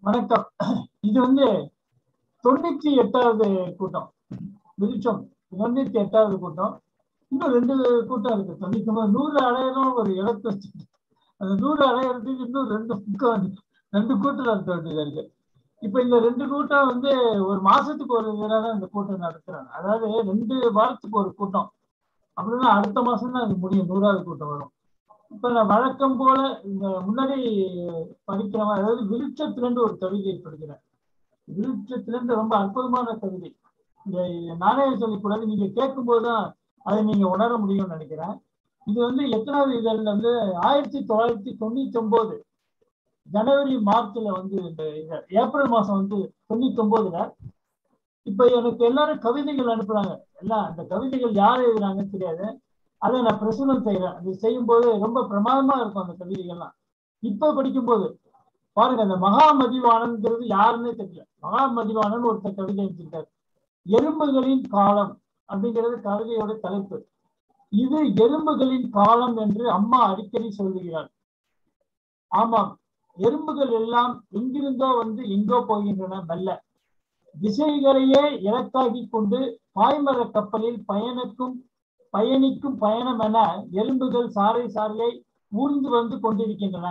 வணக்கம் இது வந்து தொண்ணூத்தி எட்டாவது கூட்டம் விருட்சம் தொண்ணூத்தி எட்டாவது கூட்டம் இன்னும் ரெண்டு கூட்டம் இருக்கு தொண்ணூத்தி ஒன்பது நூறு அடையணும் ஒரு இலக்கு வச்சு அந்த நூறு அடையறதுக்கு இன்னும் ரெண்டு கூட்டம் ரெண்டு கூட்டம் நடத்த வேண்டியது இருக்கு இப்ப இந்த ரெண்டு கூட்டம் வந்து ஒரு மாசத்துக்கு ஒரு தடவை இந்த கூட்டம் நடத்துறாங்க அதாவது ரெண்டு வாரத்துக்கு ஒரு கூட்டம் அப்படின்னா அடுத்த மாசம் தான் அது முடியும் நூறாவது கூட்டம் வரும் இப்ப நான் வழக்கம் போல இந்த முன்னாடி படிக்கிற மாதிரி அதாவது விருட்சத்திலிருந்து ஒரு கவிதை படிக்கிறேன் விருட்சத்திலிருந்து ரொம்ப அற்புதமான கவிதை இந்த நானே சொல்லிக்கூடாது நீங்க கேட்கும் போதுதான் அதை நீங்க உணர முடியும்னு நினைக்கிறேன் இது வந்து எத்தனாவது இதழில் வந்து ஆயிரத்தி தொள்ளாயிரத்தி தொண்ணூத்தி ஒன்பது ஜனவரி மார்ச்ல வந்து இந்த ஏப்ரல் மாசம் வந்து தொண்ணூத்தி ஒன்பதுல இப்ப எனக்கு எல்லாரும் கவிதைகள் அனுப்புறாங்க எல்லாம் அந்த கவிதைகள் யார் எழுதுறாங்கன்னு தெரியாது அதை நான் பிரசுரம் செய்யறேன் அது செய்யும் போது ரொம்ப பிரமாதமா இருக்கும் அந்த கவிதைகள்லாம் இப்ப படிக்கும்போது பாருங்க அந்த மகாமதிவானன்ங்கிறது யாருன்னே தெரியல மகாமதிவானன் ஒருத்தர் கவிதை வச்சிருக்காரு எறும்புகளின் காலம் அப்படிங்கிறது கவிதையோட தலைப்பு இது எறும்புகளின் காலம் என்று அம்மா அடிக்கடி சொல்லுகிறார் ஆமாம் எறும்புகள் எல்லாம் எங்கிருந்தோ வந்து எங்கோ போகின்றன மெல்ல திசைகளையே இலக்காகி கொண்டு பாய்மர கப்பலில் பயணிக்கும் பயணிக்கும் பயணம் என எறும்புகள் சாறை சாறையை ஊர்ந்து வந்து கொண்டிருக்கின்றன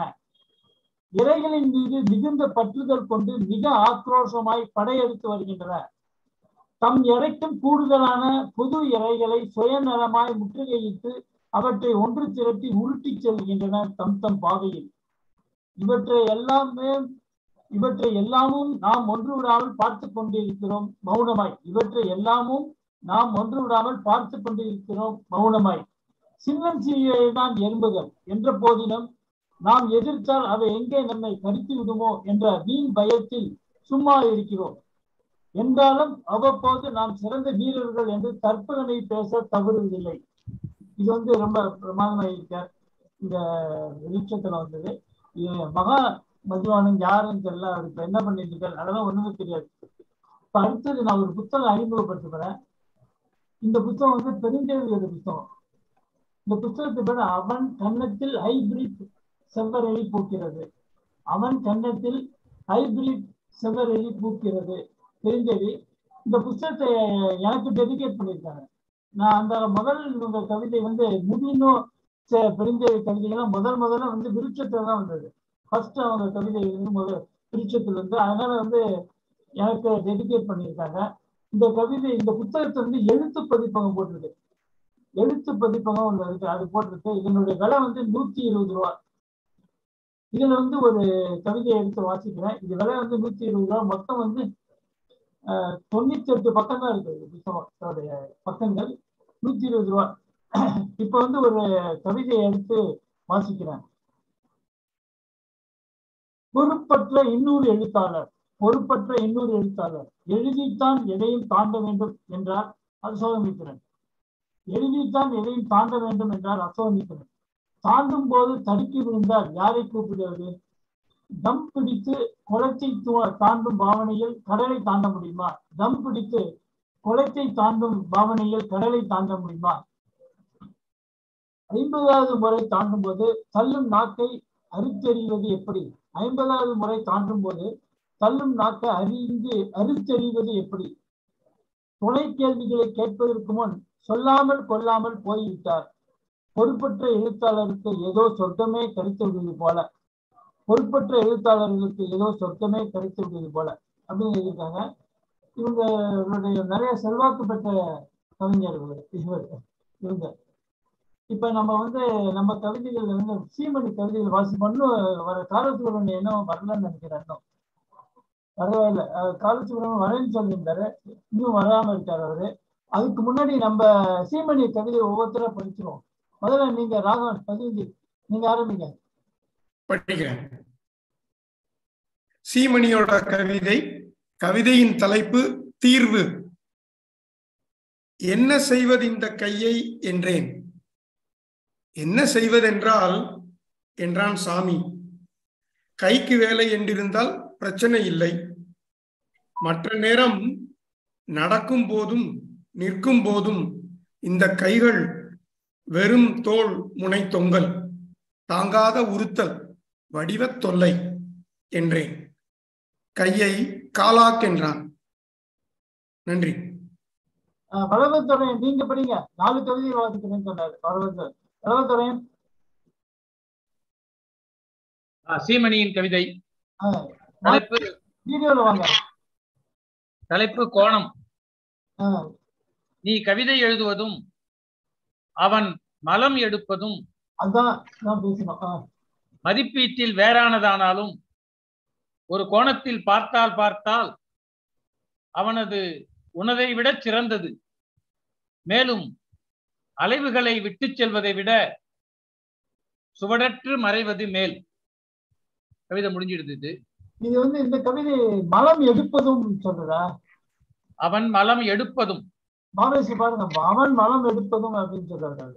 இறைகளின் மீது மிகுந்த பற்றுதல் கொண்டு மிக ஆக்ரோஷமாய் படையெடுத்து வருகின்றன தம் இறைக்கும் கூடுதலான புது இறைகளை சுயநலமாய் முற்றுகையிட்டு அவற்றை ஒன்று திரட்டி உருட்டிச் செல்கின்றன தம் தம் பாதையில் இவற்றை எல்லாமே இவற்றை எல்லாமும் நாம் ஒன்று விடாமல் பார்த்து கொண்டிருக்கிறோம் மௌனமாய் இவற்றை எல்லாமும் நாம் ஒன்று விடாமல் பார்த்து கொண்டிருக்கிறோம் மௌனமாய் சின்னஞ்சிறியதான் எறும்புகள் என்ற போதிலும் நாம் எதிர்த்தால் அவை எங்கே நம்மை கடித்து விடுமோ என்ற வீண் பயத்தில் சும்மா இருக்கிறோம் என்றாலும் அவ்வப்போது நாம் சிறந்த வீரர்கள் என்று கற்பனை பேச தவறுவதில்லை இது வந்து ரொம்ப பிரமாதமாக இருக்கார் இந்த வெளிச்சத்துல வந்தது மகா மதிவானன் யாருன்னு தெரியல அவர் இப்ப என்ன பண்ணிட்டு இருக்காரு அதெல்லாம் ஒண்ணுமே தெரியாது இப்ப அடுத்தது நான் ஒரு புத்தகம் அறிமுகப்படுத்துகிறேன் இந்த புத்தகம் வந்து பெருந்தேவியோட புத்தகம் இந்த புத்தகத்தை பேர் அவன் கன்னத்தில் ஹைபிரிட் செவ்வரளி பூக்கிறது அவன் கன்னத்தில் ஹைபிரிட் செவ்வரளி பூக்கிறது பெருந்தேவி இந்த புத்தகத்தை எனக்கு டெடிகேட் பண்ணியிருக்காங்க நான் அந்த முதல் இந்த கவிதை வந்து முடினும் பெருந்தேவி கவிதைகள்லாம் முதல் முதல்ல வந்து விருட்சத்துல தான் வந்தது ஃபர்ஸ்ட் அவங்க கவிதை வந்து முதல் விருட்சத்துல இருந்து அதனால வந்து எனக்கு டெடிகேட் பண்ணியிருக்காங்க இந்த கவிதை இந்த புத்தகத்தை வந்து எழுத்து பதிப்பகம் போட்டிருக்கு எழுத்து பதிப்பகம் ஒன்று இருக்கு அது போட்டிருக்கு இதனுடைய விலை வந்து நூத்தி இருபது ரூபா இதுல வந்து ஒரு கவிதையை எடுத்து வாசிக்கிறேன் இது விலை வந்து நூத்தி இருபது ரூபா மொத்தம் வந்து தொண்ணூத்தி எட்டு பக்கம் தான் இருக்கு புத்தகத்தோடைய பக்கங்கள் நூத்தி இருபது ரூபா இப்ப வந்து ஒரு கவிதையை எடுத்து வாசிக்கிறேன் பொறுப்பற்ற இன்னொரு எழுத்தாளர் பொறுப்பற்ற இன்னொரு எழுத்தாளர் எழுதித்தான் எதையும் தாண்ட வேண்டும் என்றார் அசோகமித்திரன் எழுதித்தான் எதையும் தாண்ட வேண்டும் என்றார் அசோகமித்திரன் தாண்டும் போது தடுக்கி விழுந்தால் யாரை கூப்பிடுவது தம் பிடித்து குளத்தை தாண்டும் பாவனையில் கடலை தாண்ட முடியுமா தம் பிடித்து குளத்தை தாண்டும் பாவனையில் கடலை தாண்ட முடியுமா ஐம்பதாவது முறை தாண்டும் போது தள்ளும் நாக்கை அறுத்தெறிவது எப்படி ஐம்பதாவது முறை தாண்டும் போது தள்ளும் நாக்கை அறிந்து அறுத்தெறிவது எப்படி துணை கேள்விகளை கேட்பதற்கு முன் சொல்லாமல் கொள்ளாமல் போய்விட்டார் பொறுப்பற்ற எழுத்தாளருக்கு ஏதோ சொர்க்கமே கிடைத்து விடுவது போல பொறுப்பற்ற எழுத்தாளர்களுக்கு ஏதோ சொர்க்கமே கிடைத்து விடுவது போல அப்படின்னு எழுதியிருக்காங்க இவங்களுடைய நிறைய செல்வாக்கு பெற்ற கவிஞர்கள் இவர் இவங்க இப்ப நம்ம வந்து நம்ம கவிதைகள் வந்து சீமணி கவிதைகள் வாசிப்போம்னு வர காலசுவரன் என்ன வரலன்னு நினைக்கிறேன் இன்னும் வரவே இல்லை காலசுவரன் வரேன்னு சொல்லியிருந்தாரு இன்னும் வராம இருக்காரு அவரு அதுக்கு முன்னாடி நம்ம சீமணி கவிதை ஒவ்வொருத்தரா படிச்சிருவோம் முதல்ல நீங்க ராகவன் பதினஞ்சு நீங்க ஆரம்பிங்க படிக்கிறேன் சீமணியோட கவிதை கவிதையின் தலைப்பு தீர்வு என்ன செய்வது இந்த கையை என்றேன் என்ன செய்வதென்றால் என்றான் சாமி கைக்கு வேலை என்றிருந்தால் பிரச்சனை இல்லை மற்ற நேரம் நடக்கும் போதும் நிற்கும் போதும் இந்த கைகள் வெறும் தோல் முனை தொங்கல் தாங்காத உறுத்தல் வடிவத் தொல்லை என்றேன் கையை காலாக் என்றான் நன்றி ஆஹ் பரவத்துறையன் நீங்க படிங்க நாலு கவிதை வாசிக்கிறேன்னு சொன்னாரு பரவத்து பரவத்துறையன் ஆ, சீமணியின் கவிதை ஆஹ் தலைப்பு வீடியோல வாங்க தலைப்பு கோணம் ஆஹ் நீ கவிதை எழுதுவதும் அவன் மலம் எடுப்பதும் அதான் நான் பேசணும் ஆஹ் மதிப்பீட்டில் வேறானதானாலும் ஒரு கோணத்தில் பார்த்தால் பார்த்தால் அவனது உனதை விட சிறந்தது மேலும் அலைவுகளை விட்டுச் செல்வதை விட சுவடற்று மறைவது மேல் கவிதை முடிஞ்சிடுது இது இது வந்து இந்த கவிதை மலம் எடுப்பதும் சொல்றதா அவன் மலம் எடுப்பதும் மாவேசி பாருங்க அவன் மலம் எடுப்பதும் அப்படின்னு சொல்றாரு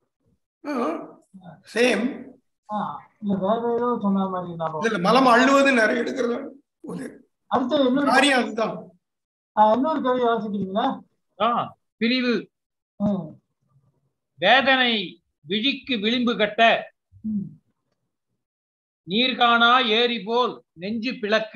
சேம் ஆஹ் இல்ல வேற ஏதோ சொன்ன மாதிரி ஞாபகம். இதுல மலம் அள்ளுவது நிறைய எடுக்கிறது ஒரு அடுத்து இன்னொரு காரியம் அதுதான் ஆஹ் இன்னொரு கவிதை வாசிக்கிறீங்களா ஆ, பிரிவு ஆஹ் வேதனை விழிக்கு விளிம்பு கட்ட ம். நீர்காணா ஏரி போல் நெஞ்சு பிளக்க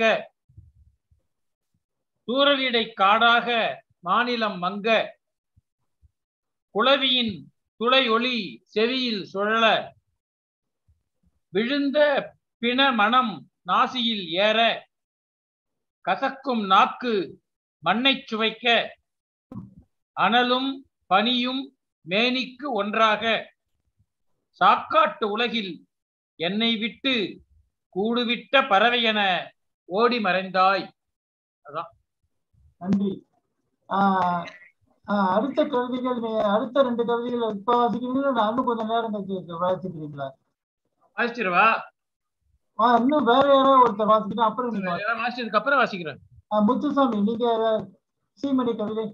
தூரலிடை காடாக மாநிலம் மங்க குளவியின் துளை ஒளி செவியில் சுழல விழுந்த பிண மனம் நாசியில் ஏற கசக்கும் நாக்கு மண்ணைச் சுவைக்க அனலும் பனியும் மேனிக்கு ஒன்றாக சாக்காட்டு உலகில் என்னை விட்டு கூடுவிட்ட பறவையென ஓடி மறைந்தாய் நன்றி ஆஹ் ஆஹ் அடுத்த கவிதைகள் நீ- அடுத்த ரெண்டு கவிதைகள் இப்ப வாசிக்கிறீங்களா நான் இன்னும் கொஞ்சம் நேரம் கழிச்சு வாசிக்கிறீங்களா வாசிச்சிருவா ஆஹ் இன்னும் வேற யாராவது ஒருத்தர் வாசிக்கிறேன் அப்புறம் நீங்க வாசி- வாசிச்சதுக்கு அப்புறம் வாசிக்கிறேன் ஆஹ் முத்துசாமி நீங்க சீமணி கவிதை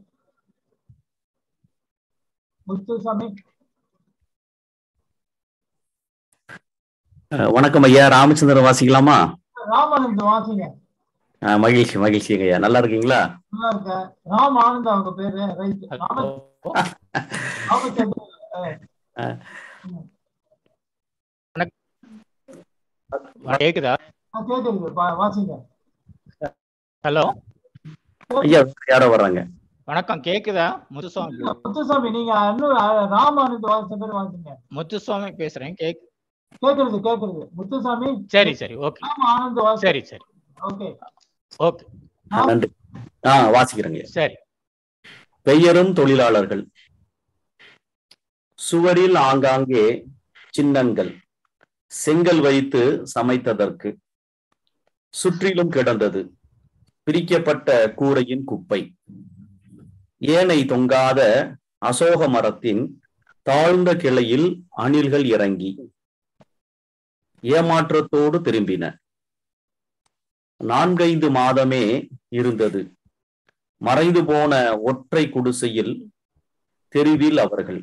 முத்துசாமி அஹ் வணக்கம் ஐயா ராமச்சந்திரன் வாசிக்கலாமா ராமானந்த் வாசிங்க அஹ் மகிழ்ச்சி மகிழ்ச்சிங்க ஐயா நல்லா இருக்கீங்களா நல்லா இருக்க ராம் ஆனந்த் அவங்க பேரு ரைட் ராம ராமச்சந்திரன் ஆஹ் கேக்குதா ஆஹ் கேக்குது பா- வாசிங்க ஹலோ ஐயா யாரோ வர்றாங்க வணக்கம் கேக்குதா முத்துசுவாமி முத்துசாமி நீங்க இன்னும் ஆஹ் ராம் ஆனந்த் வாசிச்ச பேர் வாசிங்க முத்துசுவாமி பேசுறேன் கேக் கேக்குறது கேக்குறது முத்துசாமி சரி சரி ஓகே ராம் ஆனந்த் வாசி சரி சரி ஓகே ஓகே நன்றி ஆ வாசிக்கிறேங்க சரி பெயரும் தொழிலாளர்கள் சுவரில் ஆங்காங்கே சின்னங்கள் செங்கல் வைத்து சமைத்ததற்கு சுற்றிலும் கிடந்தது பிரிக்கப்பட்ட கூரையின் குப்பை ஏனை தொங்காத அசோக மரத்தின் தாழ்ந்த கிளையில் அணில்கள் இறங்கி ஏமாற்றத்தோடு திரும்பின நான்கைந்து மாதமே இருந்தது மறைந்து போன ஒற்றை குடிசையில் தெருவில் அவர்கள்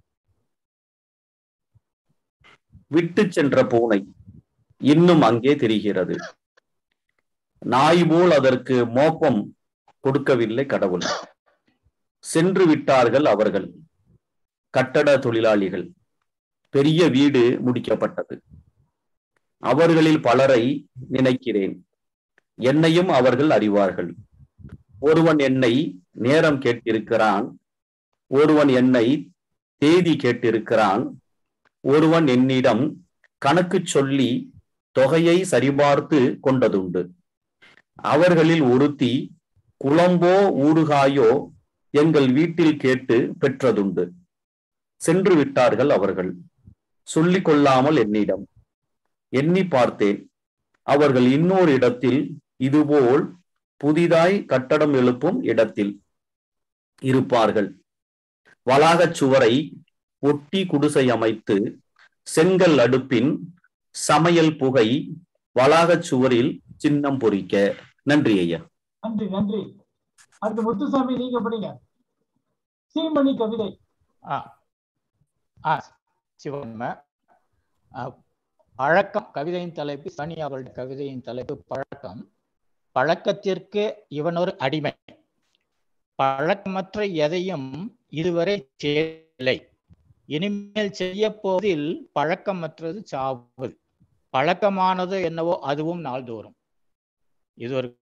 விட்டு சென்ற பூனை இன்னும் அங்கே தெரிகிறது நாய் போல் அதற்கு மோப்பம் கொடுக்கவில்லை கடவுள் சென்று விட்டார்கள் அவர்கள் கட்டட தொழிலாளிகள் பெரிய வீடு முடிக்கப்பட்டது அவர்களில் பலரை நினைக்கிறேன் என்னையும் அவர்கள் அறிவார்கள் ஒருவன் என்னை நேரம் கேட்டிருக்கிறான் ஒருவன் என்னை தேதி கேட்டிருக்கிறான் ஒருவன் என்னிடம் கணக்கு சொல்லி தொகையை சரிபார்த்து கொண்டதுண்டு அவர்களில் ஒருத்தி குழம்போ ஊறுகாயோ எங்கள் வீட்டில் கேட்டு பெற்றதுண்டு சென்று விட்டார்கள் அவர்கள் சொல்லிக் கொள்ளாமல் என்னிடம் எண்ணி பார்த்தேன் அவர்கள் இன்னொரு இடத்தில் இதுபோல் புதிதாய் கட்டடம் எழுப்பும் இடத்தில் இருப்பார்கள் வளாகச் சுவரை ஒட்டி குடிசை அமைத்து செங்கல் அடுப்பின் சமையல் புகை வளாகச் சுவரில் சின்னம் பொறிக்க நன்றி ஐயா நன்றி நன்றி அடுத்து முத்துசாமி நீங்க படிங்க சீமணி கவிதை ஆ ஆ சிவன்ம ஆ, பழக்கம் கவிதையின் தலைப்பு சனி அவருடைய கவிதையின் தலைப்பு பழக்கம் பழக்கத்திற்கு இவன் ஒரு அடிமை பழக்கமற்ற எதையும் இதுவரை செய்யவில்லை இனிமேல் செய்ய போவதில் பழக்கமற்றது சாவது பழக்கமானது என்னவோ அதுவும் நாள்தோறும் இது ஒரு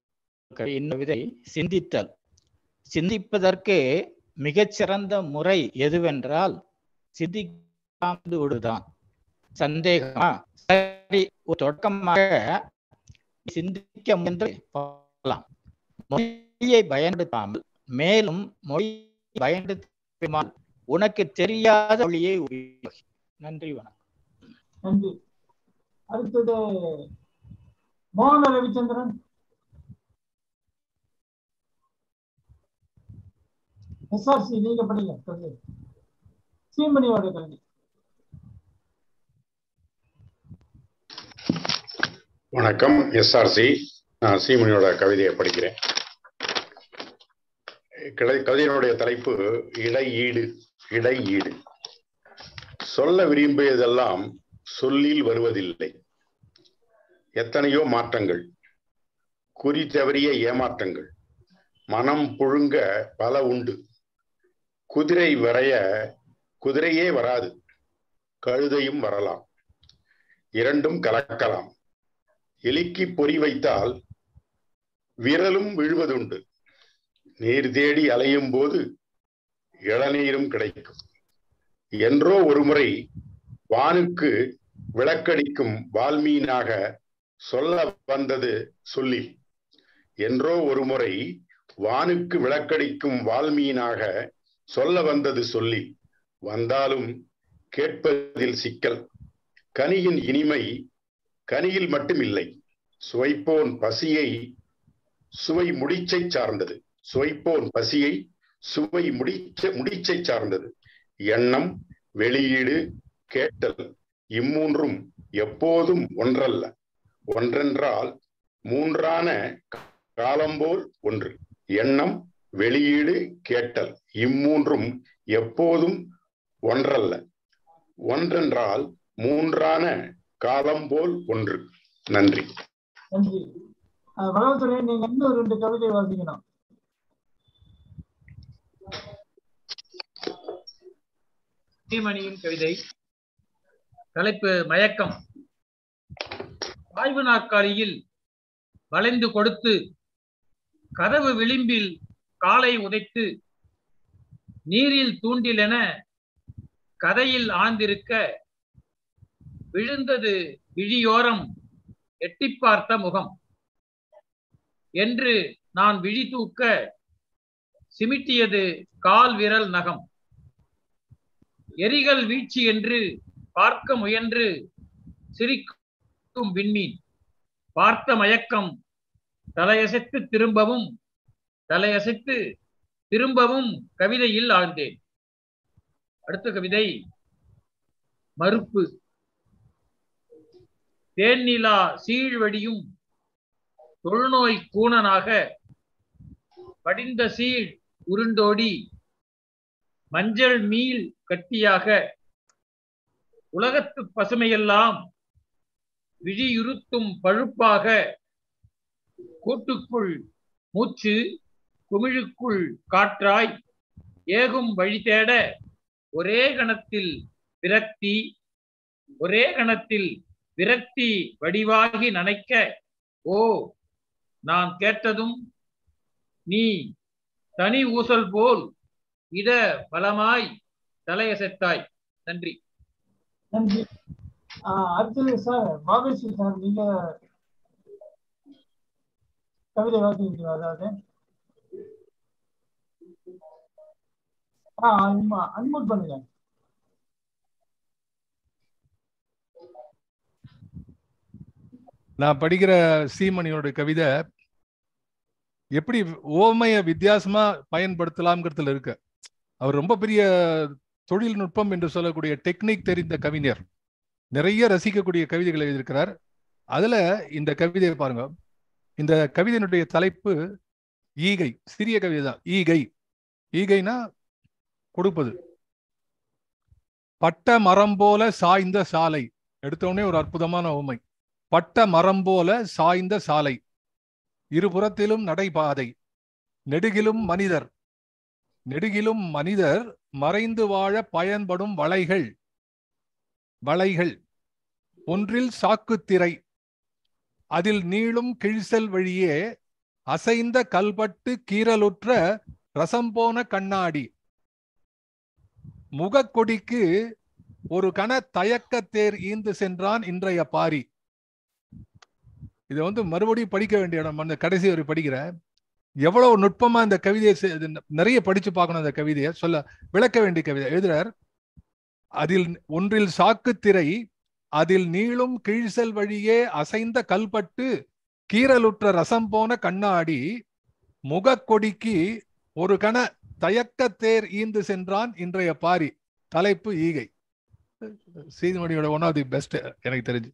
இன்னொரு விதை சிந்தித்தல் சிந்திப்பதற்கு மிகச்சிறந்த முறை எதுவென்றால் சிந்திக்காமல் விடுதான் சந்தேகமா சரி ஒரு தொடக்கமாக சிந்திக்க முயன்று பார்க்கலாம் மொழியை பயன்படுத்தாமல் மேலும் மொழி பயன்படுத்தாமல் உனக்கு தெரியாத மொழியை உபயோகி நன்றி வணக்கம் நன்றி அடுத்தது மோகன ரவிச்சந்திரன் எஸ்ஆர்சி நீங்க படிங்க கல்வி சீமணியோட கல்வி வணக்கம் எஸ்ஆர்சி நான் சீமனியோட கவிதையை படிக்கிறேன் கிளை- கவிதையினுடைய தலைப்பு இடையீடு இடையீடு சொல்ல விரும்பியதெல்லாம் சொல்லில் வருவதில்லை எத்தனையோ மாற்றங்கள் குறி தவறிய ஏமாற்றங்கள் மனம் புழுங்க பல உண்டு குதிரை வரைய குதிரையே வராது கழுதையும் வரலாம் இரண்டும் கலக்கலாம் எலிக்கு பொறி வைத்தால் விரலும் விழுவதுண்டு நீர் தேடி அலையும் போது இளநீரும் கிடைக்கும் என்றோ ஒருமுறை வானுக்கு விளக்கடிக்கும் வால்மீனாக சொல்ல வந்தது சொல்லி என்றோ ஒருமுறை வானுக்கு விளக்கடிக்கும் வால்மீனாக சொல்ல வந்தது சொல்லி வந்தாலும் கேட்பதில் சிக்கல் கனியின் இனிமை கனியில் மட்டும் இல்லை சுவைப்போன் பசியை சுவை முடிச்சை சார்ந்தது சுவைப்போன் பசியை சுவை முடிச்ச முடிச்சை சார்ந்தது எண்ணம் வெளியீடு கேட்டல் இம்மூன்றும் எப்போதும் ஒன்றல்ல ஒன்றென்றால் மூன்றான காலம்போல் ஒன்று எண்ணம் வெளியீடு கேட்டல் இம்மூன்றும் எப்போதும் ஒன்றல்ல ஒன்றென்றால் மூன்றான காலம் போல் ஒன்று நன்றி நன்றி அஹ் வளர்த்துறை நீங்க இன்னும் ரெண்டு கவிதை வாசிக்கணும் ஸ்ரீமணியின் கவிதை தலைப்பு மயக்கம் ஆய்வு நாற்காலியில் வளைந்து கொடுத்து கதவு விளிம்பில் காலை உதைத்து நீரில் தூண்டிலென கதையில் ஆழ்ந்திருக்க விழுந்தது விழியோரம் எட்டிப் பார்த்த முகம் என்று நான் விழி தூக்க சிமிட்டியது கால் விரல் நகம் எரிகள் வீழ்ச்சி என்று பார்க்க முயன்று சிரிக்கும் விண்மீன் பார்த்த மயக்கம் தலையசைத்து திரும்பவும் தலையசைத்து திரும்பவும் கவிதையில் ஆழ்ந்தேன் அடுத்த கவிதை மறுப்பு தேன்நிலா சீழ்வடியும் தொழுநோய் கூணனாக படிந்த சீழ் உருண்டோடி மஞ்சள் மீள் கட்டியாக உலகத்து பசுமையெல்லாம் விழியுறுத்தும் பழுப்பாக கூட்டுக்குள் மூச்சு குமிழுக்குள் காற்றாய் ஏகும் வழி தேட ஒரே கணத்தில் விரக்தி ஒரே கணத்தில் விரக்தி வடிவாகி நனைக்க ஓ நான் கேட்டதும் நீ தனி ஊசல் போல் இத பலமாய் தலையசைத்தாய் நன்றி நன்றி ஆஹ் அடுத்தது சார் பாபேஷி சார் நீங்க கவிதை வாசிக்கிறீங்களா அதாவது ஆ அன்மூட் பண்ணுங்க நான் படிக்கிற சீமணியோட கவிதை எப்படி ஓமைய வித்தியாசமா பயன்படுத்தலாம்ங்கிறதுல இருக்கு அவர் ரொம்ப பெரிய தொழில்நுட்பம் என்று சொல்லக்கூடிய டெக்னிக் தெரிந்த கவிஞர் நிறைய ரசிக்கக்கூடிய கவிதைகளை எழுதியிருக்கிறார் அதுல இந்த கவிதையை பாருங்க இந்த கவிதையினுடைய தலைப்பு ஈகை சிறிய கவிதை தான் ஈகை ஈகைனா கொடுப்பது பட்ட மரம் போல சாய்ந்த சாலை எடுத்தோடனே ஒரு அற்புதமான உண்மை பட்ட மரம் போல சாய்ந்த சாலை இருபுறத்திலும் நடைபாதை நெடுகிலும் மனிதர் நெடுகிலும் மனிதர் மறைந்து வாழ பயன்படும் வளைகள் வளைகள் ஒன்றில் சாக்குத்திரை அதில் நீளும் கிழிசல் வழியே அசைந்த கல்பட்டு கீறலுற்ற ரசம் போன கண்ணாடி முகக்கொடிக்கு ஒரு கண தயக்கத்தேர் ஈந்து சென்றான் இன்றைய பாரி இதை வந்து மறுபடியும் படிக்க வேண்டிய இடம் அந்த கடைசி வரை படிக்கிறேன் எவ்வளவு நுட்பமா இந்த கவிதையை செ- இது நிறைய படிச்சு பார்க்கணும் அந்த கவிதையை சொல்ல விளக்க வேண்டிய கவிதை எழுதுறார் அதில் ஒன்றில் சாக்கு திரை அதில் நீளும் கீழ்செல் வழியே அசைந்த கல்பட்டு கீறலுற்ற ரசம் போன கண்ணாடி முகக்கொடிக்கு ஒரு கண தயக்கத்தேர் ஈந்து சென்றான் இன்றைய பாரி தலைப்பு ஈகை சீதுமணியோட ஒன் ஆஃப் தி பெஸ்ட் எனக்கு தெரிஞ்சு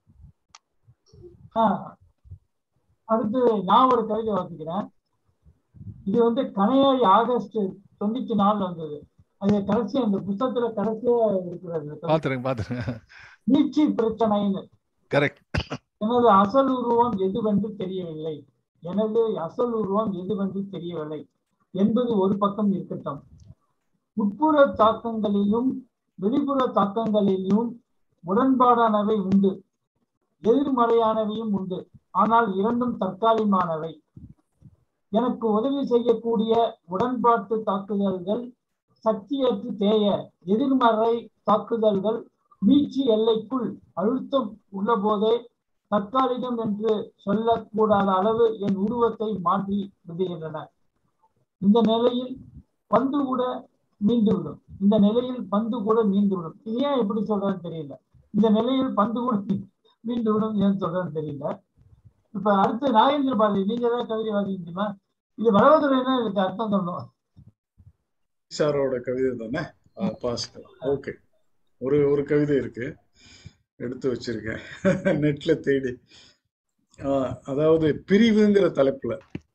ஆ. அடுத்து நான் ஒரு கவிதை வாசிக்கிறேன் இது வந்து கனையாழி ஆகஸ்ட் தொண்ணூத்தி நாலுல வந்தது அது கடைசி அந்த புத்தகத்துல கடைசியா இருக்கிறது பாத்துருங்க பாத்துருங்க நீச்சி பிரச்சனைன்னு கரெக்ட் எனது அசல் உருவம் எதுவென்று தெரியவில்லை எனது அசல் உருவம் எதுவென்று தெரியவில்லை என்பது ஒரு பக்கம் இருக்கட்டும் உட்புற தாக்கங்களிலும் வெளிப்புற தாக்கங்களிலும் முரண்பாடானவை உண்டு எதிர்மறையானவையும் உண்டு ஆனால் இரண்டும் தற்காலிகமானவை எனக்கு உதவி செய்யக்கூடிய உடன்பாட்டு தாக்குதல்கள் சக்தியற்று தேய எதிர்மறை தாக்குதல்கள் மீட்சி எல்லைக்குள் அழுத்தம் உள்ள போதே தற்காலிகம் என்று சொல்லக்கூடாத அளவு என் உருவத்தை மாற்றி விடுகின்றன இந்த நிலையில் பந்து கூட மீண்டுவிடும் இந்த நிலையில் பந்து கூட மீண்டுவிடும் இது ஏன் எப்படி சொல்றேன்னு தெரியல இந்த நிலையில் பந்து கூட மீ- மீண்டுவிடும் ஏன் சொல்றேன்னு தெரியல இப்ப அடுத்து நாகேந்திர பாரதி நீங்க ஏதாவது கவிதை வாசிக்கணுமா இது வளவதுறைன்னா இதுக்கு அர்த்தம் சொல்லணும் சாரோட கவிதை தானே பாஸ்கர் ஓகே ஒரு ஒரு கவிதை இருக்கு எடுத்து வச்சிருக்கேன் நெட்ல தேடி ஆஹ் அதாவது பிரிவுங்கிற தலைப்புல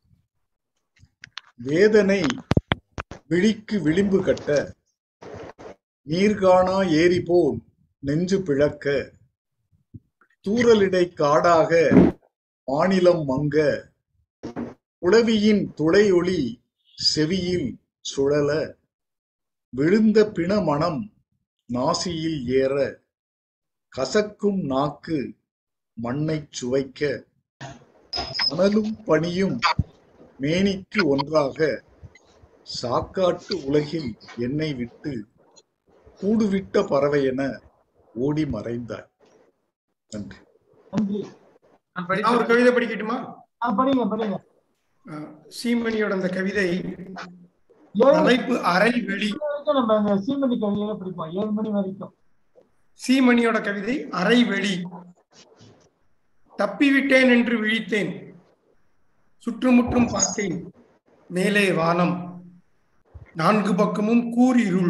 வேதனை விழிக்கு விளிம்பு கட்ட நீர்காணா ஏரி போல் நெஞ்சு பிளக்க தூறலிடை காடாக மாநிலம் மங்க உளவியின் துளையொளி செவியில் சுழல விழுந்த பிண மனம் நாசியில் ஏற கசக்கும் நாக்கு மண்ணைச் சுவைக்க மணலும் பனியும் மேனிக்கு ஒன்றாக சாக்காட்டு உலகில் என்னை விட்டு கூடுவிட்ட பறவை என ஓடி மறைந்தார் நன்றி நன்றி நான் நான் ஒரு படித்து கவிதை படிக்கட்டுமா ஆ, படிங்க படிங்க அஹ், சீமணியோட அந்த கவிதை ஏழு தலைப்பு அரை வெளி மணி வரைக்கும் நம்ம இந்த சீமணி கவிதையில படிப்போம் ஏழு மணி வரைக்கும் சீமணியோட கவிதை அரை வெளி தப்பிவிட்டேன் என்று விழித்தேன் சுற்றுமுற்றும் பார்த்தேன் மேலே வானம் நான்கு பக்கமும் கூரிருள்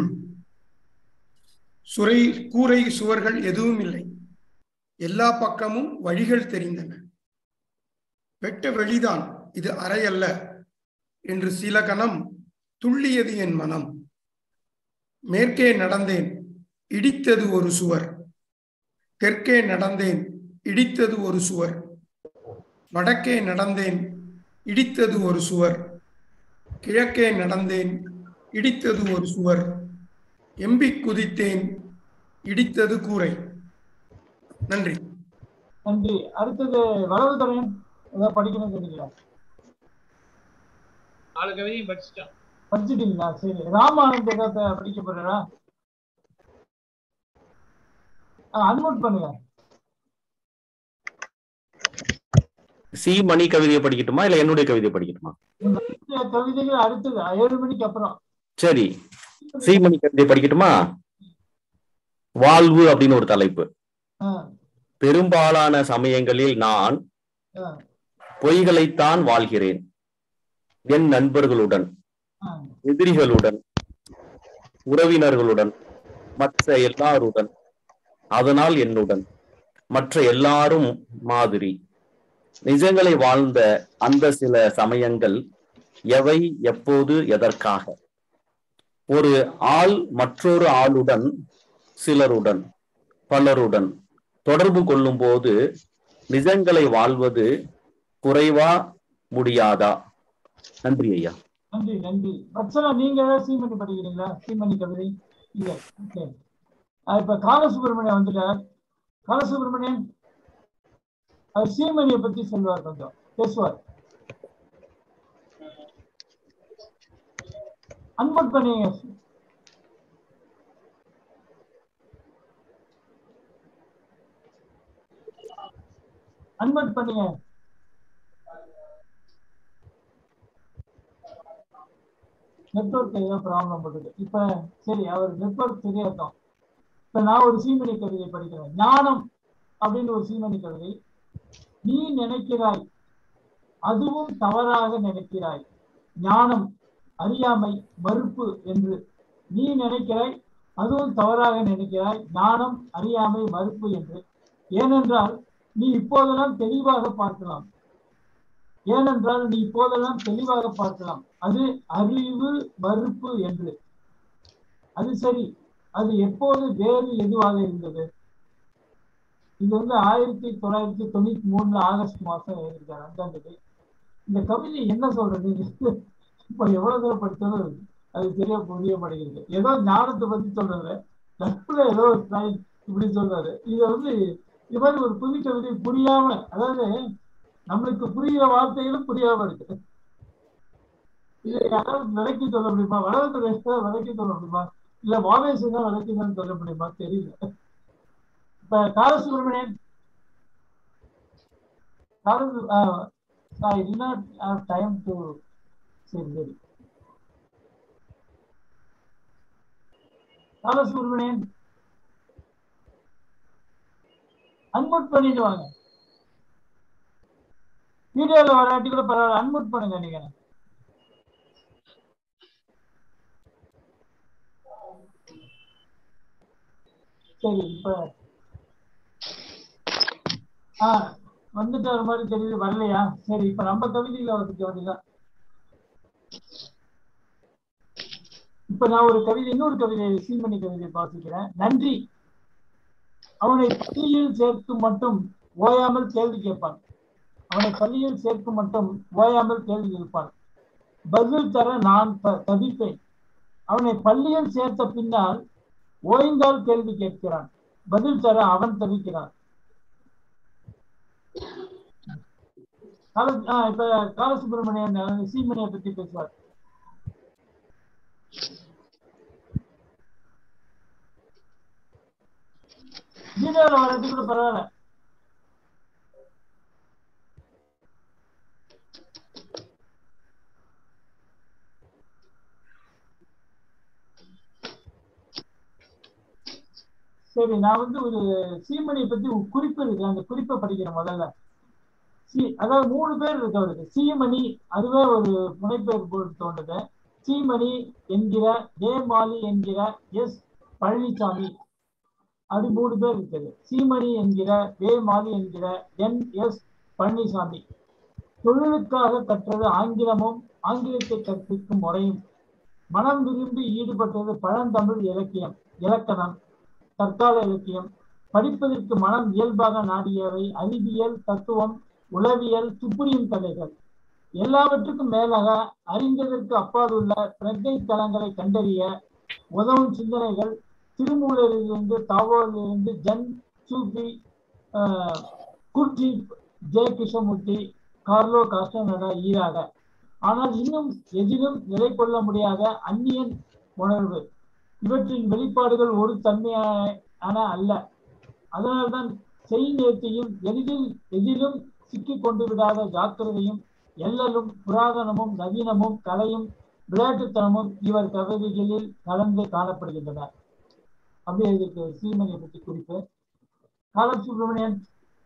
சுரை கூரை சுவர்கள் எதுவும் இல்லை எல்லா பக்கமும் வழிகள் தெரிந்தன வெட்ட வெளிதான் இது அறை அல்ல என்று சில கணம் துள்ளியது என் மனம் மேற்கே நடந்தேன் இடித்தது ஒரு சுவர் தெற்கே நடந்தேன் இடித்தது ஒரு சுவர் வடக்கே நடந்தேன் இடித்தது ஒரு சுவர் கிழக்கே நடந்தேன் இடித்தது ஒரு சுவர் எம்பி குதித்தேன் இடித்தது கூரை நன்றி நன்றி அடுத்தது வளவுத்துறையன் ஏதாவது படிக்கணும்னு சொன்னீங்களா நாலு கவிதையும் படிச்சுட்டோம் படிச்சிட்டீங்களா சரி ராமானந்த் ஏதாவது படிக்க போறா அன்மோட் பண்ணுங்க சி மணி கவிதையை படிக்கட்டுமா இல்ல என்னுடைய கவிதையை படிக்கட்டுமா இந்த கவிதைகள் அடுத்தது ஏழு மணிக்கு அப்புறம் சரி சி மணி கவிதை படிக்கட்டுமா வாழ்வு அப்படின்னு ஒரு தலைப்பு ஆ, பெரும்பாலான சமயங்களில் நான் ஆ, பொய்களைத்தான் வாழ்கிறேன் என் நண்பர்களுடன் ஆ. எதிரிகளுடன் உறவினர்களுடன் மற்ற எல்லாருடன் அதனால் என்னுடன் மற்ற எல்லாரும் மாதிரி நிஜங்களை வாழ்ந்த அந்த சில சமயங்கள் எவை எப்போது எதற்காக ஒரு ஆள் மற்றொரு ஆளுடன் சிலருடன் பலருடன் தொடர்பு கொள்ளும் போது நிஜங்களை வாழ்வது குறைவா முடியாதா நன்றி ஐயா நன்றி நன்றி வச்சனா நீங்க ஏதாவது சீமணி படிக்கிறீங்களா சீமணி கவிதை இல்ல ஓகே இப்ப காலசுப்ரமணியன் வந்துட்டார் காலசுப்ரமணியன் அவர் சீமணியை பத்தி சொல்லுவார் கொஞ்சம் பேசுவார் அன்மோட் பண்ணீங்க அன்மோட் பண்ணீங்க நெட்வொர்க் ஏதோ ப்ராப்ளம் போட்டுது இப்ப சரி அவர் நெட்வொர்க் சரியாட்டும் இப்ப நான் ஒரு சீமணி கவிதை படிக்கிறேன் ஞானம் அப்படின்னு ஒரு சீமணி கவிதை நீ நினைக்கிறாய் அதுவும் தவறாக நினைக்கிறாய் ஞானம் அறியாமை மறுப்பு என்று நீ நினைக்கிறாய் அதுவும் தவறாக நினைக்கிறாய் ஞானம் அறியாமை மறுப்பு என்று ஏனென்றால் நீ இப்போதெல்லாம் தெளிவாக பார்க்கலாம் ஏனென்றால் நீ இப்போதெல்லாம் தெளிவாக பார்க்கலாம் அது அறிவு மறுப்பு என்று அது சரி அது எப்போது வேறு எதுவாக இருந்தது இது வந்து ஆயிரத்தி தொள்ளாயிரத்தி தொண்ணூத்தி மூணுல ஆகஸ்ட் மாசம் எழுதியிருக்காரு அஞ்சாம் தேதி இந்த கவிதை என்ன சொல்றது இப்ப எவ்வளவு தூரம் படித்தாலும் அது சரியா புரிய மாட்டேங்குது ஏதோ ஞானத்தை பத்தி சொல்றாரு நட்புல ஏதோ ஒரு style இப்படி சொல்றாரு இது வந்து இது மாதிரி ஒரு புது கவிதை புரியாம அதாவது நம்மளுக்கு புரிகிற வார்த்தைகளும் புரியாம இருக்கு இதை யாராவது விளக்கி சொல்ல முடியுமா வளர்த்துறை விளக்கி சொல்ல முடியுமா இல்ல வாவேசம் தான் விளக்கி தான் சொல்ல முடியுமா தெரியல இப்ப காலசுப்ரமணியன் காலசு ஐ did not have time to சரி சரி காலசுப்ரமணியன் அன்முட் பண்ணிட்டு வாங்க வீடியோல வராட்டி கூட பரவாயில்ல அன்முட் பண்ணுங்க நீங்க சரி இப்ப ஆ வந்துட்டு வர மாதிரி தெரியுது வரலையா சரி இப்ப நம்ம கவிதையில வந்துட்டு வந்தீங்க இப்ப நான் ஒரு கவிதை இன்னொரு கவிதை சீமணி கவிதை வாசிக்கிறேன் நன்றி அவனை பள்ளியில் சேர்க்கும் மட்டும் ஓயாமல் கேள்வி கேட்பான் அவனை பள்ளியில் சேர்க்கும் மட்டும் ஓயாமல் கேள்வி கேட்பான் பதில் தர நான் த- தவிப்பேன் அவனை பள்ளியில் சேர்த்த பின்னால் ஓய்ந்தால் கேள்வி கேட்கிறான் பதில் தர அவன் தவிக்கிறான் கால ஆ, இப்ப காலசுப்ரமணியன் அஹ், சீமணியை பத்தி பேசுவார் வீடியோல வர்றது கூட பரவாயில்ல சரி நான் வந்து ஒரு சீமணியை பத்தி ஒரு குறிப்பு இருக்கு அந்த குறிப்பை படிக்கிறேன் முதல்ல சி அதாவது மூணு பேர் இருக்கு அவருக்கு சீமணி அதுவே ஒரு புனைப்பெயர் போட்டு தோன்றுது சீமணி என்கிற ஜெயமாலி என்கிற எஸ் பழனிசாமி அது மூணு பேர் இருக்குது சீமணி என்கிற வேமாலி என்கிற என் எஸ் பழனிசாமி தொழிலுக்காக கற்றது ஆங்கிலமும் ஆங்கிலத்தை கற்பிக்கும் முறையும் மனம் விரும்பி ஈடுபட்டது பழந்தமிழ் இலக்கியம் இலக்கணம் தற்கால இலக்கியம் படிப்பதற்கு மனம் இயல்பாக நாடியவை அறிவியல் தத்துவம் உளவியல் துப்புரியும் கதைகள் எல்லாவற்றுக்கும் மேலாக அறிந்ததற்கு அப்பாலுள்ள பிரஜை தலங்களை கண்டறிய உதவும் சிந்தனைகள் திருமூலரிலிருந்து தாவோலிருந்து ஜன் சூஃபி ஆஹ், குர்ஜி ஜெய கிருஷ்ணமூர்த்தி கார்லோ காஸ்டனடா ஈராக ஆனால் இன்னும் எதிலும் நிலை கொள்ள முடியாத அந்நியன் உணர்வு இவற்றின் வெளிப்பாடுகள் ஒரு தன்மையான அல்ல அதனால்தான் செய் நேர்த்தியும் எளிதில் எதிலும் சிக்கிக் கொண்டு விடாத ஜாக்கிரதையும் எல்லலும் புராதனமும் நவீனமும் கலையும் விளையாட்டுத்தனமும் இவர் கவிதைகளில் கலந்து காணப்படுகின்றன அப்படியே இதுக்கு சீமனியை பற்றி குறிப்பு காலம் சுப்பிரமணியன்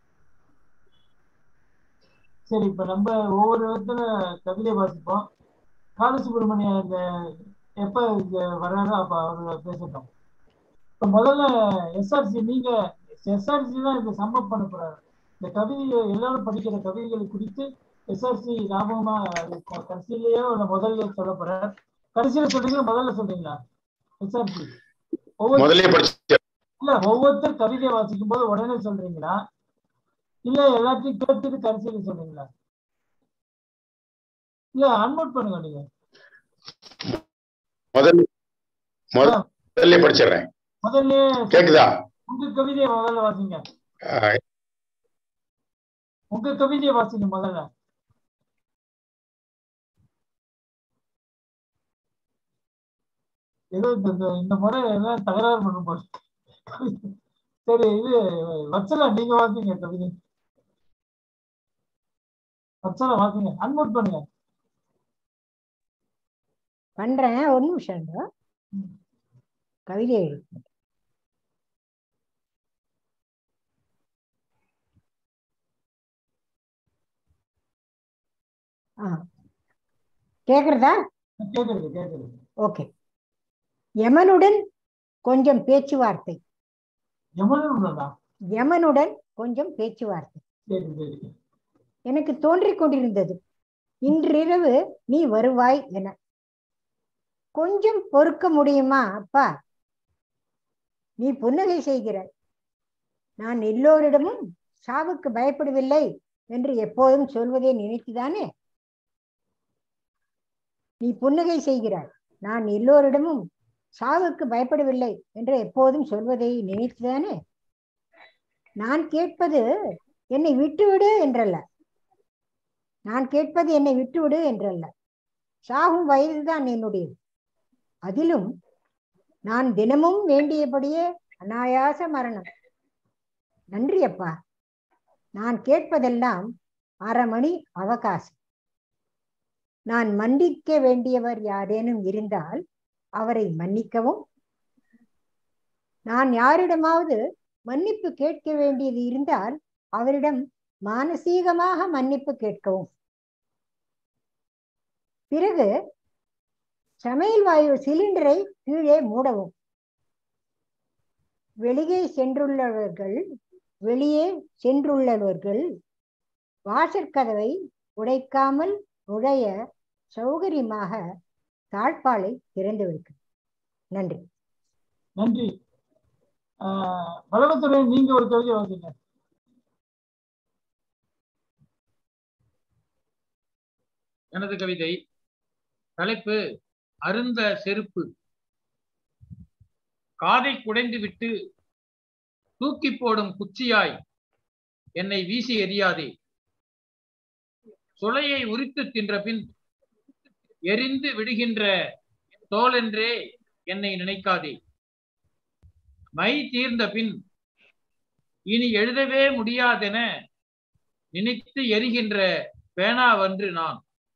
சரி இப்ப நம்ம ஒவ்வொரு இடத்துல கவிதை வாசிப்போம் கால சுப்பிரமணியன் இந்த எப்ப இங்க வர்றாரோ அப்ப அவரை பேசட்டும் இப்ப முதல்ல எஸ்ஆர்சி நீங்க எஸ்ஆர்சி தான் இதை சம்மப் பண்ண போறாரு இந்த கவிதை எல்லாரும் படிக்கிற கவிதைகளை குறித்து எஸ்ஆர்சி ஞாபகமா இருக்கும். கடைசியிலேயோ இல்ல முதல்ல சொல்ல போறார் கடைசியில சொல்றீங்களா முதல்ல சொல்றீங்களா எஸ்ஆர்சி ஒவ்வொரு முதல்ல படிச்சு இல்ல ஒவ்வொருத்தர் கவிதை வாசிக்கும் போது உடனே சொல்றீங்களா இல்ல எல்லாத்தையும் கேட்டுட்டு கடைசியில சொல்றீங்களா இல்ல அன்மோட் பண்ணுங்க நீங்க முதல்ல முதல்ல படிச்சிடுறேன் முதல்ல கேக்குதா உங்க கவிதையை முதல்ல வாசிங்க ஆஹ் உங்க கவிதையை வாசிங்க முதல்ல ஏதோ இந்த இந்த- இந்த முறை எல்லாம் தகராறு பண்ணும் போல சரி இது வச்சலா நீங்க வாசிங்க கவிதை வச்சலா வாசிங்க அன்மோட் பண்ணுங்க பண்றேன் ஒரு நிமிஷம் இருங்க. கவிதை எழுது ஆ கேக்குறதா கேக்குறது கேக்குறது ஓகே யமனுடன் கொஞ்சம் பேச்சுவார்த்தை எவ்வளவு யமனுடன் கொஞ்சம் பேச்சுவார்த்தை சரி சரி எனக்கு தோன்றிக் கொண்டிருந்தது இன்றிரவு நீ வருவாய் என கொஞ்சம் பொறுக்க முடியுமா அப்பா நீ புன்னகை செய்கிறாய் நான் எல்லோரிடமும் சாவுக்கு பயப்படவில்லை என்று எப்போதும் சொல்வதை நினைத்துதானே நீ புன்னகை செய்கிறாய் நான் எல்லோரிடமும் சாவுக்கு பயப்படவில்லை என்று எப்போதும் சொல்வதை நினைத்துதானே நான் கேட்பது என்னை விட்டுவிடு என்றல்ல நான் கேட்பது என்னை விட்டுவிடு என்றல்ல சாகும் வயதுதான் என்னுடையது அதிலும் நான் தினமும் வேண்டியபடியே அனாயாச மரணம் நன்றி அப்பா நான் கேட்பதெல்லாம் அரை மணி அவகாசம் நான் மன்னிக்க வேண்டியவர் யாரேனும் இருந்தால் அவரை மன்னிக்கவும் நான் யாரிடமாவது மன்னிப்பு கேட்க வேண்டியது இருந்தால் அவரிடம் மானசீகமாக மன்னிப்பு கேட்கவும் பிறகு சமையல் வாயு சிலிண்டரை கீழே மூடவும் வெளியே சென்றுள்ளவர்கள் வெளியே சென்றுள்ளவர்கள் வாசற்கதவை உடைக்காமல் நுழைய சௌகரியமாக தாழ்பாலை திறந்து வைக்கும் நன்றி நன்றி ஆஹ் வளவத்துறை நீங்க ஒரு கவிதை வாசிங்க எனது கவிதை தலைப்பு அருந்த செருப்பு காதை குடைந்து விட்டு தூக்கி போடும் குச்சியாய் என்னை வீசி எறியாதே சுளையை உரித்து தின்ற பின் எரிந்து விடுகின்ற தோலென்றே என்னை நினைக்காதே மை தீர்ந்த பின் இனி எழுதவே முடியாதென நினைத்து எரிகின்ற பேனாவன்று நான்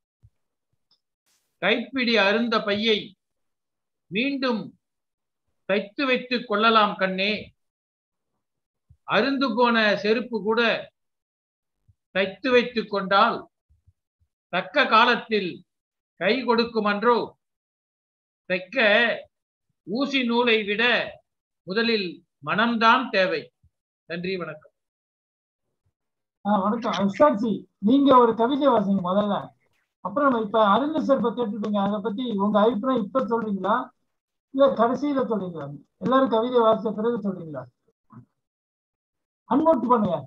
கைப்பிடி அருந்த பையை மீண்டும் தைத்து வைத்துக் கொள்ளலாம் கண்ணே அருந்து போன செருப்பு கூட தைத்து வைத்துக் கொண்டால் தக்க காலத்தில் கை கொடுக்குமன்றோ தைக்க ஊசி நூலை விட முதலில் மனம்தான் தேவை நன்றி வணக்கம் ஆஹ் வணக்கம் அஸ்தாட்சி நீங்க ஒரு கவிதை வாசிங்க முதல்ல அப்புறம் இப்ப அருந்த சிற்பை கேட்டுட்டீங்க அதை பத்தி உங்க அபிப்பிராயம் இப்ப சொல்றீங்களா இல்ல கடைசியில சொல்றீங்களா எல்லாரும் கவிதை வாசிச்ச பிறகு சொல்றீங்களா அன்மோட் பண்ணுங்க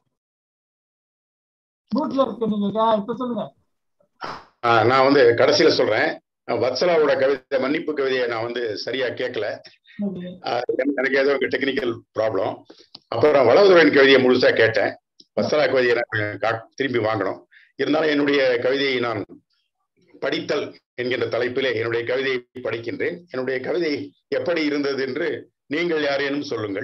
மூட்ல இருக்கு நீங்க ஆஹ் இப்ப சொல்லுங்க ஆஹ் நான் வந்து கடைசியில சொல்றேன் வத்சலாவோட கவிதை மன்னிப்பு கவிதையை நான் வந்து சரியா கேட்கல சரி. ஆஹ் எனக்கு- எனக்கு ஏதோ டெக்னிக்கல் ப்ராப்ளம் அப்புறம் வளவதுரையின் கவிதையை முழுசா கேட்டேன் வத்சலா கவிதையை நான் கொஞ்சம் கா- திரும்பி வாங்கணும் இருந்தாலும் என்னுடைய கவிதையை நான் படித்தல் என்கின்ற தலைப்பிலே என்னுடைய கவிதையை படிக்கின்றேன் என்னுடைய கவிதை எப்படி இருந்தது என்று நீங்கள் யாரேனும் சொல்லுங்கள்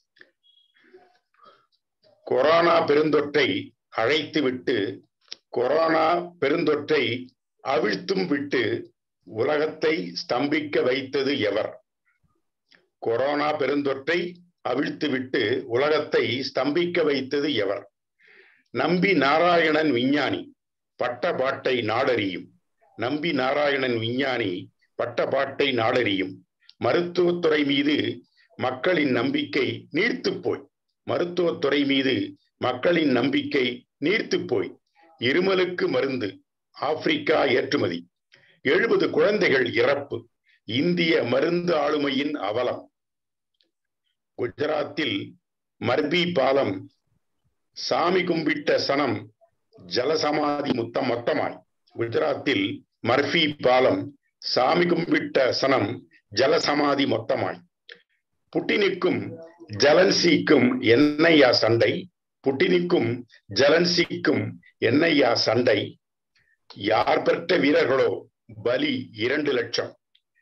கொரோனா பெருந்தொற்றை அழைத்து விட்டு கொரோனா பெருந்தொற்றை அவிழ்த்தும் விட்டு உலகத்தை ஸ்தம்பிக்க வைத்தது எவர் கொரோனா பெருந்தொற்றை அவிழ்த்துவிட்டு உலகத்தை ஸ்தம்பிக்க வைத்தது எவர் நம்பி நாராயணன் விஞ்ஞானி பட்ட பாட்டை நாடறியும் நம்பி நாராயணன் விஞ்ஞானி பட்ட பாட்டை நாடறியும் மருத்துவத்துறை மீது மக்களின் நம்பிக்கை நீர்த்துப் போய் மருத்துவத்துறை மீது மக்களின் நம்பிக்கை நீர்த்துப் போய் இருமலுக்கு மருந்து ஆப்பிரிக்கா ஏற்றுமதி எழுபது குழந்தைகள் இறப்பு இந்திய மருந்து ஆளுமையின் அவலம் குஜராத்தில் மர்பி பாலம் சாமி கும்பிட்ட சனம் ஜலசமாதி முத்தம் மொத்தமாய் குஜராத்தில் மர்பி பாலம் சாமி கும்பிட்ட சனம் ஜலசமாதி மொத்தமாய் புட்டினுக்கும் ஜலன்சிக்கும் என்னையா சண்டை புட்டினுக்கும் ஜலன்சிக்கும் என்னையா சண்டை யார் பெற்ற வீரர்களோ பலி இரண்டு லட்சம்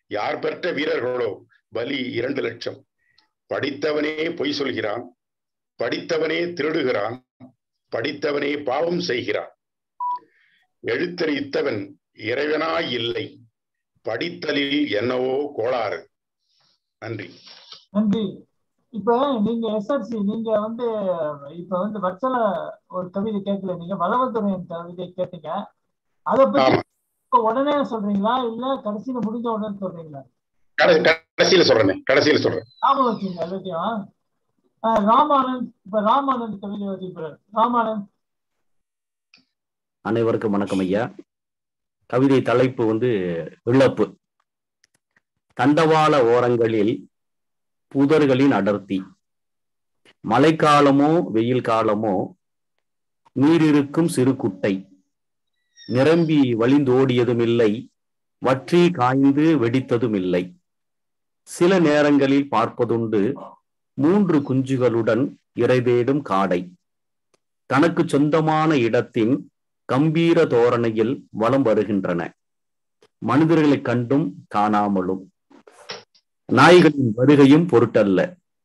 யார் பெற்ற வீரர்களோ பலி இரண்டு லட்சம் படித்தவனே பொய் சொல்கிறான் படித்தவனே திருடுகிறான் படித்தவனே பாவம் செய்கிறான் எழுத்தறித்தவன் இறைவனாய் இல்லை படித்தலில் என்னவோ கோளாறு நன்றி நன்றி இப்ப நீங்க எஸ்ஆர்சி நீங்க வந்து இப்ப வந்து வட்சல ஒரு கவிதை கேட்கல நீங்க வளவத்துறையின் கவிதை கேட்டீங்க அதை பத்தி ஆமா இப்ப உடனே சொல்றீங்களா இல்ல கடைசியில முடிஞ்ச உடனே சொல்றீங்களா கடை- கடைசியில சொல்றேன் கடைசியில சொல்றேன் ஞாபகம் வச்சுங்க எல்லாத்தையும் ஆஹ் ராமானந்த் இப்ப ராமானந்த் கவிதை வச்சுக்கிறார் ராமானந்த் அனைவருக்கும் வணக்கம் ஐயா கவிதை தலைப்பு வந்து இழப்பு தண்டவாள ஓரங்களில் புதர்களின் அடர்த்தி மழைக்காலமோ வெயில் காலமோ நீரிருக்கும் சிறு குட்டை நிரம்பி வழிந்தோடியதும் இல்லை வற்றி காய்ந்து வெடித்ததும் இல்லை சில நேரங்களில் பார்ப்பதுண்டு மூன்று குஞ்சுகளுடன் இறைதேடும் காடை தனக்கு சொந்தமான இடத்தின் கம்பீர தோரணையில் வலம் வருகின்றன மனிதர்களைக் கண்டும் காணாமலும் நாய்களின் வருகையும் பொருட்டல்ல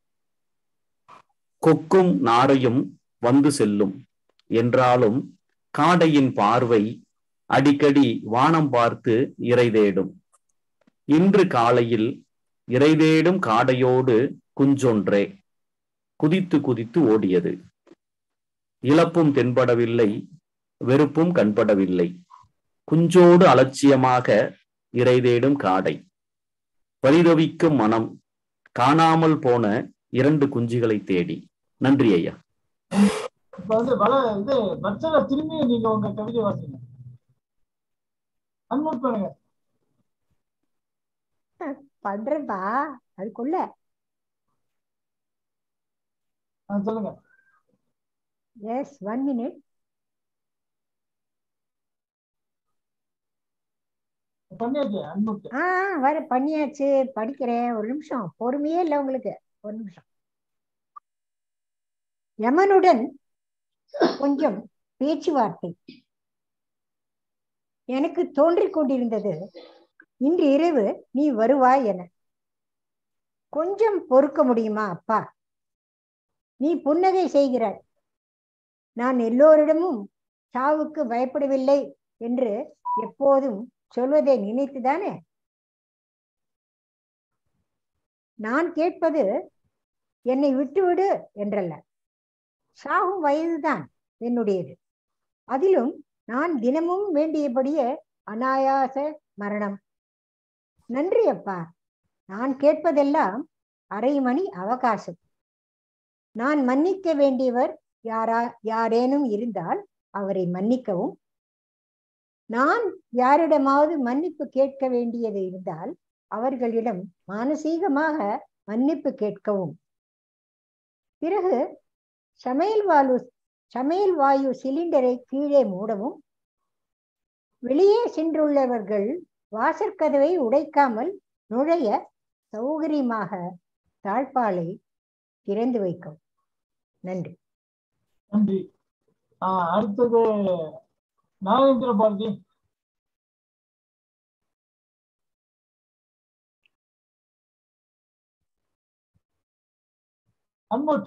கொக்கும் நாரையும் வந்து செல்லும் என்றாலும் காடையின் பார்வை அடிக்கடி வானம் பார்த்து இறைதேடும் இன்று காலையில் இறைதேடும் காடையோடு குஞ்சொன்றே குதித்து குதித்து ஓடியது இழப்பும் தென்படவில்லை வெறுப்பும் கண்படவில்லை குஞ்சோடு அலட்சியமாக இறைதேடும் காடை பரிதவிக்கும் மனம் காணாமல் போன இரண்டு குஞ்சுகளை தேடி நன்றி ஐயா இப்ப வந்து வள இது வட்சல திரும்பியும் நீங்க உங்க கவிதை வாசிங்க அன்மியூட் பண்ணுங்க பண்றேன்பா அதுக்குள்ள ஆ, சொல்லுங்க எஸ் ஒன் மினிட் பண்ணியாச்சு அன்மியூட் ஆ ஆ, வர பண்ணியாச்சு படிக்கிறேன் ஒரு நிமிஷம் பொறுமையே இல்லை உங்களுக்கு ஒரு நிமிஷம் யமனுடன் கொஞ்சம் பேச்சுவார்த்தை எனக்கு தோன்றிக் கொண்டிருந்தது இன்று இரவு நீ வருவாய் என கொஞ்சம் பொறுக்க முடியுமா அப்பா நீ புன்னகை செய்கிறாய் நான் எல்லோரிடமும் சாவுக்கு பயப்படவில்லை என்று எப்போதும் சொல்வதை நினைத்துதானே நான் கேட்பது என்னை விட்டுவிடு என்றல்ல சாகும் வயதுதான் என்னுடையது அதிலும் நான் தினமும் வேண்டியபடியே அனாயாச மரணம் நன்றி அப்பா நான் கேட்பதெல்லாம் அரை மணி அவகாசம் நான் மன்னிக்க வேண்டியவர் யாரா யாரேனும் இருந்தால் அவரை மன்னிக்கவும் நான் யாரிடமாவது மன்னிப்பு கேட்க வேண்டியது இருந்தால் அவர்களிடம் மானசீகமாக மன்னிப்பு கேட்கவும் பிறகு சமையல் வாயு சமையல் வாயு சிலிண்டரை கீழே மூடவும் வெளியே சென்றுள்ளவர்கள் வாசற்கதவை உடைக்காமல் நுழைய சௌகரியமாக தாழ்பாலை திறந்து வைக்கவும் நன்றி நன்றி ஆ அடுத்தது நாகேந்திர பாரதி அன்மோட்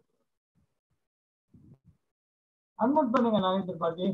அன்மோட் பண்ணுங்க நாகேந்திர பாரதி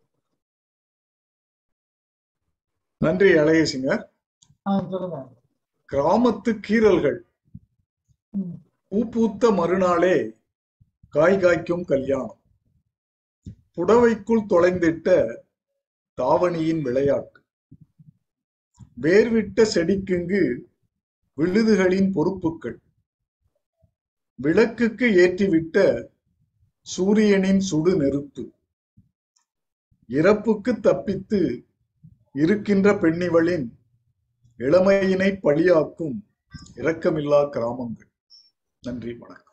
நன்றி அழகேசிங்க ஆ சொல்லுங்க கிராமத்து கீறல்கள் ம். பூ பூத்த மறுநாளே காய் காய்க்கும் கல்யாணம் புடவைக்குள் தொலைந்திட்ட தாவணியின் விளையாட்டு வேர்விட்ட செடிக்குங்கு விழுதுகளின் பொறுப்புகள் விளக்குக்கு ஏற்றிவிட்ட சூரியனின் சுடு நெருப்பு இறப்புக்கு தப்பித்து இருக்கின்ற பெண்ணிவளின் இளமையினை பழியாக்கும் இரக்கமில்லா கிராமங்கள் நன்றி வணக்கம்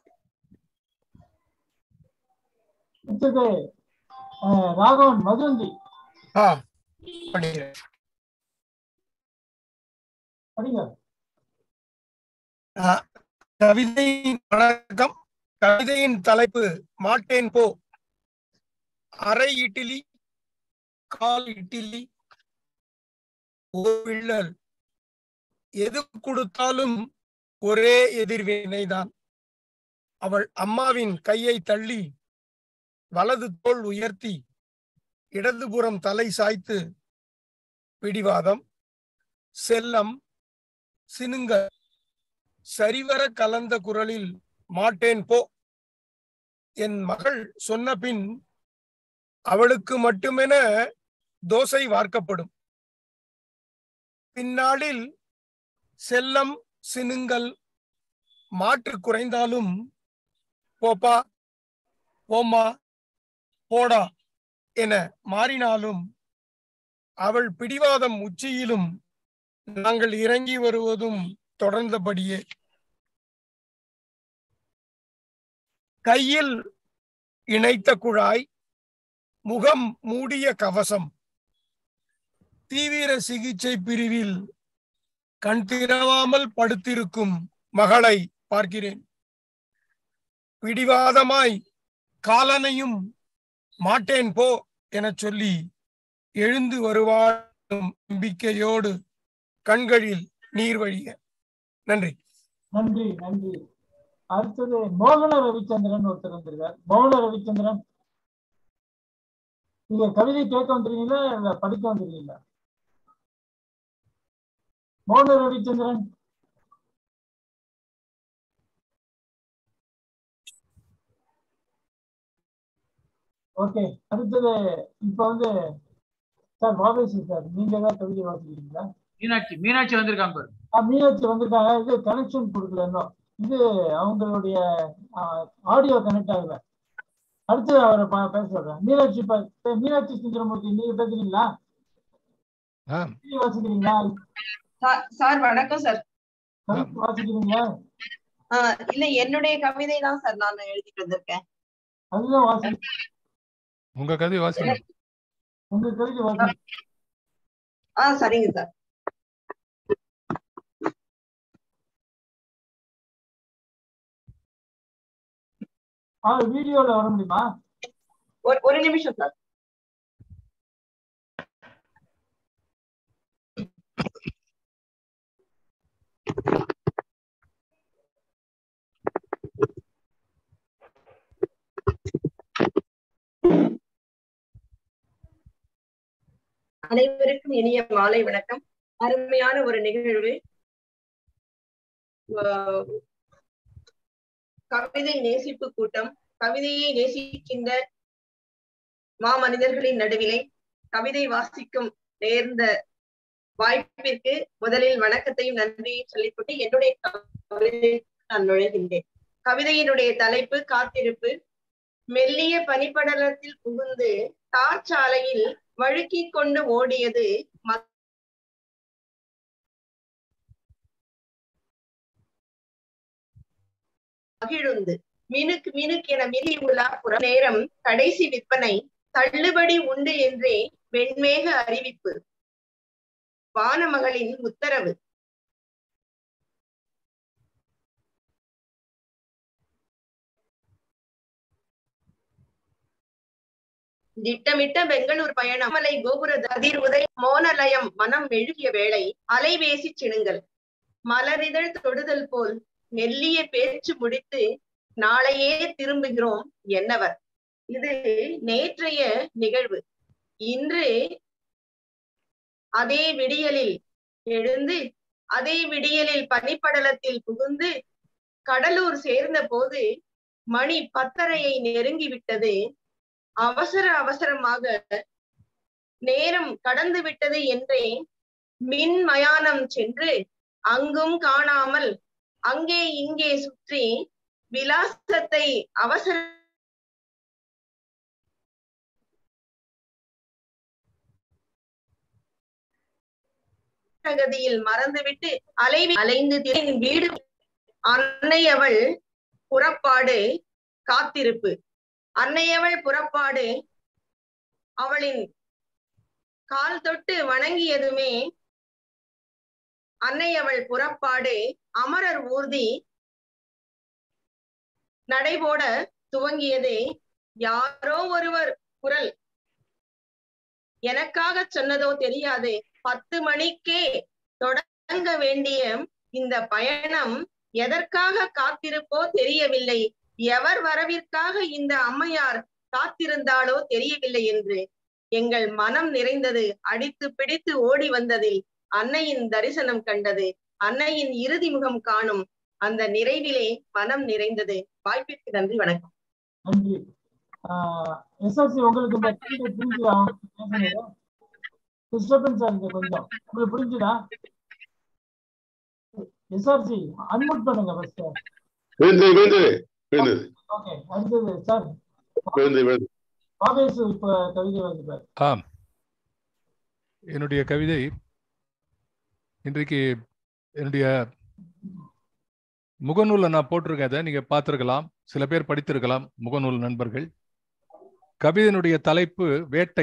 அடுத்தது ஆ, ராகவன் மதுவந்தி ஆ படிக்கிறேன் படிங்க ஆ, கவிதையின் வணக்கம் கவிதையின் தலைப்பு மாட்டேன் போ அரை இட்லி கால் இட்லி ஓவிள்ளல் எது கொடுத்தாலும் ஒரே எதிர்வினைதான் அவள் அம்மாவின் கையை தள்ளி வலது தோள் உயர்த்தி இடதுபுறம் தலை சாய்த்து பிடிவாதம் செல்லம் சினுங்க சரிவர கலந்த குரலில் மாட்டேன் போ என் மகள் சொன்ன பின் அவளுக்கு மட்டுமென தோசை வார்க்கப்படும் பின்னாளில் செல்லம் சினுங்கல் மாற்று குறைந்தாலும் போப்பா போம்மா போடா என மாறினாலும் அவள் பிடிவாதம் உச்சியிலும் நாங்கள் இறங்கி வருவதும் தொடர்ந்தபடியே கையில் இணைத்த குழாய் முகம் மூடிய கவசம் தீவிர சிகிச்சை பிரிவில் கண் திறவாமல் படுத்திருக்கும் மகளை பார்க்கிறேன் பிடிவாதமாய் காலனையும் மாட்டேன் போ எனச் சொல்லி எழுந்து வருவாள் நம்பிக்கையோடு கண்களில் நீர் வழிய நன்றி நன்றி நன்றி அடுத்தது மோகன ரவிச்சந்திரன் ஒருத்தர் வந்திருக்கார் மோகன ரவிச்சந்திரன் நீங்க கவிதை கேட்க வந்திருக்கீங்களா இல்ல படிக்க வந்திருக்கீங்களா மோகன ரவிச்சந்திரன் ஓகே அடுத்தது இப்ப வந்து சார் பாபேசி சார் நீங்க தான் கவிதை வாசிக்கிறீங்களா மீனாட்சி மீனாட்சி வந்திருக்காங்க பாரு ஆ, மீனாட்சி வந்திருக்காங்க இது கனெக்ஷன் கொடுக்கல இன்னும் இது அவங்களுடைய ஆடியோ கனெக்ட் ஆகல அடுத்து அவரை பா- பேச சொல்றேன் மீனாட்சி ப- ஏ, மீனாட்சி சுந்தரமூர்த்தி நீங்க பேசுறீங்களா ஆ நீங்க வாசிக்கிறீங்களா சார் சார் வணக்கம் சார் கவிதை வாசிக்கிறீங்களா ஆஹ் இல்ல என்னுடைய கவிதை தான் சார் நான் எழுதிட்டு வந்திருக்கேன் அதுதான் வாசி உங்க கதை வாசிங்க உங்க கவிதை வாசி ஆ சரிங்க சார் ஆ வீடியோல வர முடியுமா ஒரு ஒரு நிமிஷம் சார் அனைவருக்கும் இனிய மாலை வணக்கம் அருமையான ஒரு நிகழ்வு ஆஹ் கவிதை நேசிப்பு கூட்டம் கவிதையை நேசிக்கின்ற மாமனிதர்களின் நடுவிலே கவிதை வாசிக்கும் நேர்ந்த வாய்ப்பிற்கு முதலில் வணக்கத்தையும் நன்றியையும் சொல்லிக்கொண்டு என்னுடைய கவிதை நான் நுழைகின்றேன் கவிதையினுடைய தலைப்பு காத்திருப்பு மெல்லிய பனிப்படலத்தில் புகுந்து தார்ச்சாலையில் வழுக்கிக் கொண்டு ஓடியது ம- மகிழுந்து மினுக்கு மினுக்கு என மிதி உலா புறம் நேரம் கடைசி விற்பனை தள்ளுபடி உண்டு என்றே வெண்மேக அறிவிப்பு வானமகளின் உத்தரவு திட்டமிட்ட பெங்களூர் பயணம் மலை கோபுர அதிர் உதய மோனலயம் மனம் மெழுகிய வேளை அலைவேசி சிணுங்கல் மலரிதழ் தொடுதல் போல் மெல்லிய பேச்சு முடித்து நாளையே திரும்புகிறோம் என்னவர் இது நேற்றைய நிகழ்வு இன்று அதே விடியலில் எழுந்து அதே விடியலில் பனிப்படலத்தில் புகுந்து கடலூர் சேர்ந்த போது மணி பத்தரையை நெருங்கி விட்டது அவசர அவசரமாக நேரம் கடந்து விட்டது என்றே மின் மயானம் சென்று அங்கும் காணாமல் அங்கே இங்கே சுற்றி விலாசத்தை அவசர கதியில் மறந்துவிட்டு அலைவி அலைந்து திரிந்து வீடு அன்னை அவள் புறப்பாடு காத்திருப்பு அன்னையவள் புறப்பாடு அவளின் கால் தொட்டு வணங்கியதுமே அன்னையவள் புறப்பாடு அமரர் ஊர்தி நடைபோட துவங்கியது யாரோ ஒருவர் குரல் எனக்காக சொன்னதோ தெரியாது பத்து மணிக்கே தொட தொடங்க வேண்டிய இந்த பயணம் எதற்காக காத்திருப்போ தெரியவில்லை எவர் வரவிற்காக இந்த அம்மையார் காத்திருந்தாளோ தெரியவில்லை என்று எங்கள் மனம் நிறைந்தது அடித்து பிடித்து ஓடி வந்ததில் அன்னையின் தரிசனம் கண்டது அன்னையின் இறுதி முகம் காணும் அந்த நிறைவிலே மனம் நிறைந்தது வாய்ப்பிற்கு நன்றி வணக்கம் நன்றி எஸ்ஆர்சி உங்களுக்கு இந்த கேள்வி புரிஞ்சுதா டிஸ்டர்பன்ஸா இருக்கு கொஞ்சம் உங்களுக்கு புரிஞ்சுதா எஸ்ஆர்சி அன்மியூட் பண்ணுங்க ஃபர்ஸ்ட் விழுந்தது விழுந்தது விழுந்தது ஓகே அடுத்தது சார் விழுந்து விழுந்து பாபேசு இப்ப கவிதை வந்து ஆம் என்னுடைய கவிதை இன்றைக்கு என்னுடைய முகநூல்ல நான் போட்டிருக்கேன் அதை நீங்க பார்த்திருக்கலாம் சில பேர் படித்திருக்கலாம் முகநூல் நண்பர்கள் கவிதையினுடைய தலைப்பு வேட்டை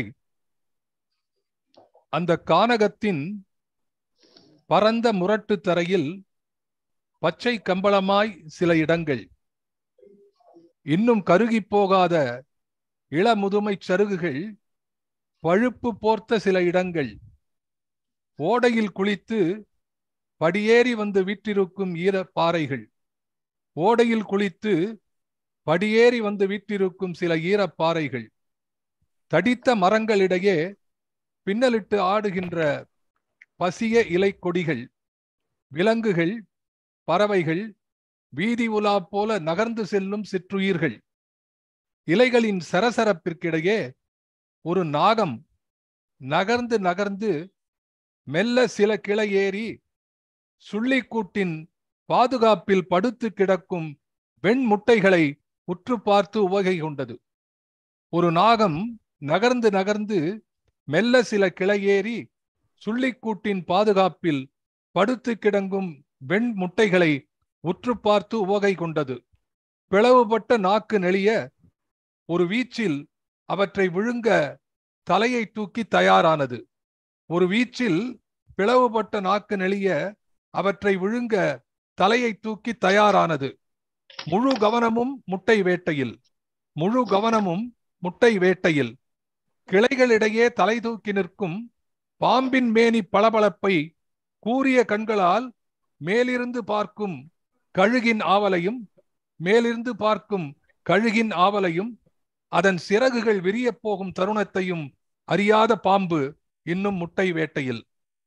அந்த கானகத்தின் பரந்த முரட்டு தரையில் பச்சை கம்பளமாய் சில இடங்கள் இன்னும் கருகி போகாத இளமுதுமை சருகுகள் பழுப்பு போர்த்த சில இடங்கள் ஓடையில் குளித்து படியேறி வந்து வீற்றிருக்கும் ஈர பாறைகள் ஓடையில் குளித்து படியேறி வந்து வீற்றிருக்கும் சில ஈரப்பாறைகள் தடித்த மரங்களிடையே பின்னலிட்டு ஆடுகின்ற பசிய இலை கொடிகள் விலங்குகள் பறவைகள் வீதி உலா போல நகர்ந்து செல்லும் சிற்றுயிர்கள் இலைகளின் சரசரப்பிற்கிடையே ஒரு நாகம் நகர்ந்து நகர்ந்து மெல்ல சில கிளையேறி சுள்ளிக்கூட்டின் பாதுகாப்பில் படுத்து கிடக்கும் வெண்முட்டைகளை உற்று பார்த்து உவகை கொண்டது ஒரு நாகம் நகர்ந்து நகர்ந்து மெல்ல சில கிளையேறி சுள்ளிக்கூட்டின் பாதுகாப்பில் படுத்து கிடங்கும் வெண் முட்டைகளை உற்று பார்த்து உவகை கொண்டது பிளவுபட்ட நாக்கு நெளிய ஒரு வீச்சில் அவற்றை விழுங்க தலையை தூக்கி தயாரானது ஒரு வீச்சில் பிளவுபட்ட நாக்கு நெளிய அவற்றை விழுங்க தலையை தூக்கி தயாரானது முழு கவனமும் முட்டை வேட்டையில் முழு கவனமும் முட்டை வேட்டையில் கிளைகளிடையே தலை தூக்கி நிற்கும் பாம்பின் மேனி பளபளப்பை கூரிய கண்களால் மேலிருந்து பார்க்கும் கழுகின் ஆவலையும் மேலிருந்து பார்க்கும் கழுகின் ஆவலையும் அதன் சிறகுகள் விரியப் போகும் தருணத்தையும் அறியாத பாம்பு இன்னும் முட்டை வேட்டையில்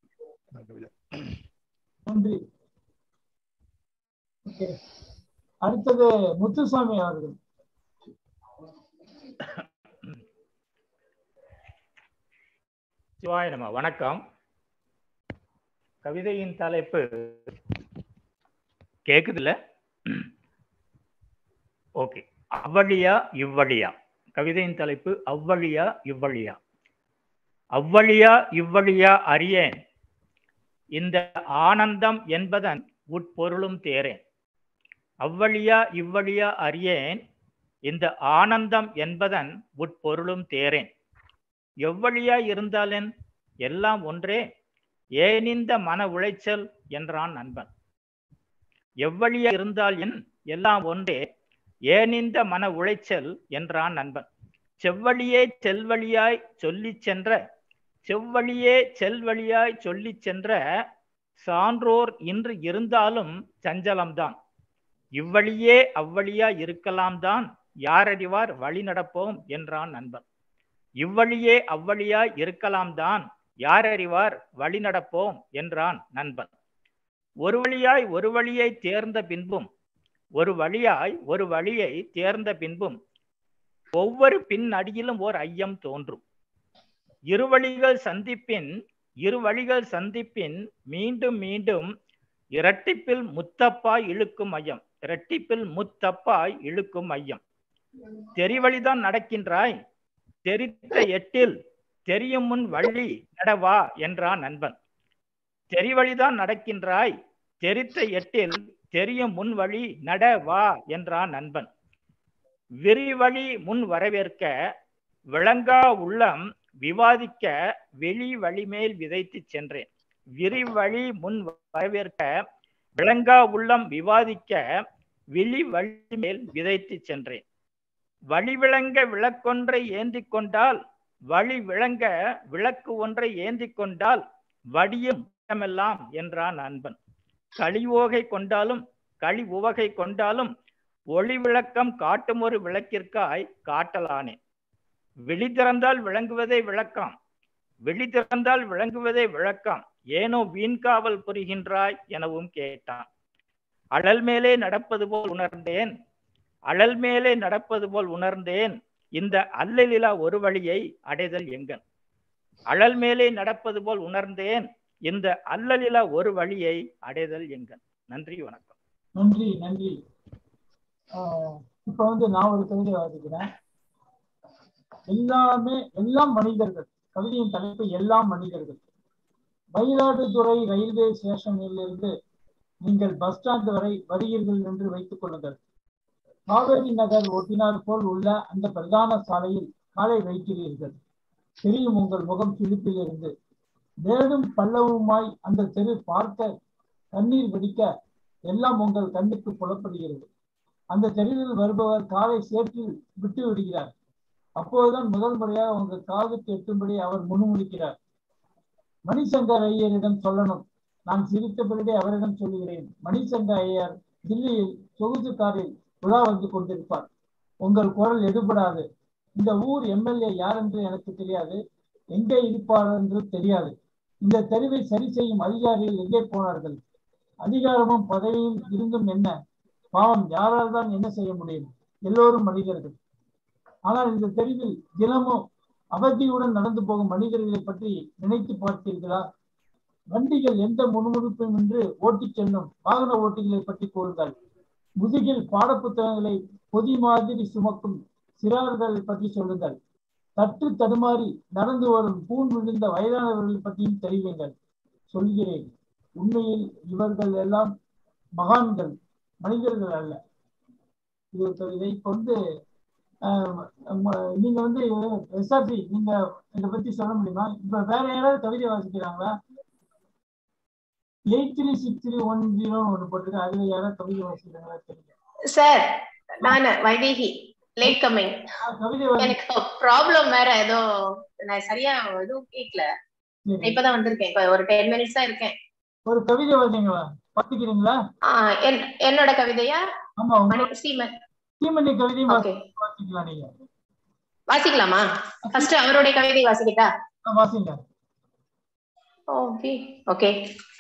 நன்றி Okay. அடுத்தது முத்துசாமி அவர்கள் சிவாய நம வணக்கம் கவிதையின் தலைப்பு கேக்குதுல்ல ஓகே அவ்வழியா இவ்வழியா கவிதையின் தலைப்பு அவ்வழியா இவ்வழியா அவ்வழியா இவ்வழியா அறியேன் இந்த ஆனந்தம் என்பதன் உட்பொருளும் தேரேன் அவ்வழியா இவ்வழியா அறியேன் இந்த ஆனந்தம் என்பதன் உட்பொருளும் தேரேன் எவ்வழியா இருந்தாலென் எல்லாம் ஒன்றே ஏனிந்த மன உளைச்சல் என்றான் நண்பன் எவ்வழியா இருந்தால் என் எல்லாம் ஒன்றே ஏனிந்த மன உளைச்சல் என்றான் நண்பன் செவ்வழியே செல்வழியாய் சொல்லி சென்ற செவ்வழியே செல்வழியாய் சொல்லி சென்ற சான்றோர் இன்று இருந்தாலும் சஞ்சலம்தான் இவ்வழியே அவ்வழியா இருக்கலாம் தான் யாரறிவார் வழி நடப்போம் என்றான் நண்பன் இவ்வழியே அவ்வழியாய் இருக்கலாம் தான் யாரறிவார் வழி நடப்போம் என்றான் நண்பன் ஒரு வழியாய் ஒரு வழியை தேர்ந்த பின்பும் ஒரு வழியாய் ஒரு வழியை தேர்ந்த பின்பும் ஒவ்வொரு பின் அடியிலும் ஓர் ஐயம் தோன்றும் இரு வழிகள் சந்திப்பின் இரு வழிகள் சந்திப்பின் மீண்டும் மீண்டும் இரட்டிப்பில் முத்தப்பாய் இழுக்கும் ஐயம் இரட்டிப்பில் முத்தப்பாய் இழுக்கும் ஐயம் தெரிவழிதான் நடக்கின்றாய் தெரித்த எட்டில் தெரியும் முன் வழி நடவா என்றான் நண்பன் தெரிவழிதான் நடக்கின்றாய் தெரித்த எட்டில் தெரியும் முன் வழி நட வா என்றான் நண்பன் விரிவழி முன் வரவேற்க விளங்கா உள்ளம் விவாதிக்க வெளி வழிமேல் விதைத்து சென்றேன் விரிவழி முன் வரவேற்க விளங்கா உள்ளம் விவாதிக்க வெளி வழி மேல் விதைத்து சென்றேன் வழி விளங்க விளக்கொன்றை ஏந்தி கொண்டால் வழி விளங்க விளக்கு ஒன்றை ஏந்தி கொண்டால் வடியும் வட்டமெல்லாம் என்றான் நண்பன் களி ஓகை கொண்டாலும் களி உவகை கொண்டாலும் ஒளி விளக்கம் காட்டும் ஒரு விளக்கிற்காய் காட்டலானேன் விழி திறந்தால் விளங்குவதே விளக்கம் விழி திறந்தால் விளங்குவதே விளக்கம் ஏனோ வீண்காவல் புரிகின்றாய் எனவும் கேட்டான் அழல் மேலே நடப்பது போல் உணர்ந்தேன் அழல் மேலே நடப்பது போல் உணர்ந்தேன் இந்த அல்லலிலா ஒரு வழியை அடைதல் எங்கன் அழல் மேலே நடப்பது போல் உணர்ந்தேன் இந்த அல்லலிலா ஒரு வழியை அடைதல் எங்கன் நன்றி வணக்கம் நன்றி நன்றி ஆஹ் இப்ப வந்து நான் ஒரு கவிதை வாசிக்கிறேன் எல்லாமே எல்லாம் மனிதர்கள் கவிதையின் தலைப்பு எல்லாம் மனிதர்கள் மயிலாடுதுறை ரயில்வே ஸ்டேஷனில் இருந்து நீங்கள் பஸ் ஸ்டாண்ட் வரை வருகிறீர்கள் என்று வைத்துக் கொள்ளுங்கள் காவேரி நகர் ஒட்டினார் போல் உள்ள அந்த பிரதான சாலையில் காலை வைக்கிறீர்கள் தெரியும் உங்கள் முகம் சிரிப்பில் இருந்து மேலும் பல்லவுமாய் அந்த தெரு பார்க்க கண்ணீர் வெடிக்க எல்லாம் உங்கள் கண்ணுக்கு புலப்படுகிறது அந்த தெருவில் வருபவர் காலை சேற்றில் விட்டு விடுகிறார் அப்போதுதான் முதல் முறையாக உங்கள் காதுக்கு எட்டும்படி அவர் முணுமுணுக்கிறார் மணிசங்கர் ஐயரிடம் சொல்லணும் நான் சிரித்தபடியே அவரிடம் சொல்லுகிறேன் மணிசங்கர் ஐயர் தில்லியில் சொகுசு காரில் உலா வந்து கொண்டிருப்பார் உங்கள் குரல் எடுபடாது இந்த ஊர் எம்எல்ஏ யார் என்று எனக்கு தெரியாது எங்கே இருப்பார் என்று தெரியாது இந்த தெருவை சரி செய்யும் அதிகாரிகள் எங்கே போனார்கள் அதிகாரமும் பதவியும் இருந்தும் என்ன பாவம் யாரால் தான் என்ன செய்ய முடியும் எல்லோரும் மனிதர்கள் ஆனால் இந்த தெருவில் தினமும் அவதியுடன் நடந்து போகும் மனிதர்களை பற்றி நினைத்து பார்த்தீர்களா வண்டிகள் எந்த முணுமுணுப்பும் என்று ஓட்டிச் செல்லும் வாகன ஓட்டிகளை பற்றி கூறுங்கள் முதுகில் பாடப்புத்தகங்களை பொதி மாதிரி சுமக்கும் சிறார்களை பற்றி சொல்லுங்கள் தட்டு தடுமாறி நடந்து வரும் பூன் விழுந்த வயதானவர்களை பற்றியும் தெரிவிங்கள் சொல்கிறேன் உண்மையில் இவர்கள் எல்லாம் மகான்கள் மனிதர்கள் அல்ல இது ஒரு கவிதை இப்போ வந்து ஆஹ் ம- நீங்க வந்து எஸ்ஆர்சி நீங்க இதை பத்தி சொல்ல முடியுமா இப்ப வேற யாராவது கவிதை வாசிக்கிறாங்களா eight three six three one zero ஒன்று போட்டிருக்கு அதுல யாராவது கவிதை வாசிக்கிறாங்களா தெரியல சார் நானு வைதேகி லேட் கம்மிங் கவிதை வாசி எனக்கு ப்ராப்ளம் வேற ஏதோ நான் சரியா எதுவும் கேட்கல சரி. இப்பதான் வந்திருக்கேன் இப்ப ஒரு டென் மினிட்ஸ் தான் இருக்கேன் ஒரு கவிதை வாசிங்களா பாத்துக்கிறீங்களா ஆஹ் என்- என்னோட கவிதையா ஆமா உங்க மணி- சீமன் தீமணி கவிதையும் ஓகே வாசி- வாசிக்கலாம் நீங்க வாசிக்கலாமா ஃபர்ஸ்ட் அவருடைய கவிதை வாசிக்கிட்டா ஆ, வாசிங்க ஓகே ஓகே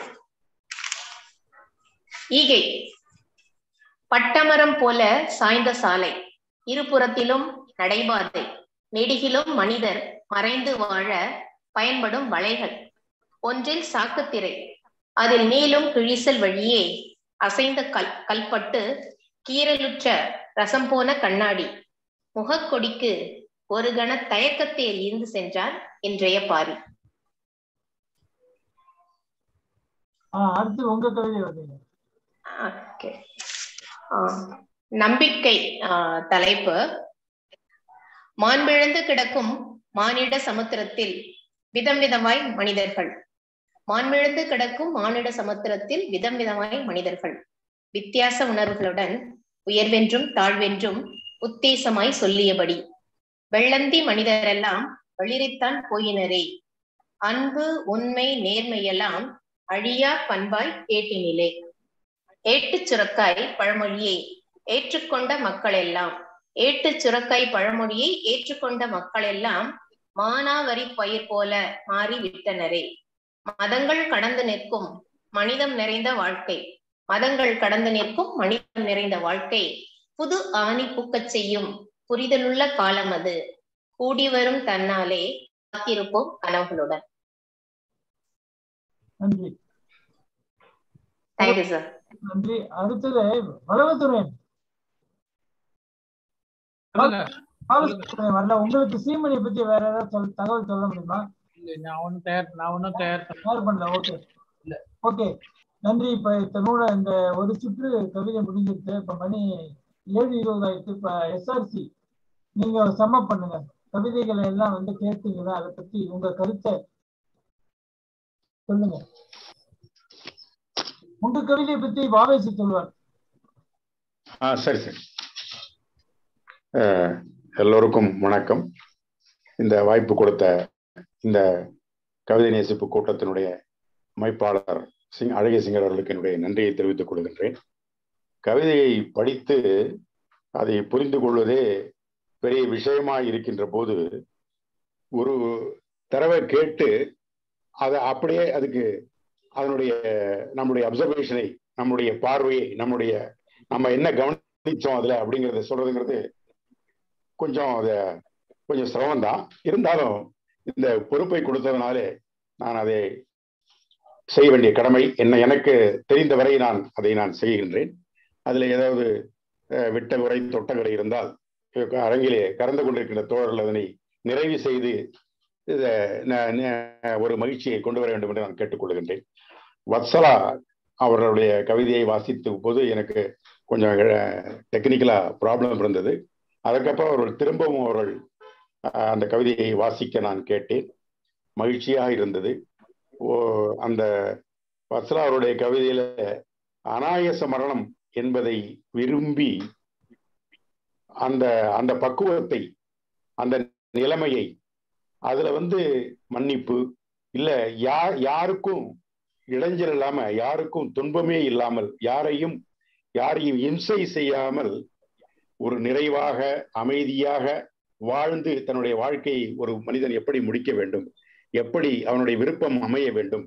ஈகை பட்டமரம் போல சாய்ந்த சாலை இருபுறத்திலும் நடைபாதை நெடுகிலும் மனிதர் மறைந்து வாழ பயன்படும் வளைகள் ஒன்றில் சாக்குத்திரை அதில் நீளும் கிழிசல் வழியே அசைந்த கல் கல்பட்டு கீறலுற்ற ரசம் போன கண்ணாடி முகக்கொடிக்கு ஒரு கண தயக்கத்தில் ஈர்ந்து சென்றார் இன்றைய பாரி ஆ அடுத்து உங்க கவிதை வாசிங்க ஓகே நம்பிக்கை ஆஹ், தலைப்பு மாண்பிழந்து கிடக்கும் மானிட சமுத்திரத்தில் விதம் விதமாய் மனிதர்கள் மாண்பிழந்து கிடக்கும் மானிட சமுத்திரத்தில் விதம் விதமாய் மனிதர்கள் வித்தியாச உணர்வுகளுடன் உயர்வென்றும் தாழ்வென்றும் உத்தேசமாய் சொல்லியபடி வெள்ளந்தி மனிதரெல்லாம் வெளிரித்தான் போயினரே அன்பு உண்மை நேர்மையெல்லாம் அழியா பண்பாய் கேட்டினிலே ஏட்டுச் சுரக்காய் பழமொழியை ஏற்றுக்கொண்ட மக்கள் எல்லாம் ஏட்டுச் சுரக்காய் பழமொழியை ஏற்றுக்கொண்ட மக்கள் எல்லாம் மானாவரி பயிர் போல மாறி விட்டனரே மதங்கள் கடந்து நிற்கும் மனிதம் நிறைந்த வாழ்க்கை மதங்கள் கடந்து நிற்கும் மனிதம் நிறைந்த வாழ்க்கை புது ஆணி பூக்கச் செய்யும் புரிதலுள்ள காலம் அது கூடி வரும் தன்னாலே காத்திருப்போம் கனவுகளுடன் நன்றி தேங்க்யூ சார் நன்றி அடுத்தது வளவத்துறையன் சொல்லுங்க. ஆலோசனை வரல உங்களுக்கு சீமணியை பத்தி வேற ஏதாவது சொல் தகவல் சொல்ல முடியுமா இல்ல, நான் ஒண்ணும் தயார் நான் ஒண்ணும் தயார் பண்ணல. தயார் பண்ணல ஓகே ஓகே நன்றி இப்ப தன்னோட இந்த ஒரு சுற்று கவிதை முடிஞ்சிருச்சு இப்ப மணி ஏழு இருபது ஆயிடுச்சு இப்ப எஸ்ஆர்சி நீங்க சம்மப் பண்ணுங்க கவிதைகளை எல்லாம் வந்து கேட்டீங்களா அதை பத்தி உங்க கருத்தை சொல்லுங்க உங்க கவிதையை பத்தி பாவேசி சொல்வார் ஆ சரி சரி அஹ், எல்லோருக்கும் வணக்கம் இந்த வாய்ப்பு கொடுத்த இந்த கவிதை நேசிப்பு கூட்டத்தினுடைய அமைப்பாளர் சிங் அழகிய சிங்கர் அவர்களுக்கு என்னுடைய நன்றியை தெரிவித்துக் கொள்கின்றேன் கவிதையை படித்து அதை புரிந்து கொள்வதே பெரிய விஷயமாய் இருக்கின்ற போது ஒரு தடவை கேட்டு அதை அப்படியே அதுக்கு அதனுடைய நம்முடைய அப்சர்வேஷனை நம்முடைய பார்வையை நம்முடைய நம்ம என்ன கவனிச்சோம் அதுல அப்படிங்கறத சொல்றதுங்கிறது கொஞ்சம் அத கொஞ்சம் சிரமம் தான் இருந்தாலும் இந்த பொறுப்பை கொடுத்ததுனாலே நான் அதை செய்ய வேண்டிய கடமை என்ன எனக்கு தெரிந்த வரை நான் அதை நான் செய்கின்றேன் அதுல ஏதாவது அஹ், விட்ட குறை தொட்ட குறை இருந்தால் அரங்கிலே கறந்து கொண்டிருக்கின்ற தோழர்கள் அதனை நிறைவு செய்து இத ந- ந- ஒரு மகிழ்ச்சியை கொண்டு வர வேண்டும் என்று நான் கேட்டுக்கொள்கின்றேன் வத்சலா அவர்களுடைய கவிதையை வாசித்த போது எனக்கு கொஞ்சம் டெக்னிக்கலா ப்ராப்ளம் இருந்தது அதுக்கப்புறம் அவர்கள் திரும்பவும் அவர்கள் அஹ், அந்த கவிதையை வாசிக்க நான் கேட்டேன் மகிழ்ச்சியாக இருந்தது ஓ அந்த வத்சலா அவருடைய கவிதையில அனாயச மரணம் என்பதை விரும்பி அந்த அந்த பக்குவத்தை அந்த நிலைமையை அதுல வந்து மன்னிப்பு இல்ல யார் யாருக்கும் இடைஞ்சல் இல்லாம யாருக்கும் துன்பமே இல்லாமல் யாரையும் யாரையும் இம்சை செய்யாமல் ஒரு நிறைவாக அமைதியாக வாழ்ந்து தன்னுடைய வாழ்க்கையை ஒரு மனிதன் எப்படி முடிக்க வேண்டும் எப்படி அவனுடைய விருப்பம் அமைய வேண்டும்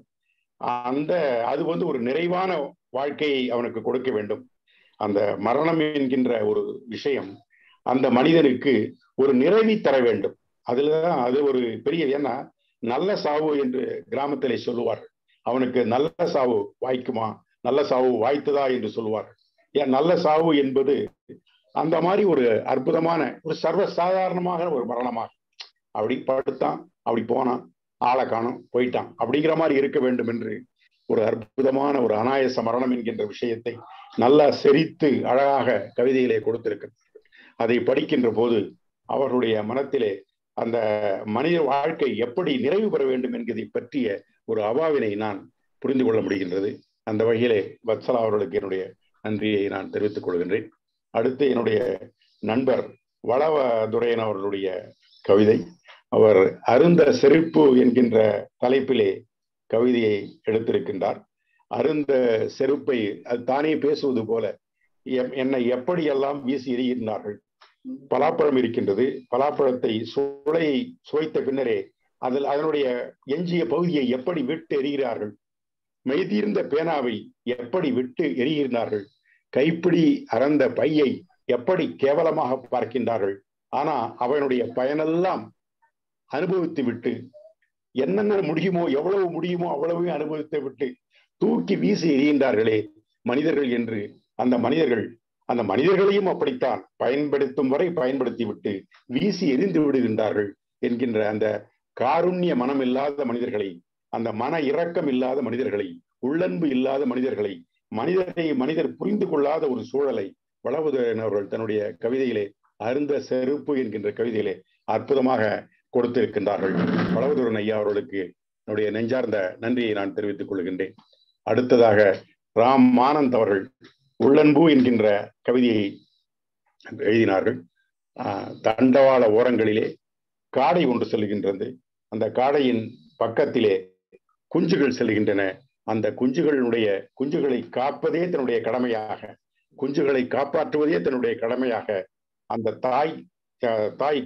அந்த அது வந்து ஒரு நிறைவான வாழ்க்கையை அவனுக்கு கொடுக்க வேண்டும் அந்த மரணம் என்கின்ற ஒரு விஷயம் அந்த மனிதனுக்கு ஒரு நிறைவி தர வேண்டும் அதுலதான் அது ஒரு பெரிய ஏன்னா நல்ல சாவு என்று கிராமத்திலே சொல்லுவார் அவனுக்கு நல்ல சாவு வாய்க்குமா நல்ல சாவு வாய்த்ததா என்று சொல்லுவார் ஏன் நல்ல சாவு என்பது அந்த மாதிரி ஒரு அற்புதமான ஒரு சர்வ சாதாரணமாக ஒரு மரணமாக அப்படி படுத்தான் அப்படி போனான் ஆளை காணும் போயிட்டான் அப்படிங்கிற மாதிரி இருக்க வேண்டும் என்று ஒரு அற்புதமான ஒரு அனாயச மரணம் என்கின்ற விஷயத்தை நல்லா செறித்து அழகாக கவிதையிலே கொடுத்திருக்கிறார் அதை படிக்கின்ற போது அவர்களுடைய மனத்திலே அந்த மனித வாழ்க்கை எப்படி நிறைவு பெற வேண்டும் என்கிறதை பற்றிய ஒரு அவாவினை நான் புரிந்து கொள்ள முடிகின்றது அந்த வகையிலே வத்சலா அவர்களுக்கு என்னுடைய நன்றியை நான் தெரிவித்துக் கொள்கின்றேன் அடுத்து என்னுடைய நண்பர் வளவ துரையன் அவர்களுடைய கவிதை அவர் அருந்த செருப்பு என்கின்ற தலைப்பிலே கவிதையை எடுத்திருக்கின்றார் அருந்த செருப்பை அது தானே பேசுவது போல எம்- என்னை எப்படியெல்லாம் வீசி எறிகின்றார்கள் பலாப்பழம் இருக்கின்றது பலாப்பழத்தை சுளையை சுவைத்த பின்னரே அதில் அதனுடைய எஞ்சிய பகுதியை எப்படி விட்டு எறிகிறார்கள் மெய்தீர்ந்த பேனாவை எப்படி விட்டு எறிகிறார்கள் கைப்பிடி அறந்த பையை எப்படி கேவலமாக பார்க்கின்றார்கள் ஆனா அவனுடைய பயனெல்லாம் அனுபவித்து விட்டு என்னென்ன முடியுமோ எவ்வளவு முடியுமோ அவ்வளவு அனுபவித்து விட்டு தூக்கி வீசி எறிகின்றார்களே மனிதர்கள் என்று அந்த மனிதர்கள் அந்த மனிதர்களையும் அப்படித்தான் பயன்படுத்தும் வரை பயன்படுத்தி விட்டு வீசி எரிந்து விடுகின்றார்கள் என்கின்ற அந்த காருண்ய மனம் இல்லாத மனிதர்களை அந்த மன இரக்கம் இல்லாத மனிதர்களை உள்ளன்பு இல்லாத மனிதர்களை மனிதரை மனிதர் புரிந்து கொள்ளாத ஒரு சூழலை வளவுதரன் அவர்கள் தன்னுடைய கவிதையிலே அருந்த செருப்பு என்கின்ற கவிதையிலே அற்புதமாக கொடுத்திருக்கின்றார்கள் வளவுதுரன் ஐயா அவர்களுக்கு என்னுடைய நெஞ்சார்ந்த நன்றியை நான் தெரிவித்துக் கொள்கின்றேன் அடுத்ததாக ராம் மானந்த் அவர்கள் உள்ளன்பு என்கின்ற கவிதையை எழுதினார்கள் ஆஹ் தண்டவாள ஓரங்களிலே காடை ஒன்று செல்கின்றது அந்த காடையின் பக்கத்திலே குஞ்சுகள் செல்கின்றன அந்த குஞ்சுகளுடைய குஞ்சுகளை காப்பதே தன்னுடைய கடமையாக குஞ்சுகளை காப்பாற்றுவதே தன்னுடைய கடமையாக அந்த தாய் ஆஹ் தாய்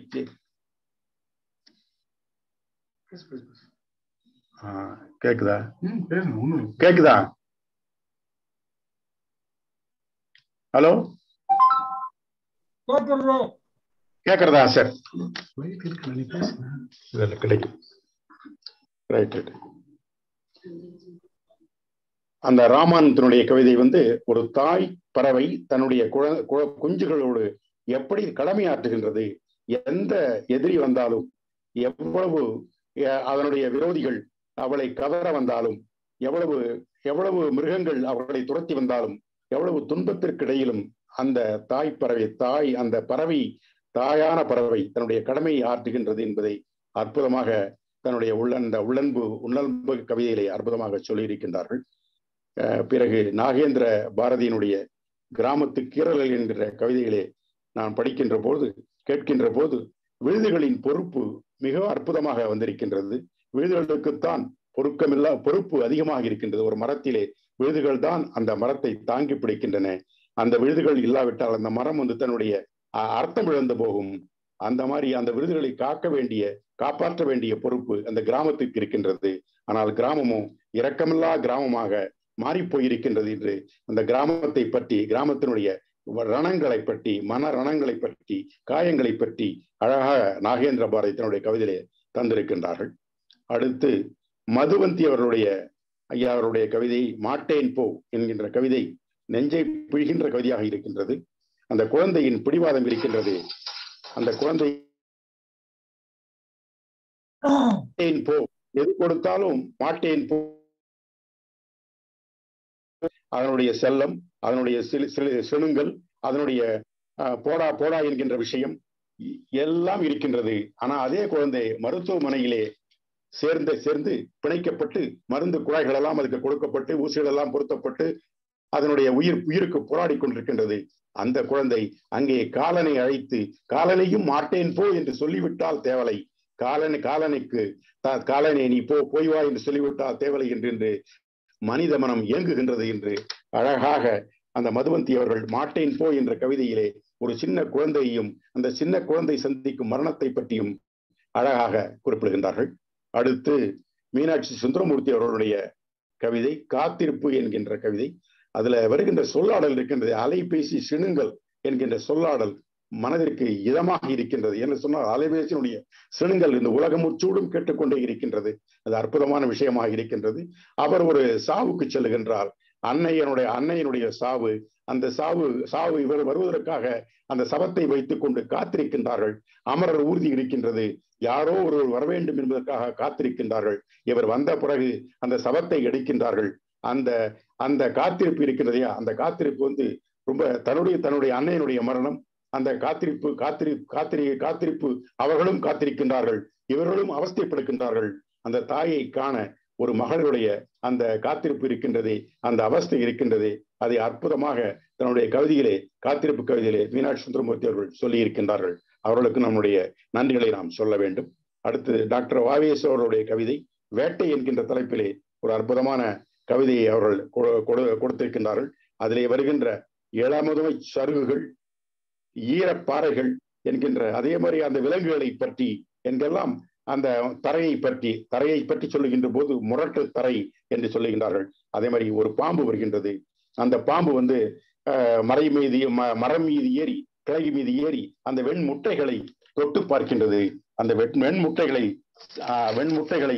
ஆஹ் கேக்குதா கேக்குதா ஹலோ கேட்கறது கேக்குறதா சார் இதுல கிடைக்கும் ரைட் ரைட் அந்த ராமானந்தனுடைய கவிதை வந்து ஒரு தாய் பறவை தன்னுடைய குழ- குழ- குஞ்சுகளோடு எப்படி கடமையாற்றுகின்றது எந்த எதிரி வந்தாலும் எவ்வளவு அஹ், அதனுடைய விரோதிகள் அவளை கவர வந்தாலும் எவ்வளவு எவ்வளவு மிருகங்கள் அவர்களை துரத்தி வந்தாலும் எவ்வளவு துன்பத்திற்கிடையிலும் அந்த தாய் பறவை தாய் அந்த பறவை தாயான பறவை தன்னுடைய கடமையை ஆற்றுகின்றது என்பதை அற்புதமாக தன்னுடைய உள்ளந்த உள்ளன்பு உள்ளன்பு கவிதையிலே அற்புதமாக சொல்லியிருக்கின்றார்கள் அஹ் பிறகு நாகேந்திர பாரதியினுடைய கிராமத்து கீரல்கள் என்கிற கவிதைகளை நான் படிக்கின்ற போது கேட்கின்ற போது விழுதுகளின் பொறுப்பு மிக அற்புதமாக வந்திருக்கின்றது விழுதுகளுக்குத்தான் பொருக்கமில்லா பொறுப்பு அதிகமாக இருக்கின்றது ஒரு மரத்திலே விழுதுகள் தான் அந்த மரத்தை தாங்கி பிடிக்கின்றன அந்த விழுதுகள் இல்லாவிட்டால் அந்த மரம் வந்து தன்னுடைய அ- அர்த்தம் இழந்து போகும் அந்த மாதிரி அந்த விருதுகளை காக்க வேண்டிய காப்பாற்ற வேண்டிய பொறுப்பு அந்த கிராமத்துக்கு இருக்கின்றது ஆனால் கிராமமோ இரக்கமில்லா கிராமமாக மாறி போயிருக்கின்றது என்று அந்த கிராமத்தை பற்றி கிராமத்தினுடைய ரணங்களை பற்றி மன ரணங்களை பற்றி காயங்களை பற்றி அழகாக நாகேந்திர பாரதி தன்னுடைய கவிதையிலே தந்திருக்கின்றார்கள் அடுத்து மதுவந்தி அவர்களுடைய ஐயா அவருடைய கவிதை மாட்டேன் போ என்கின்ற கவிதை நெஞ்சை பிழிகின்ற கவிதையாக இருக்கின்றது அந்த குழந்தையின் பிடிவாதம் இருக்கின்றது அந்த குழந்தை மாட்டேன் போ எது கொடுத்தாலும் மாட்டேன் போ அதனுடைய செல்லம் அதனுடைய சிலு சிலு சிணுங்கள் அதனுடைய அஹ், போடா போடா என்கின்ற விஷயம் இ- எல்லாம் இருக்கின்றது ஆனா அதே குழந்தை மருத்துவமனையிலே சேர்ந்து சேர்ந்து பிணைக்கப்பட்டு மருந்து குழாய்கள் எல்லாம் அதுக்கு கொடுக்கப்பட்டு ஊசிகள் எல்லாம் பொருத்தப்பட்டு அதனுடைய உயிர் உயிருக்கு போராடி கொண்டிருக்கின்றது அந்த குழந்தை அங்கே காலனை அழைத்து காலனையும் மாட்டேன் போ என்று சொல்லிவிட்டால் தேவலை காலனை காலனுக்கு த- காலனை நீ போ போய் வா என்று சொல்லிவிட்டால் தேவலை என்று என்று மனித மனம் இயங்குகின்றது என்று அழகாக அந்த மதுவந்தி அவர்கள் மாட்டேன் போ என்ற கவிதையிலே ஒரு சின்ன குழந்தையையும் அந்த சின்ன குழந்தை சந்திக்கும் மரணத்தை பற்றியும் அழகாக குறிப்பிடுகின்றார்கள் அடுத்து மீனாட்சி சுந்தரமூர்த்தி அவர்களுடைய கவிதை காத்திருப்பு என்கின்ற கவிதை அதுல வருகின்ற சொல்லாடல் இருக்கின்றது அலைபேசி சிணுங்கள் என்கின்ற சொல்லாடல் மனதிற்கு இதமாக இருக்கின்றது என்று சொன்னால் அலைபேசியினுடைய சிணுங்கள் இந்த உலகம் முச்சூடும் கேட்டுக்கொண்டே இருக்கின்றது அது அற்புதமான விஷயமாக இருக்கின்றது அவர் ஒரு சாவுக்கு செல்லுகின்றார் அன்னையனுடைய அன்னையனுடைய சாவு அந்த சாவு சாவு இவர் வருவதற்காக அந்த சபத்தை வைத்துக் கொண்டு காத்திருக்கின்றார்கள் அமரர் ஊர்தி இருக்கின்றது யாரோ ஒருவர் வர வேண்டும் என்பதற்காக காத்திருக்கின்றார்கள் இவர் வந்த பிறகு அந்த சபத்தை எடுக்கின்றார்கள் அந்த அந்த காத்திருப்பு இருக்கின்றதையா அந்த காத்திருப்பு வந்து ரொம்ப தன்னுடைய தன்னுடைய அன்னையனுடைய மரணம் அந்த காத்திருப்பு காத்திரி காத்திரி காத்திருப்பு அவர்களும் காத்திருக்கின்றார்கள் இவர்களும் அவஸ்தைப்படுகின்றார்கள் அந்த தாயை காண ஒரு மகளுடைய அந்த காத்திருப்பு இருக்கின்றதே அந்த அவஸ்தை இருக்கின்றதே அதை அற்புதமாக தன்னுடைய கவிதையிலே காத்திருப்பு கவிதையிலே மீனாட்சி சுந்தரமூர்த்தி அவர்கள் சொல்லி இருக்கின்றார்கள் அவர்களுக்கு நம்முடைய நன்றிகளை நாம் சொல்ல வேண்டும் அடுத்து டாக்டர் வாவேஸ் அவர்களுடைய கவிதை வேட்டை என்கின்ற தலைப்பிலே ஒரு அற்புதமான கவிதையை அவர்கள் கொ- கொடு- கொடுத்திருக்கின்றார்கள் அதிலே வருகின்ற இளமுதுமை சருகுகள் ஈரப்பாறைகள் என்கின்ற அதே மாதிரி அந்த விலங்குகளை பற்றி என்றெல்லாம் அந்த தரையை பற்றி தரையை பற்றி சொல்லுகின்ற போது முரட்டு தரை என்று சொல்லுகின்றார்கள் அதே மாதிரி ஒரு பாம்பு வருகின்றது அந்த பாம்பு வந்து அஹ், மறை மீது ம- மரம் மீது ஏறி கிளை மீது ஏறி அந்த வெண் முட்டைகளை தொட்டு பார்க்கின்றது அந்த வெண் வெண் முட்டைகளை ஆஹ், வெண் முட்டைகளை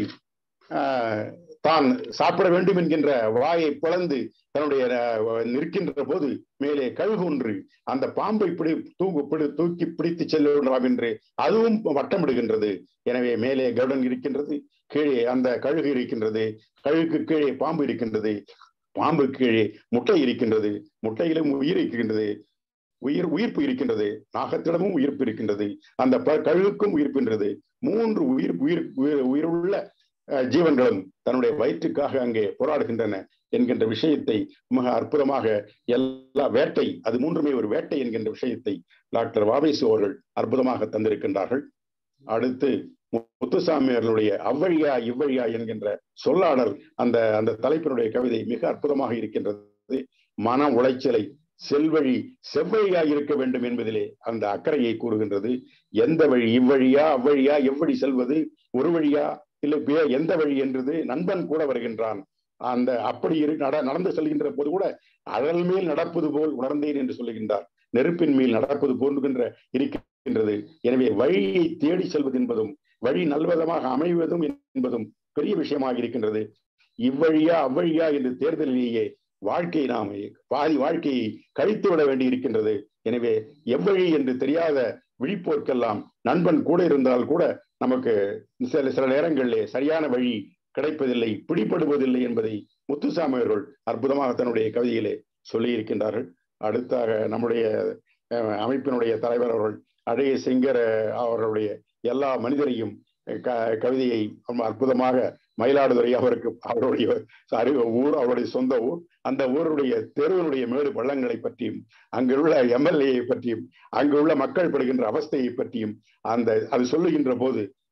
ஆஹ், தான் சாப்பிட வேண்டும் என்கின்ற வாயை பிளந்து தன்னுடைய அஹ், நிற்கின்ற போது மேலே கழுகு ஒன்று அந்த பாம்பை பிடி தூக்கு பிடி தூக்கி பிடித்து செல்லலாம் என்று அதுவும் வட்டமிடுகின்றது எனவே மேலே கருடன் இருக்கின்றது கீழே அந்த கழுகு இருக்கின்றது கழுகுக்கு கீழே பாம்பு இருக்கின்றது பாம்பு கீழே முட்டை இருக்கின்றது முட்டையிலும் உயிர் இருக்கின்றது உயிர் உயிர்ப்பு இருக்கின்றது நாகத்திடமும் உயிர்ப்பு இருக்கின்றது அந்த ப- கழுகுக்கும் உயிர்ப்பின்றது மூன்று உயிர் உயிர் உயிர் உயிருள்ள அஹ், ஜீவன்களும் தன்னுடைய வயிற்றுக்காக அங்கே போராடுகின்றன என்கின்ற விஷயத்தை மிக அற்புதமாக எல்லா வேட்டை அது மூன்றுமே ஒரு வேட்டை என்கின்ற விஷயத்தை டாக்டர் வாவேசு அவர்கள் அற்புதமாக தந்திருக்கின்றார்கள் அடுத்து மு- முத்துசாமி அவர்களுடைய அவ்வழியா இவ்வழியா என்கின்ற சொல்லாடல் அந்த அந்த தலைப்பினுடைய கவிதை மிக அற்புதமாக இருக்கின்றது மன உளைச்சலை செல்வழி செவ்வழியா இருக்க வேண்டும் என்பதிலே அந்த அக்கறையை கூறுகின்றது எந்த வழி இவ்வழியா அவ்வழியா எவ்வழி செல்வது ஒரு வழியா இல்லை வே- எந்த வழி என்றது நண்பன் கூட வருகின்றான் அந்த அப்படி இரு நட நடந்து செல்கின்ற போது கூட அழல் மேல் நடப்பது போல் உணர்ந்தேன் என்று சொல்லுகின்றார் நெருப்பின் மேல் நடப்பது போன்றுகின்ற இருக்கின்றது எனவே வழியை தேடி செல்வது என்பதும் வழி நல்விதமாக அமைவதும் என்பதும் பெரிய விஷயமாக இருக்கின்றது இவ்வழியா அவ்வழியா என்று தேர்தலிலேயே வாழ்க்கையை நாம் பாதி வாழ்க்கையை கழித்து விட வேண்டி இருக்கின்றது எனவே எவ்வழி என்று தெரியாத விழிப்போர்க்கெல்லாம் நண்பன் கூட இருந்தால் கூட நமக்கு சில சில நேரங்களிலே சரியான வழி கிடைப்பதில்லை பிடிபடுவதில்லை என்பதை முத்துசாமி அவர்கள் அற்புதமாக தன்னுடைய கவிதையிலே சொல்லி இருக்கின்றார்கள் அடுத்தாக நம்முடைய அஹ், அமைப்பினுடைய தலைவர் அவர்கள் அழகிய சிங்கர் அவர்களுடைய எல்லா மனிதரையும் அஹ், க கவிதையை ரொம்ப அற்புதமாக மயிலாடுதுறை அவருக்கு அவருடைய அறி ஊர் அவருடைய சொந்த ஊர் அந்த ஊருடைய தெருவினுடைய மேடு பள்ளங்களை பற்றியும் அங்குள்ள எம்எல்ஏயை பற்றியும் அங்குள்ள மக்கள் படுகின்ற அவஸ்தையை பற்றியும் அந்த அது சொல்லுகின்ற போது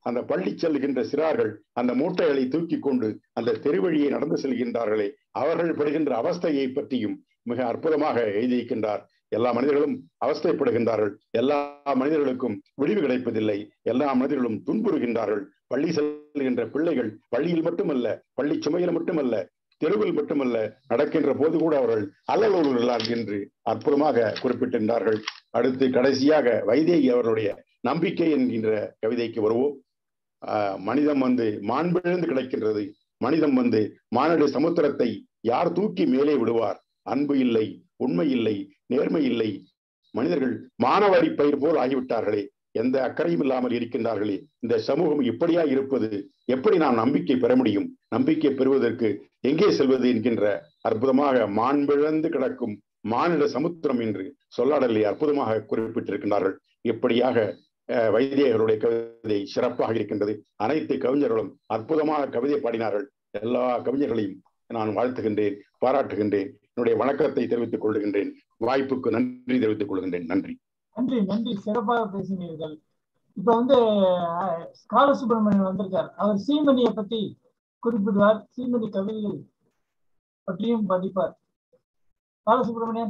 அந்த பள்ளி செல்கின்ற சிறார்கள் அந்த மூட்டைகளை தூக்கி கொண்டு அந்த தெருவழியை நடந்து செல்கின்றார்களே அவர்கள் படுகின்ற அவஸ்தையை பற்றியும் மிக அற்புதமாக எழுதியிருக்கின்றார் எல்லா மனிதர்களும் அவஸ்தைப்படுகின்றார்கள் எல்லா மனிதர்களுக்கும் விடிவு கிடைப்பதில்லை எல்லா மனிதர்களும் துன்புறுகின்றார்கள் பள்ளி செல்கின்ற பிள்ளைகள் பள்ளியில் மட்டுமல்ல பள்ளி சுமையில் மட்டுமல்ல தெருவில் மட்டுமல்ல நடக்கின்ற போது கூட அவர்கள் அல்லலூர்களார் என்று அற்புதமாக குறிப்பிட்டிருந்தார்கள் அடுத்து கடைசியாக வைதேகி அவர்களுடைய நம்பிக்கை என்கின்ற கவிதைக்கு வருவோம் ஆஹ் மனிதம் வந்து மாண்பிழந்து கிடக்கின்றது மனிதம் வந்து மானிட சமுத்திரத்தை யார் தூக்கி மேலே விடுவார் அன்பு இல்லை உண்மை இல்லை நேர்மை இல்லை மனிதர்கள் மானவரி பயிர் போல் ஆகிவிட்டார்களே எந்த அக்கறையும் இல்லாமல் இருக்கின்றார்களே இந்த சமூகம் இப்படியா இருப்பது எப்படி நாம் நம்பிக்கை பெற முடியும் நம்பிக்கை பெறுவதற்கு எங்கே செல்வது என்கின்ற அற்புதமாக மாண்பிழந்து கிடக்கும் மானிட சமுத்திரம் என்று சொல்லாடலை அற்புதமாக குறிப்பிட்டிருக்கின்றார்கள் இப்படியாக அஹ், வைத்தியர்களுடைய கவிதை சிறப்பாக இருக்கின்றது அனைத்து கவிஞர்களும் அற்புதமாக கவிதை பாடினார்கள் எல்லா கவிஞர்களையும் நான் வாழ்த்துகின்றேன் பாராட்டுகின்றேன் என்னுடைய வணக்கத்தை தெரிவித்துக் கொள்கின்றேன் வாய்ப்புக்கு நன்றி தெரிவித்துக் கொள்கின்றேன் நன்றி நன்றி நன்றி சிறப்பாக பேசினீர்கள் இப்ப வந்து அஹ், கால சுப்பிரமணியன் வந்திருக்கார் அவர் சீமணியை பத்தி குறிப்பிடுவார் சீமணி கவிதைகள் பற்றியும் படிப்பார் கால சுப்பிரமணியன்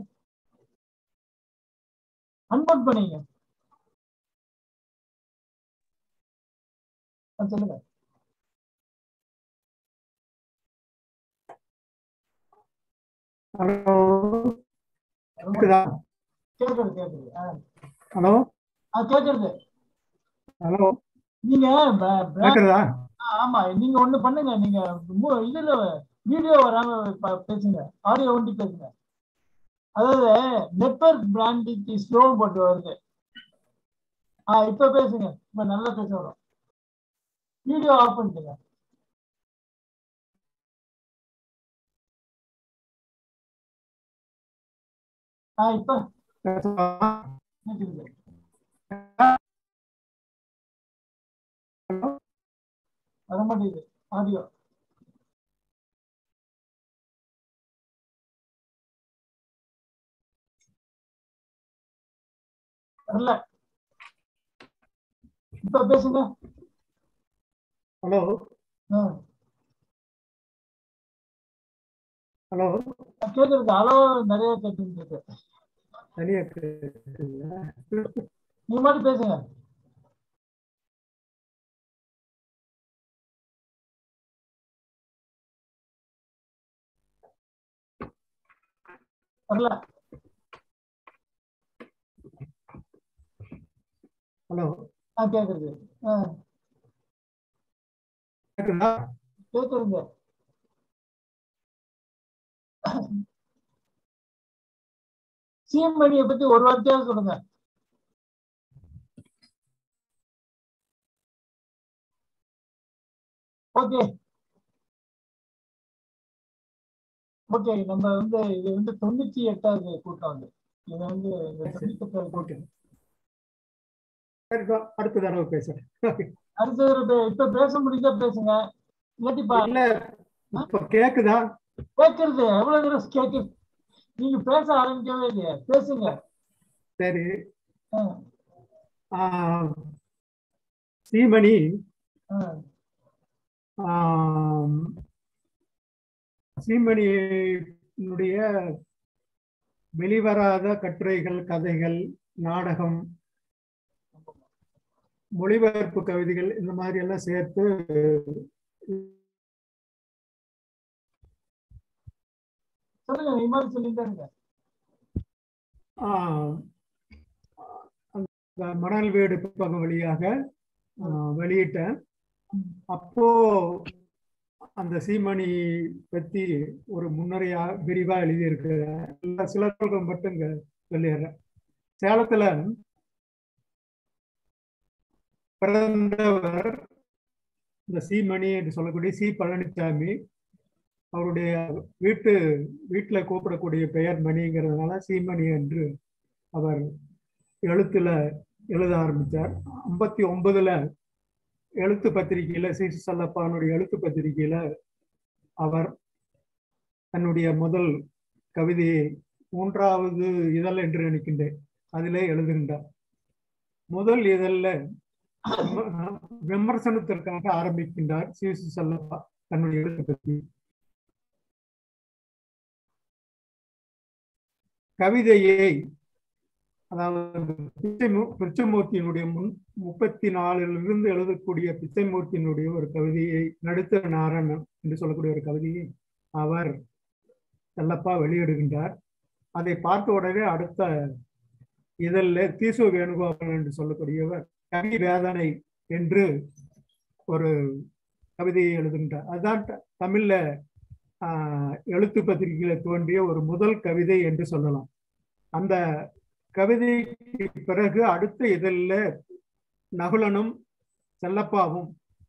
அன்போட் பண்ணீங்க ஆ, சொல்லுங்க ஹலோ கேக்குதா கேக்குது கேக்குது ஆ. ஹலோ ஆ கேக்குறது ஹலோ நீங்க ப- bra- கேக்குதா ஆ, ஆமா நீங்க ஒண்ணு பண்ணுங்க நீங்க மு- இதுல வீடியோ வராம ப- பேசுங்க ஆடியோ ஒண்டி பேசுங்க அதாவது நெட்வொர்க் பிராண்டிங் ஸ்லோ போட்டு வருது ஆ இப்ப பேசுங்க இப்ப நல்லா பேச வரும் வீடியோ ஆஃப் பண்ணிட்டுங்க ஆ இப்ப கேக்குது. வர மாட்டேங்குது ஆடியோ வரல இப்ப பேசுங்க ஹலோ ஆ, ஹலோ கேக்குறது அளவு நிறைய கேட்டுட்டு இருக்கு தனியா கேக்குதுங்களா? நீங்க மட்டும் பேசுங்க வரல ஹலோ ஆ கேக்குது ஆ கேக்குதா கேக்குதுங்க சிஎம் மணியை பத்தி ஒரு வார்த்தையா சொல்லுங்க ஓகே ஓகே நம்ம வந்து இது வந்து தொண்ணூத்தி எட்டாவது கூட்டம் வந்து இது வந்து இந்த தொண்ணூத்தி எட்டாவது கூட்டம் சரி, இதோ அடுத்த தடவை பேசுறேன் அடுத்தது இப்ப- இப்ப பேச முடிஞ்சா பேசுங்க இல்லாட்டி பா இல்ல இப்ப கேக்குதா கேட்கறது எவ்வளவு தூரம் கேட்குது நீங்க பேச ஆரம்பிக்கவே இல்லையா பேசுங்க சரி ஆ, ஆ, சீமணி ஆ, ஆம், சீமணியினுடைய வெளிவராத கட்டுரைகள் கதைகள் நாடகம் மொழிபெயர்ப்பு கவிதைகள் இந்த மாதிரி எல்லாம் சேர்த்து சொல்லுங்க நீ மாதிரி சொல்லிட்டு இருங்க ஆஹ், அந்த மணல் வீடு புத்தகம் வழியாக ஆஹ், வெளியிட்டேன் அப்போ அந்த சீமணி பத்தி ஒரு முன்னுரையா விரிவா எழுதியிருக்கிறேன் எல்லா சிலர்கள் மட்டும் இங்க சொல்லிடுறேன் சேலத்துல பிறந்தவர் இந்த சீமணி என்று சொல்லக்கூடிய சி பழனிசாமி அவருடைய வீட்டு வீட்டுல கூப்பிடக்கூடிய பெயர் மணிங்கிறதுனால சீமணி என்று அவர் எழுத்துல எழுத ஆரம்பித்தார் ஐம்பத்தி ஒன்பதுல எழுத்து பத்திரிகையில சி சல்லப்பானுடைய எழுத்து பத்திரிகையில அவர் தன்னுடைய முதல் கவிதையை மூன்றாவது இதழ் என்று நினைக்கின்றேன் அதிலே எழுதுகின்றார் முதல் இதழில் விம- விமர்சனத்திற்காக ஆரம்பிக்கின்றார் சி சி செல்லப்பா தன்னுடைய எழுத்தை பற்றி கவிதையை அதாவது பிச்சைமூ- பிச்சைமூர்த்தியினுடைய முன் முப்பத்தி நாலிலிருந்து எழுதக்கூடிய பிச்சைமூர்த்தியினுடைய ஒரு கவிதையை நடுத்தர நாராயணன் என்று சொல்லக்கூடிய ஒரு கவிதையை அவர் செல்லப்பா வெளியிடுகின்றார் அதை பார்த்த உடனே அடுத்த இதழில் தீசு வேணுகோபாலன் என்று சொல்லக்கூடியவர் கவி வேதனை என்று ஒரு கவிதையை எழுதுகின்றார் அதுதான் த- தமிழ்ல ஆஹ், எழுத்து பத்திரிகையில தோன்றிய ஒரு முதல் கவிதை என்று சொல்லலாம் அந்த கவிதைக்கு பிறகு அடுத்த இதழில் நகுலனும் செல்லப்பாவும்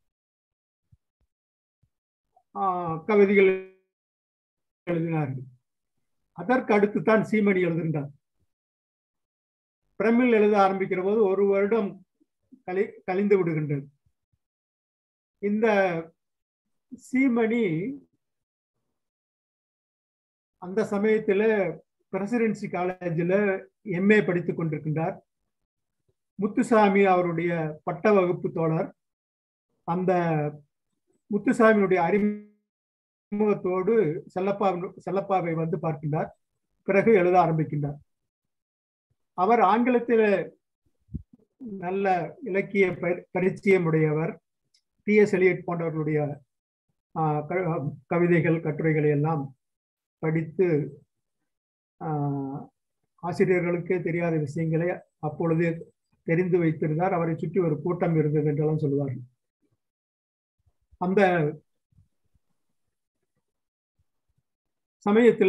ஆஹ், கவிதைகள் எழுதினார்கள் அதற்கு அடுத்து தான் சீமணி எழுதுகின்றார் பிரமிழ் எழுத ஆரம்பிக்கிற போது ஒரு வருடம் கழி கழிந்து விடுகின்றது இந்த சீமணி அந்த சமயத்துல பிரசிடென்சி காலேஜில் எம்ஏ படித்துக் கொண்டிருக்கின்றார் முத்துசாமி அவருடைய பட்ட வகுப்பு தோழர் அந்த முத்துசாமியுடைய அறிமுகத்தோடு செல்லப்பா செல்லப்பாவை வந்து பார்க்கின்றார் பிறகு எழுத ஆரம்பிக்கின்றார் அவர் ஆங்கிலத்தில் நல்ல இலக்கிய பரி- பரிச்சயம் உடையவர் டி எஸ் எலியட் போன்றவர்களுடைய ஆஹ், க- கவிதைகள் கட்டுரைகளை எல்லாம் படித்து ஆஹ், ஆசிரியர்களுக்கே தெரியாத விஷயங்களை அப்பொழுதே தெரிந்து வைத்திருந்தார் அவரை சுற்றி ஒரு கூட்டம் இருந்தது என்றெல்லாம் சொல்லுவார்கள் அந்த சமயத்துல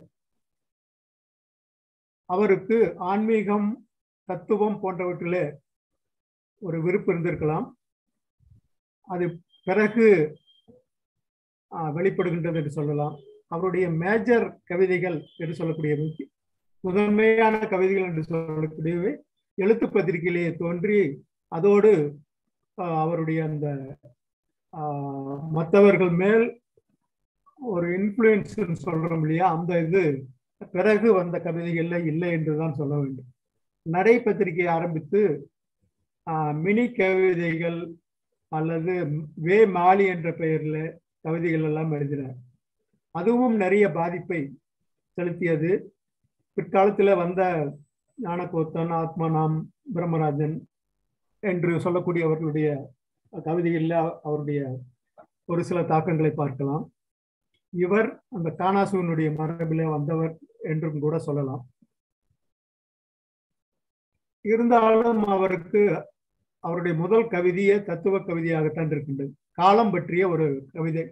அவருக்கு ஆன்மீகம் தத்துவம் போன்றவற்றிலே ஒரு விருப்பு இருந்திருக்கலாம் அது பிறகு ஆஹ், வெளிப்படுகின்றது என்று சொல்லலாம் அவருடைய மேஜர் கவிதைகள் என்று சொல்லக்கூடிய முக்கிய- முதன்மையான கவிதைகள் என்று சொல்லக்கூடியவை எழுத்து பத்திரிகையிலே தோன்றி அதோடு ஆஹ், அவருடைய அந்த ஆஹ், மற்றவர்கள் மேல் ஒரு இன்ஃப்ளூயன்ஸ் சொல்றோம் இல்லையா அந்த இது பிறகு வந்த கவிதைகள்ல இல்லை என்றுதான் சொல்ல வேண்டும் நடை பத்திரிகை ஆரம்பித்து ஆஹ், மினி கவிதைகள் அல்லது வே மாலி என்ற பெயர்ல கவிதைகள் எல்லாம் எழுதினார் அதுவும் நிறைய பாதிப்பை செலுத்தியது பிற்காலத்தில் வந்த ஞானகோத்தன் ஆத்மநாம் பிரம்மராஜன் என்று சொல்லக்கூடியவர்களுடைய கவிதைகளில் அவருடைய ஒரு சில தாக்கங்களை பார்க்கலாம் இவர் அந்த காணாசுவனுடைய மரபிலே வந்தவர் என்றும் கூட சொல்லலாம் இருந்தாலும் அவருக்கு அவருடைய முதல் கவிதையே தத்துவ கவிதையாகத்தான் இருக்கின்றது காலம் பற்றிய ஒரு கவிதை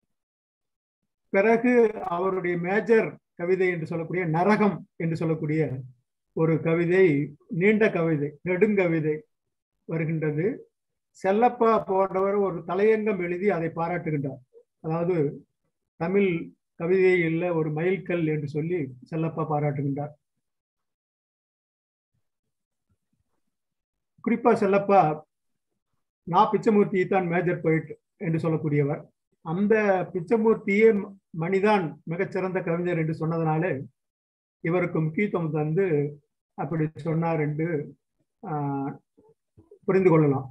பிறகு அவருடைய மேஜர் கவிதை என்று சொல்லக்கூடிய நரகம் என்று சொல்லக்கூடிய ஒரு கவிதை நீண்ட கவிதை நெடுங்கவிதை வருகின்றது செல்லப்பா போன்றவர் ஒரு தலையங்கம் எழுதி அதை பாராட்டுகின்றார் அதாவது தமிழ் கவிதையில் ஒரு மைல்கல் என்று சொல்லி செல்லப்பா பாராட்டுகின்றார் குறிப்பா செல்லப்பா நான் பிச்சமூர்த்தியை தான் மேஜர் போயிட் என்று சொல்லக்கூடியவர் அந்த பிச்சமூர்த்தியே மணிதான் மிகச்சிறந்த கவிஞர் என்று சொன்னதனாலே இவருக்கு முக்கியத்துவம் தந்து அப்படி சொன்னார் என்று ஆஹ், புரிந்து கொள்ளலாம்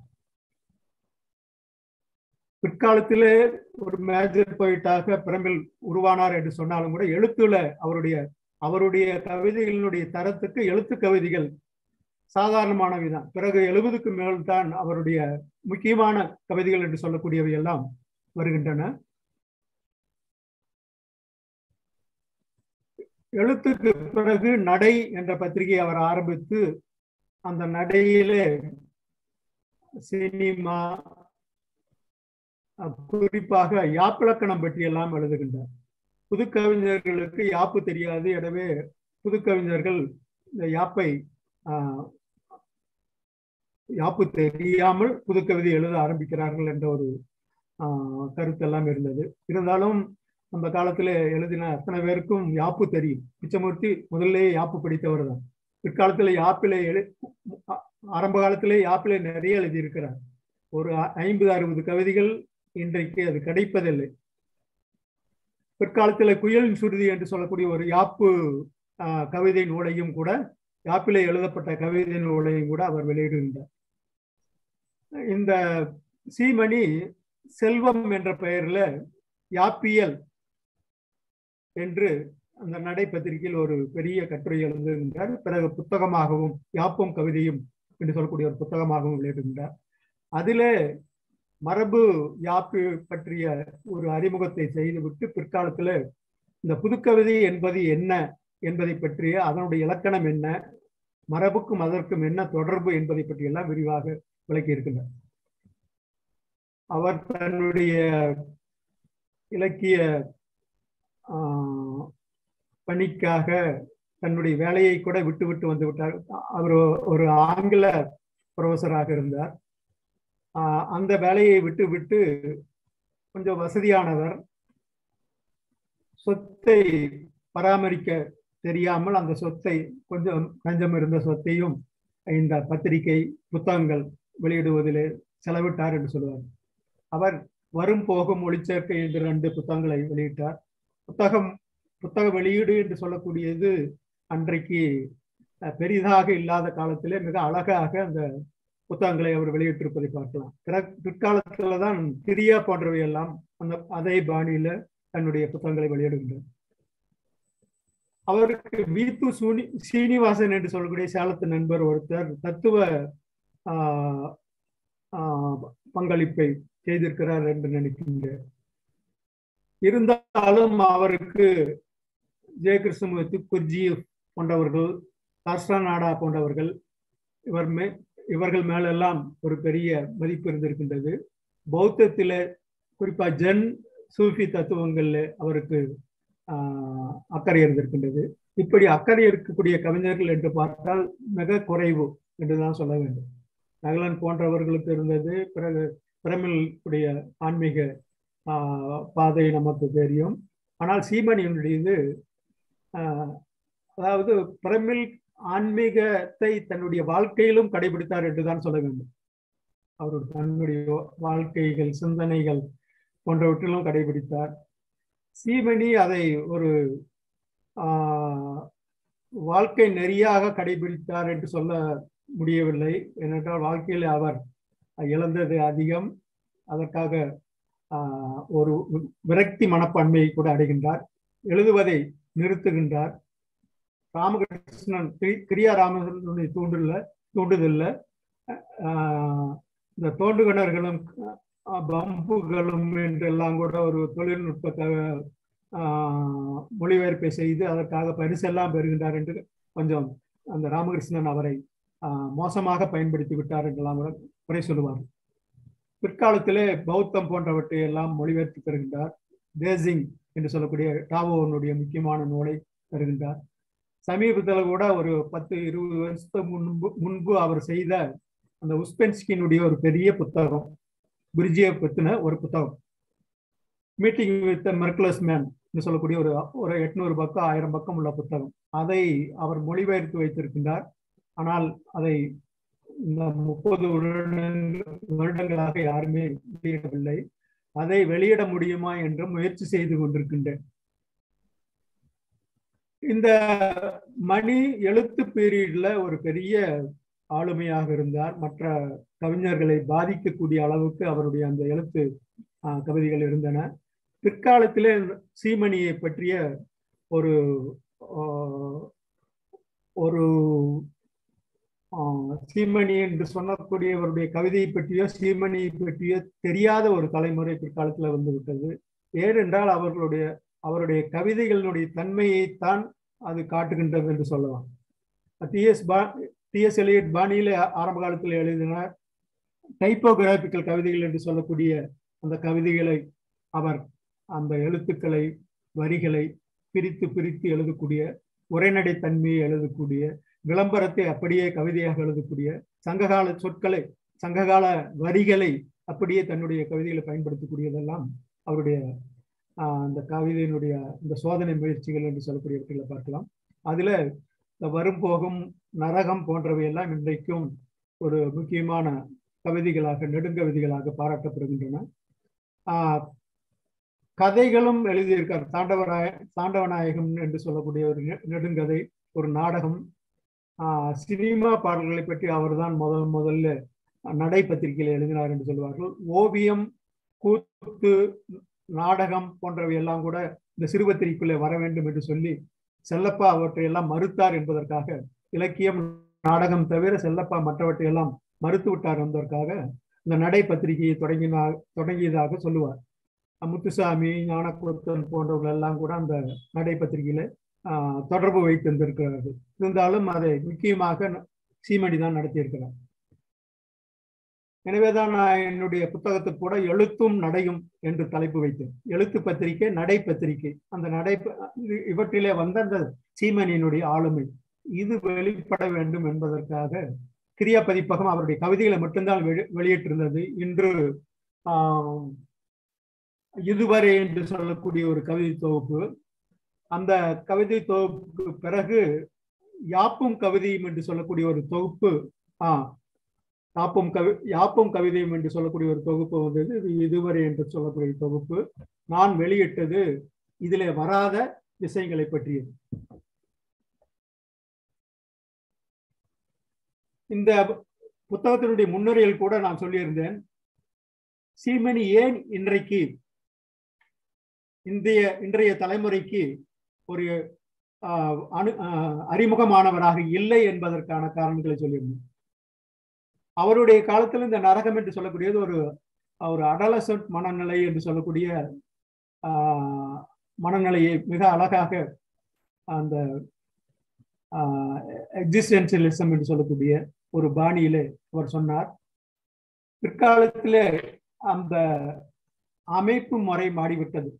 பிற்காலத்திலே ஒரு மேஜர் போயிட்டாக பிரமிழ் உருவானார் என்று சொன்னாலும் கூட எழுத்துல அவருடைய அவருடைய கவிதைகளினுடைய தரத்துக்கு எழுத்து கவிதைகள் சாதாரணமானவைதான் பிறகு எழுபதுக்கு மேல் தான் அவருடைய முக்கியமான கவிதைகள் என்று சொல்லக்கூடியவை எல்லாம் வருகின்றன எழுத்துக்கு பிறகு நடை என்ற பத்திரிகை அவர் ஆரம்பித்து அந்த நடையிலே சினிமா அஹ், குறிப்பாக யாப்பிலக்கணம் பற்றி எல்லாம் எழுதுகின்றார் புதுக்கவிஞர்களுக்கு யாப்பு தெரியாது எனவே புதுக்கவிஞர்கள் இந்த யாப்பை ஆஹ், யாப்பு தெரியாமல் புதுக்கவிதை எழுத ஆரம்பிக்கிறார்கள் என்ற ஒரு ஆஹ், கருத்தெல்லாம் இருந்தது இருந்தாலும் அந்த காலத்துல எழுதின அத்தனை பேருக்கும் யாப்பு தெரியும் பிச்சமூர்த்தி முதல்ல யாப்பு படித்தவர் தான் பிற்காலத்துல யாப்பிலே எழு ஆ- ஆரம்ப காலத்திலே யாப்பிலே நிறைய எழுதியிருக்கிறார் ஒரு ஐ- ஐம்பது அறுபது கவிதைகள் இன்றைக்கு அது கிடைப்பதில்லை பிற்காலத்தில் குயலின் சுருதி என்று சொல்லக்கூடிய ஒரு யாப்பு ஆஹ், கவிதை நூலையும் கூட யாப்பிலே எழுதப்பட்ட கவிதை நூலையும் கூட அவர் வெளியிடுகின்றார் இந்த சீமணி செல்வம் என்ற பெயர்ல யாப்பியல் என்று அந்த நடை பத்திரிகையில் ஒரு பெரிய கட்டுரை எழுதுகின்றார் பிறகு புத்தகமாகவும் யாப்பும் கவிதையும் என்று சொல்லக்கூடிய ஒரு புத்தகமாகவும் வெளியிடுகின்றார் அதிலே மரபு யாப்பு பற்றிய ஒரு அறிமுகத்தை செய்துவிட்டு பிற்காலத்தில் இந்த புதுக்கவிதை என்பது என்ன என்பதை பற்றிய அதனுடைய இலக்கணம் என்ன மரபுக்கும் அதற்கும் என்ன தொடர்பு என்பதை பற்றியெல்லாம் விரிவாக விளக்கி இருக்கின்றார் அவர் தன்னுடைய இலக்கிய பணிக்காக தன்னுடைய வேலையை கூட விட்டு விட்டு வந்து விட்டார் அவர் ஒரு ஆங்கில ப்ரொஃபஸராக இருந்தார் அந்த வேலையை விட்டு விட்டு கொஞ்சம் வசதியானவர் சொத்தை பராமரிக்க தெரியாமல் அந்த சொத்தை கொஞ்சம் கஞ்சம் இருந்த சொத்தையும் இந்த பத்திரிகை புத்தகங்கள் வெளியிடுவதில் செலவிட்டார் என்று சொல்லுவார் அவர் வரும் போகும் ஒளிச்சேர்க்கை என்று ரெண்டு புத்தகங்களை வெளியிட்டார் புத்தகம் புத்தக வெளியீடு என்று சொல்லக்கூடியது அன்றைக்கு பெரிதாக இல்லாத காலத்திலே மிக அழகாக அந்த புத்தகங்களை அவர் வெளியிட்டிருப்பதை பார்க்கலாம் பிற்காலத்துல தான் திரியா போன்றவை எல்லாம் அந்த அதே பாணியில தன்னுடைய புத்தகங்களை வெளியிடுகின்றார் அவருக்கு வீத்து சூனி சீனிவாசன் என்று சொல்லக்கூடிய சேலத்து நண்பர் ஒருத்தர் தத்துவ பங்களிப்பை செய்திருக்கிறார் என்று நினைக்கின்றேன் இருந்தாலும் அவருக்கு ஜெய கிருஷ்ணமூர்த்தி குர்ஜி போன்றவர்கள் நாடா போன்றவர்கள் இவர் மே இவர்கள் மேலெல்லாம் ஒரு பெரிய மதிப்பு இருந்திருக்கின்றது பௌத்தத்தில குறிப்பா ஜென் சூஃபி தத்துவங்கள்ல அவருக்கு அக்கறை இருந்திருக்கின்றது இப்படி அக்கறை இருக்கக்கூடிய கவிஞர்கள் என்று பார்த்தால் மிக குறைவு என்றுதான் சொல்ல வேண்டும் நகலன் போன்றவர்களுக்கு இருந்தது பிறகு பிரமிழ் உடைய ஆன்மீக பாதை நமக்கு தெரியும் ஆனால் சீமனியினுடையது அதாவது பிரமிழ் ஆன்மீகத்தை தன்னுடைய வாழ்க்கையிலும் கடைபிடித்தார் என்றுதான் சொல்ல வேண்டும் அவர் தன்னுடைய வாழ்க்கைகள் சிந்தனைகள் போன்றவற்றிலும் கடைபிடித்தார் சீமணி அதை ஒரு வாழ்க்கை நெறியாக கடைபிடித்தார் என்று சொல்ல முடியவில்லை ஏனென்றால் வாழ்க்கையில் அவர் இழந்தது அதிகம் அதற்காக ஒரு விரக்தி மனப்பான்மையை கூட அடைகின்றார் எழுதுவதை நிறுத்துகின்றார் ராமகிருஷ்ணன் கிரியா ராமகிருஷ்ணனுடைய தூண்டுல தூண்டுதல்ல இந்த தோண்டுகணர்களும் பம்புகளும் என்றெல்லாம் கூட ஒரு தொழில்நுட்ப மொழிபெயர்ப்பை செய்து அதற்காக பரிசெல்லாம் பெறுகின்றார் என்று கொஞ்சம் அந்த ராமகிருஷ்ணன் அவரை மோசமாக பயன்படுத்தி விட்டார் என்றெல்லாம் கூட குறை சொல்லுவார் பிற்காலத்திலே பௌத்தம் போன்றவற்றை எல்லாம் மொழிபெயர்த்து பெறுகின்றார் தேசிங் என்று சொல்லக்கூடிய டாவோனுடைய முக்கியமான நூலை தருகின்றார் சமீபத்தில் கூட ஒரு பத்து இருபது வருஷத்துக்கு முன்பு முன்பு அவர் செய்த அந்த உஸ்பென்ஸ்கினுடைய ஒரு பெரிய புத்தகம் குருஜியை பற்றின ஒரு புத்தகம் மீட்டிங் வித் மெர்குலஸ் மேன் என்று சொல்லக்கூடிய ஒரு ஒரு எட்நூறு பக்கம் ஆயிரம் பக்கம் உள்ள புத்தகம் அதை அவர் மொழிபெயர்த்து வைத்திருக்கின்றார் ஆனால் அதை இந்த முப்பது வருடங்களாக யாருமே வெளியிடவில்லை அதை வெளியிட முடியுமா என்று முயற்சி செய்து கொண்டிருக்கின்றேன் இந்த மணி எழுத்து பீரியட்ல ஒரு பெரிய ஆளுமையாக இருந்தார் மற்ற கவிஞர்களை பாதிக்கக்கூடிய அளவுக்கு அவருடைய அந்த எழுத்து கவிதைகள் இருந்தன பிற்காலத்திலே சீமணியை பற்றிய ஒரு ஒரு சீமணி என்று சொல்லக்கூடியவருடைய கவிதையை பற்றியோ சீமணியை பற்றியோ தெரியாத ஒரு தலைமுறை பிற்காலத்தில் வந்து விட்டது ஏனென்றால் அவர்களுடைய அவருடைய கவிதைகளினுடைய தன்மையைத்தான் அது காட்டுகின்றது என்று சொல்லலாம் டிஎஸ் பா டிஎஸ் எலியட் பாணியில ஆரம்ப காலத்தில் எழுதினார் டைப்போகிராபிக்கல் கவிதைகள் என்று சொல்லக்கூடிய அந்த கவிதைகளை அவர் அந்த எழுத்துக்களை வரிகளை பிரித்து பிரித்து எழுதக்கூடிய உரைநடை தன்மையை எழுதக்கூடிய விளம்பரத்தை அப்படியே கவிதையாக எழுதக்கூடிய சங்ககால சொற்களை சங்ககால வரிகளை அப்படியே தன்னுடைய கவிதைகளை பயன்படுத்தக்கூடியதெல்லாம் அவருடைய அந்த கவிதையினுடைய இந்த சோதனை முயற்சிகள் என்று சொல்லக்கூடியவற்றில பார்க்கலாம் அதுல இந்த வரும் போகும் நரகம் போன்றவை எல்லாம் இன்றைக்கும் ஒரு முக்கியமான கவிதைகளாக நெடுங்கவிதைகளாக பாராட்டப்படுகின்றன கதைகளும் எழுதியிருக்கார் தாண்டவராய தாண்டவநாயகம் என்று சொல்லக்கூடிய ஒரு நெடுங்கதை ஒரு நாடகம் சினிமா பாடல்களை பற்றி அவர்தான் முதல் முதல்ல நடை பத்திரிகையில் எழுதினார் என்று சொல்வார்கள் ஓவியம் கூத்து நாடகம் போன்றவை எல்லாம் கூட இந்த சிறுபத்திரிக்குள்ளே வர வேண்டும் என்று சொல்லி செல்லப்பா அவற்றை எல்லாம் மறுத்தார் என்பதற்காக இலக்கியம் நாடகம் தவிர செல்லப்பா மற்றவற்றை எல்லாம் மறுத்து விட்டார் என்பதற்காக இந்த நடை பத்திரிகையை தொடங்கினா தொடங்கியதாக சொல்லுவார் முத்துசாமி ஞானக்கூத்தன் போன்றவர்கள் எல்லாம் கூட அந்த நடை பத்திரிகையில ஆஹ், தொடர்பு வைத்திருந்திருக்கிறார்கள் இருந்தாலும் அதை முக்கியமாக சீமணி தான் நடத்தியிருக்கிறார் எனவேதான் நான் என்னுடைய புத்தகத்துக்கு கூட எழுத்தும் நடையும் என்று தலைப்பு வைத்தேன் எழுத்து பத்திரிகை நடை பத்திரிகை அந்த நடை ப- இது- இவற்றிலே வந்த அந்த சீமனியினுடைய ஆளுமை இது வெளிப்பட வேண்டும் என்பதற்காக கிரியா பதிப்பகம் அவருடைய கவிதைகளை மட்டும்தான் வெளி வெளியிட்டிருந்தது இன்று ஆஹ், இதுவரை என்று சொல்லக்கூடிய ஒரு கவிதை தொகுப்பு அந்த கவிதை தொகுப்புக்கு பிறகு யாப்பும் கவிதையும் என்று சொல்லக்கூடிய ஒரு தொகுப்பு ஆ யாப்பும் கவி யாப்பும் கவிதையும் என்று சொல்லக்கூடிய ஒரு தொகுப்பு வந்தது இது இதுவரை என்று சொல்லக்கூடிய தொகுப்பு நான் வெளியிட்டது இதிலே வராத விஷயங்களை பற்றியது இந்த புத்தகத்தினுடைய முன்னுரையில் கூட நான் சொல்லியிருந்தேன் சீமணி ஏன் இன்றைக்கு இந்திய இன்றைய தலைமுறைக்கு ஒரு ஆஹ், அணு ஆஹ், அறிமுகமானவராக இல்லை என்பதற்கான காரணங்களை சொல்லியிருந்தேன் அவருடைய காலத்தில் இந்த நரகம் என்று சொல்லக்கூடியது ஒரு ஒரு அடலசன்ட் மனநிலை என்று சொல்லக்கூடிய ஆஹ், மனநிலையை மிக அழகாக அந்த எக்ஸிஸ்டென்சியலிசம் என்று சொல்லக்கூடிய ஒரு பாணியிலே அவர் சொன்னார் பிற்காலத்திலே அந்த அமைப்பு முறை மாறிவிட்டது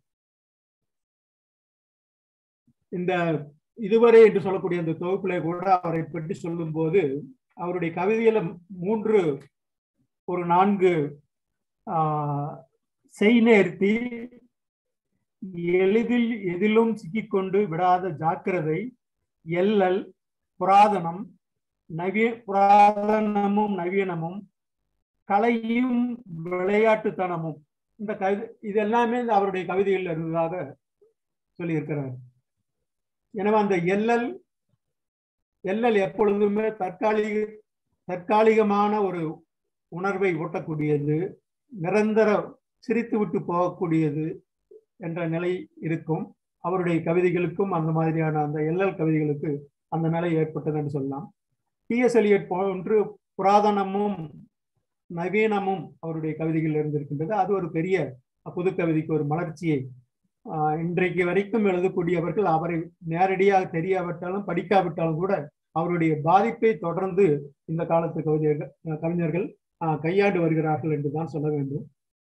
இந்த இதுவரை என்று சொல்லக்கூடிய அந்த தொகுப்பிலே கூட அவரை பற்றி சொல்லும்போது அவருடைய கவிதையில மூன்று ஒரு நான்கு ஆஹ், செய்நேர்த்தி எளிதில் எதிலும் சிக்கிக்கொண்டு விடாத ஜாக்கிரதை எல்லல் புராதனம் நவீ புராதனமும் நவீனமும் கலையும் விளையாட்டுத்தனமும் இந்த கவிதை இது எல்லாமே இந்த அவருடைய கவிதையில் இருந்ததாக சொல்லியிருக்கிறார் எனவே அந்த எல்லல் எல்லல் எப்பொழுதுமே தற்காலிக தற்காலிகமான ஒரு உணர்வை ஊட்டக்கூடியது நிரந்தர சிரித்து விட்டு போகக்கூடியது என்ற நிலை இருக்கும் அவருடைய கவிதைகளுக்கும் அந்த மாதிரியான அந்த எல்லல் கவிதைகளுக்கு அந்த நிலை ஏற்பட்டது என்று சொல்லலாம் டிஎஸ் எலியட் போன்று புராதனமும் நவீனமும் அவருடைய கவிதைகள் இருந்திருக்கின்றது அது ஒரு பெரிய புது கவிதைக்கு ஒரு மலர்ச்சியை ஆஹ், இன்றைக்கு வரைக்கும் எழுதக்கூடியவர்கள் அவரை நேரடியாக தெரியாவிட்டாலும் படிக்காவிட்டாலும் கூட அவருடைய பாதிப்பை தொடர்ந்து இந்த காலத்து கவிஞர்கள் கவிஞர்கள் ஆஹ், கையாண்டு வருகிறார்கள் என்றுதான் சொல்ல வேண்டும்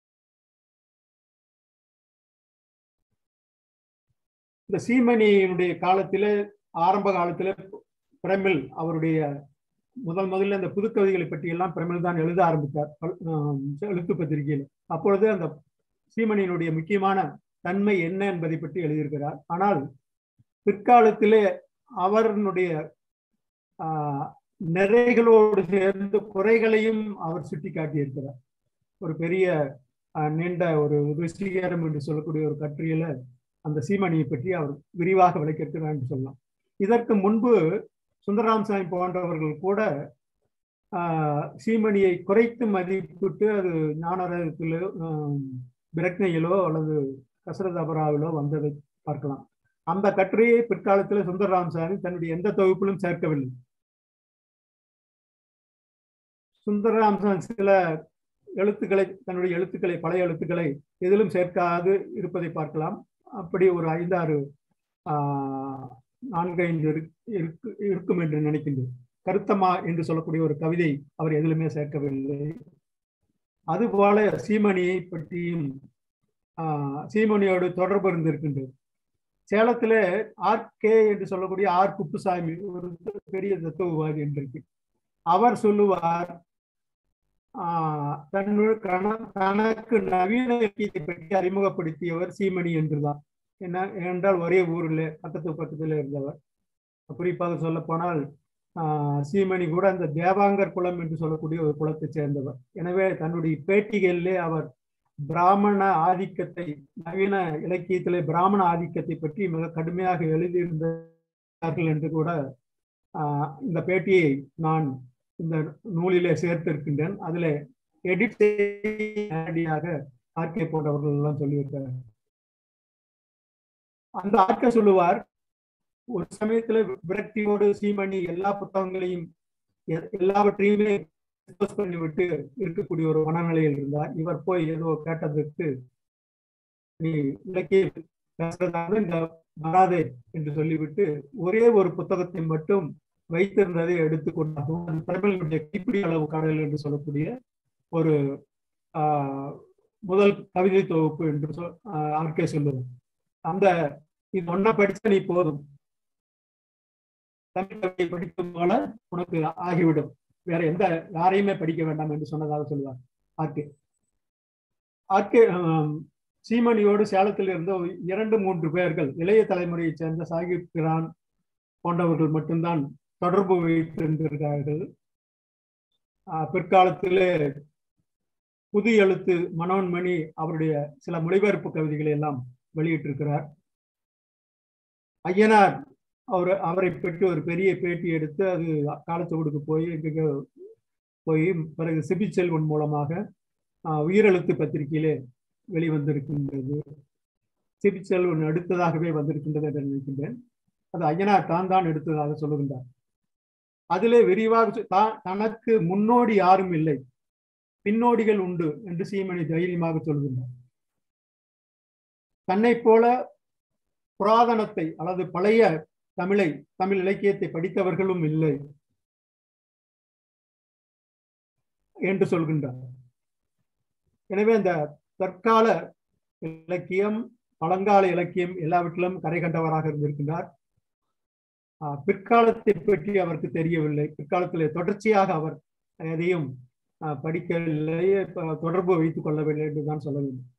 இந்த சீமணியினுடைய காலத்திலே ஆரம்ப காலத்திலே பிரமிழ் அவருடைய முதல் முதல்ல அந்த புதுக்கவிதைகளை பற்றி எல்லாம் பிரமிழ் தான் எழுத ஆரம்பித்தார் பல்- ஆஹ் எழுத்து பத்திரிகையில் அப்பொழுது அந்த சீமணியினுடைய முக்கியமான தன்மை என்ன என்பதை பற்றி எழுதியிருக்கிறார் ஆனால் பிற்காலத்திலே அவருடைய ஆஹ், நிறைகளோடு சேர்ந்து குறைகளையும் அவர் சுட்டி காட்டியிருக்கிறார் ஒரு பெரிய ஆஹ், நீண்ட ஒரு ருசிகரம் என்று சொல்லக்கூடிய ஒரு கட்டுரையில அந்த சீமணியை பற்றி அவர் விரிவாக விளக்கியிருக்கிறார் என்று சொல்லலாம் இதற்கு முன்பு சுந்தரராமசாமி போன்றவர்கள் கூட ஆஹ், சீமணியை குறைத்து மதிப்பிட்டு அது ஞானரகத்திலோ ஆஹ், பிரக்னையிலோ அல்லது கசரத் அபராவிலோ வந்ததை பார்க்கலாம் அந்த கட்டுரையை பிற்காலத்தில் சுந்தரராமசாமி தன்னுடைய எந்த தொகுப்பிலும் சேர்க்கவில்லை சுந்தரராமசாமி சில எழுத்துக்களை தன்னுடைய எழுத்துக்களை பழைய எழுத்துக்களை எதிலும் சேர்க்காது இருப்பதை பார்க்கலாம் அப்படி ஒரு ஐந்தாறு ஆஹ், நான்கைந்து இருக்கு- இருக்கு இருக்கும் என்று நினைக்கின்றேன் கருத்தமா என்று சொல்லக்கூடிய ஒரு கவிதை அவர் எதிலுமே சேர்க்கவில்லை அதுபோல சீமணியை பற்றியும் ஆஹ், சீமணியோடு தொடர்பு இருந்திருக்கின்றது சேலத்திலே ஆர் கே என்று சொல்லக்கூடிய ஆர் குப்புசாமி ஒரு பெரிய தத்துவவாதி என்றிருக்கு அவர் சொல்லுவார் ஆஹ், தன்னு கண- தனக்கு நவீன இலக்கியத்தை பற்றி அறிமுகப்படுத்தியவர் சீமணி என்றுதான் என்ன ஏனென்றால் ஒரே ஊரில் பக்கத்து பக்கத்தில் இருந்தவர் குறிப்பாக சொல்ல போனால் சீமணி கூட அந்த தேவாங்கர் குலம் என்று சொல்லக்கூடிய ஒரு குலத்தைச் சேர்ந்தவர் எனவே தன்னுடைய பேட்டிகளிலே அவர் பிராமண ஆதிக்கத்தை நவீன இலக்கியத்திலே பிராமண ஆதிக்கத்தை பற்றி மிக கடுமையாக எழுதியிருந்தார்கள் என்று கூட ஆஹ், இந்த பேட்டியை நான் இந்த நூலிலே சேர்த்திருக்கின்றேன் அதுல எடிட் நேரடியாக ஆர்கே போன்றவர்கள் எல்லாம் சொல்லியிருக்கார் அந்த ஆர்கே சொல்லுவார் ஒரு சமயத்துல விரக்தியோடு சீமணி எல்லா புத்தகங்களையும் எ- எல்லாவற்றையுமே dispose பண்ணிவிட்டு இருக்கக்கூடிய ஒரு மனநிலையில் இருந்தார் இவர் போய் ஏதோ கேட்டதற்கு நீ இலக்கிய பேசுறதாக இந்த வராதே என்று சொல்லிவிட்டு ஒரே ஒரு புத்தகத்தை மட்டும் வைத்திருந்ததை எடுத்துக்கொண்டாகவும் அது தமிழினுடைய கைப்பிடி அளவு கடல் என்று சொல்லக்கூடிய ஒரு ஆஹ், முதல் கவிதை தொகுப்பு என்று சொல் ஆர்கே சொல்லுவது அந்த இது ஒன்ன படிச்சா நீ போதும் தமிழ் கவிதை படிக்கும் போல உனக்கு ஆகிவிடும் வேற எந்த யாரையுமே படிக்க வேண்டாம் என்று சொன்னதாக சொல்லுவார் ஆர்கே ஆர்கே ஆம், சீமணியோடு சேலத்தில் இருந்த ஒரு இரண்டு மூன்று பேர்கள் இளைய தலைமுறையைச் சேர்ந்த சாகிப் பிரான் போன்றவர்கள் மட்டும்தான் தொடர்பு வைத்திருந்திருக்கிறார்கள் ஆஹ் பிற்காலத்திலே புது எழுத்து மனோன்மணி அவருடைய சில மொழிபெயர்ப்பு கவிதைகளை எல்லாம் வெளியிட்டிருக்கிறார் ஐயனார் அவர் அவரை பற்றி ஒரு பெரிய பேட்டி எடுத்து அது காலச்சுவடுக்கு போய் எங்கெங்க போய் பிறகு சிபி செல்வன் மூலமாக ஆஹ், உயிரெழுத்து பத்திரிகையிலே வெளிவந்திருக்கின்றது சிபி செல்வன் எடுத்ததாகவே வந்திருக்கின்றது என்று நினைக்கின்றேன் அது ஐயனார் தான் தான் எடுத்ததாக சொல்லுகின்றார் அதிலே விரிவாக சொ- தா- தனக்கு முன்னோடி யாரும் இல்லை பின்னோடிகள் உண்டு என்று சீமணி தைரியமாக சொல்கின்றார் தன்னை போல புராதனத்தை அல்லது பழைய தமிழை தமிழ் இலக்கியத்தை படித்தவர்களும் இல்லை என்று சொல்கின்றார் எனவே அந்த தற்கால இலக்கியம் பழங்கால இலக்கியம் எல்லாவற்றிலும் கரை கண்டவராக இருந்திருக்கின்றார் ஆஹ் பிற்காலத்தை பற்றி அவருக்கு தெரியவில்லை பிற்காலத்தில் தொடர்ச்சியாக அவர் எதையும் ஆஹ் படிக்கவில்லை ப- தொடர்பு வைத்துக் கொள்ளவில்லை என்றுதான் சொல்ல வேண்டும்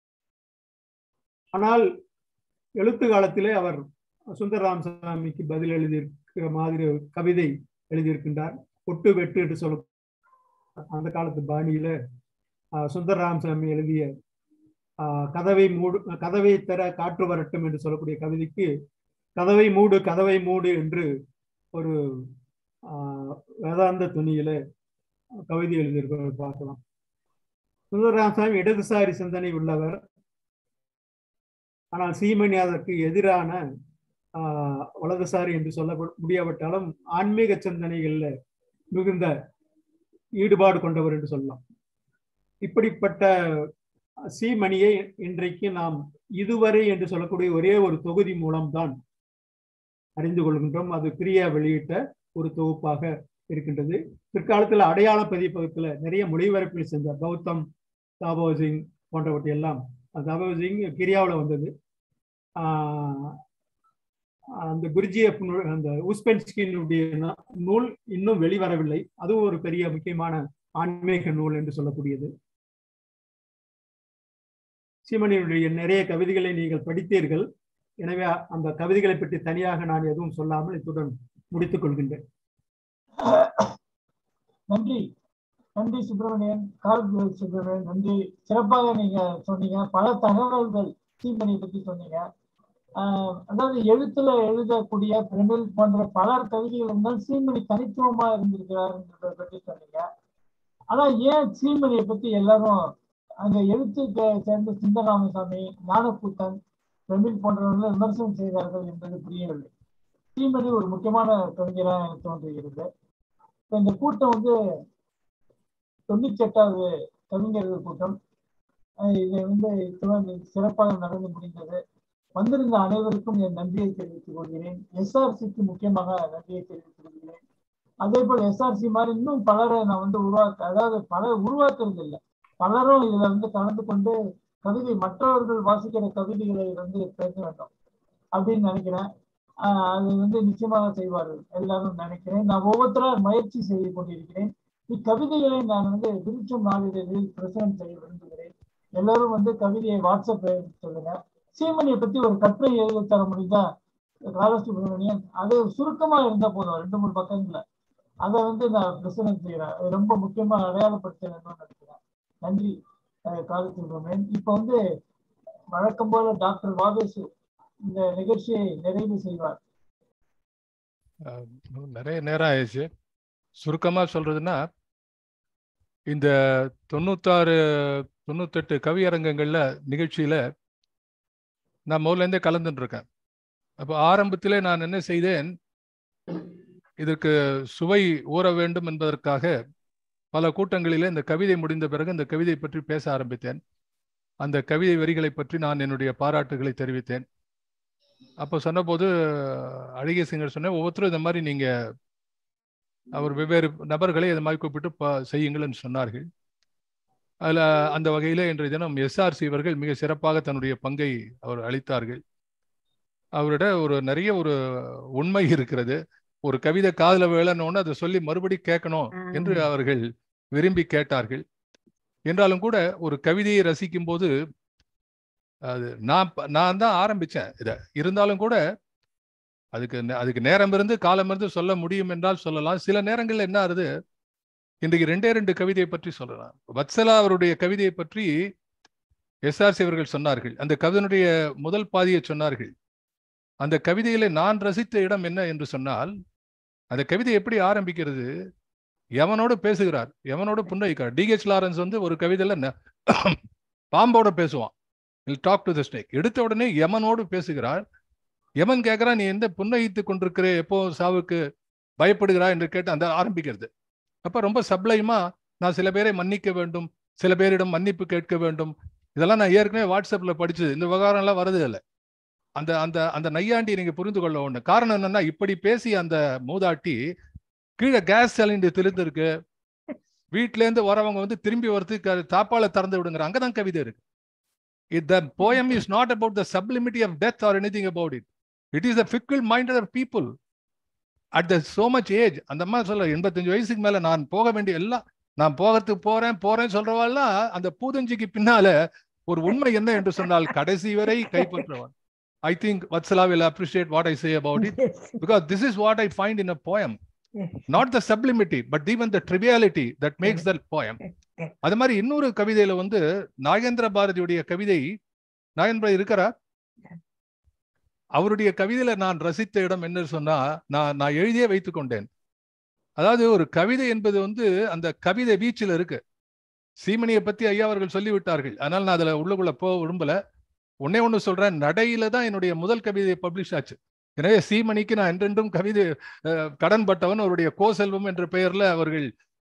ஆனால் எழுத்து காலத்திலே அவர் சுந்தர ராமசாமிக்கு பதில் எழுதியிருக்கிற மாதிரி ஒரு கவிதை எழுதியிருக்கின்றார் பொட்டு வெட்டு என்று சொல்ல அந்த காலத்து பாணியில ஆஹ் சுந்தர ராமசாமி எழுதிய ஆஹ் கதவை மூடு கதவை தர காற்று வரட்டும் என்று சொல்லக்கூடிய கவிதைக்கு கதவை மூடு கதவை மூடு என்று ஒரு ஆஹ் வேதாந்த துணியில கவிதை எழுதியிருப்பதை பார்க்கலாம் சுந்தர ராமசாமி இடதுசாரி சிந்தனை உள்ளவர் ஆனால் சீமணி அதற்கு எதிரான ஆஹ் வலதுசாரி என்று சொல்ல முடியாவிட்டாலும் ஆன்மீக சிந்தனைகள்ல மிகுந்த ஈடுபாடு கொண்டவர் என்று சொல்லலாம் இப்படிப்பட்ட சீமணியை இன்றைக்கு நாம் இதுவரை என்று சொல்லக்கூடிய ஒரே ஒரு தொகுதி மூலம்தான் அறிந்து கொள்கின்றோம் அது பிரியா வெளியிட்ட ஒரு தொகுப்பாக இருக்கின்றது பிற்காலத்தில் அடையாள பதிப்பகத்துல நிறைய மொழிபெயர்ப்பில் செஞ்ச கௌதம் தாபோ சிங் போன்றவற்றை எல்லாம் தாபோ சிங் கிரியாவில் வந்தது ஆஹ் அந்த குருஜிஎஃப் நூல் அந்த உஸ்பென்ஸ்கினுடைய ந- நூல் இன்னும் வெளிவரவில்லை அதுவும் ஒரு பெரிய முக்கியமான ஆன்மீக நூல் என்று சொல்லக்கூடியது சீமனியுடைய நிறைய கவிதைகளை நீங்கள் படித்தீர்கள் எனவே அந்த கவிதைகளை பற்றி தனியாக நான் எதுவும் சொல்லாமல் இத்துடன் முடித்துக் கொள்கின்றேன் நன்றி நன்றி சுப்பிரமணியன் கால் சுப்பிரமணியன் நன்றி சிறப்பாக நீங்க சொன்னீங்க பல தகவல்கள் சீமணி பத்தி சொன்னீங்க ஆஹ் அதாவது எழுத்துல எழுதக்கூடிய பிரமிழ் போன்ற பலர் கவிதைகள் இருந்தால் சீமணி தனித்துவமா இருந்திருக்கிறாருன்றதை பற்றி சொன்னீங்க ஆனா ஏன் சீமணியை பத்தி எல்லாரும் அந்த எழுத்துக்கு சேர்ந்த சுந்தரராமசாமி ஞானக்கூத்தன் பிரமிழ் போன்றவர்கள் விமர்சனம் செய்தார்கள் என்பது புரியவில்லை சீமணி ஒரு முக்கியமான கவிஞராக எனக்கு தோன்றுகிறது இப்ப இந்த கூட்டம் வந்து தொண்ணூத்தி எட்டாவது கவிஞர்கள் கூட்டம் அஹ் இது வந்து இத்துடன் சிறப்பாக நடந்து முடிந்தது வந்திருந்த அனைவருக்கும் என் நன்றியை தெரிவித்துக் கொள்கிறேன் எஸ்ஆர்சிக்கு முக்கியமாக நன்றியை தெரிவித்துக் கொள்கிறேன் அதே போல் எஸ்ஆர்சி மாதிரி இன்னும் பலரை நான் வந்து உருவாக்க அதாவது பலர் உருவாக்குறது இல்லை பலரும் இதுல வந்து கலந்து கொண்டு கவிதை மற்றவர்கள் வாசிக்கிற கவிதைகளை வந்து பேச வேண்டும் அப்படின்னு நினைக்கிறேன் ஆஹ் அது வந்து நிச்சயமாக செய்வார்கள் எல்லாரும் நினைக்கிறேன் நான் ஒவ்வொருத்தரா முயற்சி செய்து கொண்டிருக்கிறேன் இக்கவிதைகளை நான் வந்து விருச்சம் நாளிதழில் பிரசுரம் செய்ய விரும்புகிறேன் எல்லாரும் வந்து கவிதையை வாட்ஸ்அப் சொல்லுங்க சீமனியை பத்தி ஒரு கட்டுரை எழுதி தர முடிந்தா ராமசுப்ரமணியன் அது சுருக்கமா இருந்தா போதும் ரெண்டு மூணு பக்கங்கள்ல அதை வந்து நான் பிரசுரம் செய்யறேன் அது ரொம்ப முக்கியமா அடையாளப்படுத்த வேணும்னு நினைக்கிறேன் நன்றி காலசுப்ரமணியன் இப்ப வந்து வழக்கம் போல டாக்டர் வாபேசு இந்த நிகழ்ச்சியை நிறைவு செய்வார் அஹ் நிறைய நேரம் ஆயிடுச்சு சுருக்கமா சொல்றதுன்னா இந்த தொண்ணூத்தாறு தொண்ணூத்தெட்டு கவியரங்கங்கள்ல நிகழ்ச்சியில நான் முதல்ல இருந்தே கலந்துட்டு இருக்கேன் அப்போ ஆரம்பத்திலே நான் என்ன செய்தேன் இதற்கு சுவை ஊற வேண்டும் என்பதற்காக பல கூட்டங்களிலே இந்த கவிதை முடிந்த பிறகு இந்த கவிதை பற்றி பேச ஆரம்பித்தேன் அந்த கவிதை வரிகளை பற்றி நான் என்னுடைய பாராட்டுகளை தெரிவித்தேன் அப்போ சொன்னபோது அழகிய சிங்கர் சொன்னேன் ஒவ்வொருத்தரும் இந்த மாதிரி நீங்க அவர் வெவ்வேறு நபர்களை இந்த மாதிரி கூப்பிட்டு ப- செய்யுங்கள்னு சொன்னார்கள் அதுல அந்த வகையில இன்றைய தினம் எஸ்ஆர்சி அவர்கள் மிக சிறப்பாக தன்னுடைய பங்கை அவர் அளித்தார்கள் அவரிட ஒரு நிறைய ஒரு உண்மை இருக்கிறது ஒரு கவிதை காதுல வேலன்னு அதை சொல்லி மறுபடி கேட்கணும் என்று அவர்கள் விரும்பி கேட்டார்கள் என்றாலும் கூட ஒரு கவிதையை ரசிக்கும் போது அது நான் ப- நான் தான் ஆரம்பிச்சேன் இதை இருந்தாலும் கூட அதுக்கு நே- அதுக்கு நேரம் இருந்து காலம் இருந்து சொல்ல முடியும் என்றால் சொல்லலாம் சில நேரங்கள்ல என்ன ஆகுது இன்றைக்கு ரெண்டே ரெண்டு கவிதையை பற்றி சொல்லலாம் வத்சலா அவருடைய கவிதையை பற்றி எஸ்ஆர்சி அவர்கள் சொன்னார்கள் அந்த கவிதனுடைய முதல் பாதியை சொன்னார்கள் அந்த கவிதையில நான் ரசித்த இடம் என்ன என்று சொன்னால் அந்த கவிதை எப்படி ஆரம்பிக்கிறது எவனோடு பேசுகிறார் எவனோடு புன்னகைக்கிறார் டிஹெச் லாரன்ஸ் வந்து ஒரு கவிதையில ந- பாம்போட பேசுவான் டாக் டு த ஸ்னேக் எடுத்த உடனே யமனோடு பேசுகிறார் யமன் கேட்கிறான் நீ எந்த புன்னகித்துக் கொண்டிருக்கிற எப்போ சாவுக்கு பயப்படுகிறா என்று கேட்டு அந்த ஆரம்பிக்கிறது அப்ப ரொம்ப சப்ளைமா நான் சில பேரை மன்னிக்க வேண்டும் சில பேரிடம் மன்னிப்பு கேட்க வேண்டும் இதெல்லாம் நான் ஏற்கனவே வாட்ஸ்அப்ல படிச்சது இந்த விவகாரம் எல்லாம் வரது இல்லை அந்த அந்த அந்த நையாண்டி நீங்க புரிந்து கொள்ள ஒண்ணு காரணம் என்னன்னா இப்படி பேசி அந்த மூதாட்டி கீழே கேஸ் சிலிண்டர் திறந்திருக்கு வீட்ல இருந்து வரவங்க வந்து திரும்பி வரதுக்கு அது தாப்பால திறந்து விடுங்கிற அங்கதான் கவிதை இருக்கு the poem is not about the sublimity of death or anything about it it is the fickle mind of people at the so much age அந்த மாதிரி சொல்ல எண்பத்தஞ்சு வயசுக்கு மேல நான் போக வேண்டிய எல்லாம் நான் போகிறதுக்கு போறேன் போறேன் சொல்றவாள்லாம் அந்த பூதஞ்சிக்கு பின்னால ஒரு உண்மை என்ன என்று சொன்னால் கடைசி வரை கைப்பற்றுவான் I think Vatsala will appreciate what I say about it because this is what I find in a poem. Not the sublimity, but even the triviality that makes that poem. அது மாதிரி இன்னொரு கவிதையில வந்து நாகேந்திர பாரதியுடைய கவிதை நாகேந்திர இருக்கிறா அவருடைய கவிதையில நான் ரசித்த இடம் என்ன சொன்னா நான் நான் எழுதியே வைத்துக் கொண்டேன் அதாவது ஒரு கவிதை என்பது வந்து அந்த கவிதை வீச்சில் இருக்கு சீமணியை பத்தி ஐயா அவர்கள் சொல்லிவிட்டார்கள் அதனால நான் அதுல உள்ளுக்குள்ள போக விரும்பல ஒன்னே ஒண்ணு சொல்றேன் நடையில தான் என்னுடைய முதல் கவிதை பப்ளிஷ் ஆச்சு எனவே சீமணிக்கு நான் என்றென்றும் கவிதை அஹ், கடன்பட்டவன் அவருடைய கோ செல்வம் என்ற பெயர்ல அவர்கள்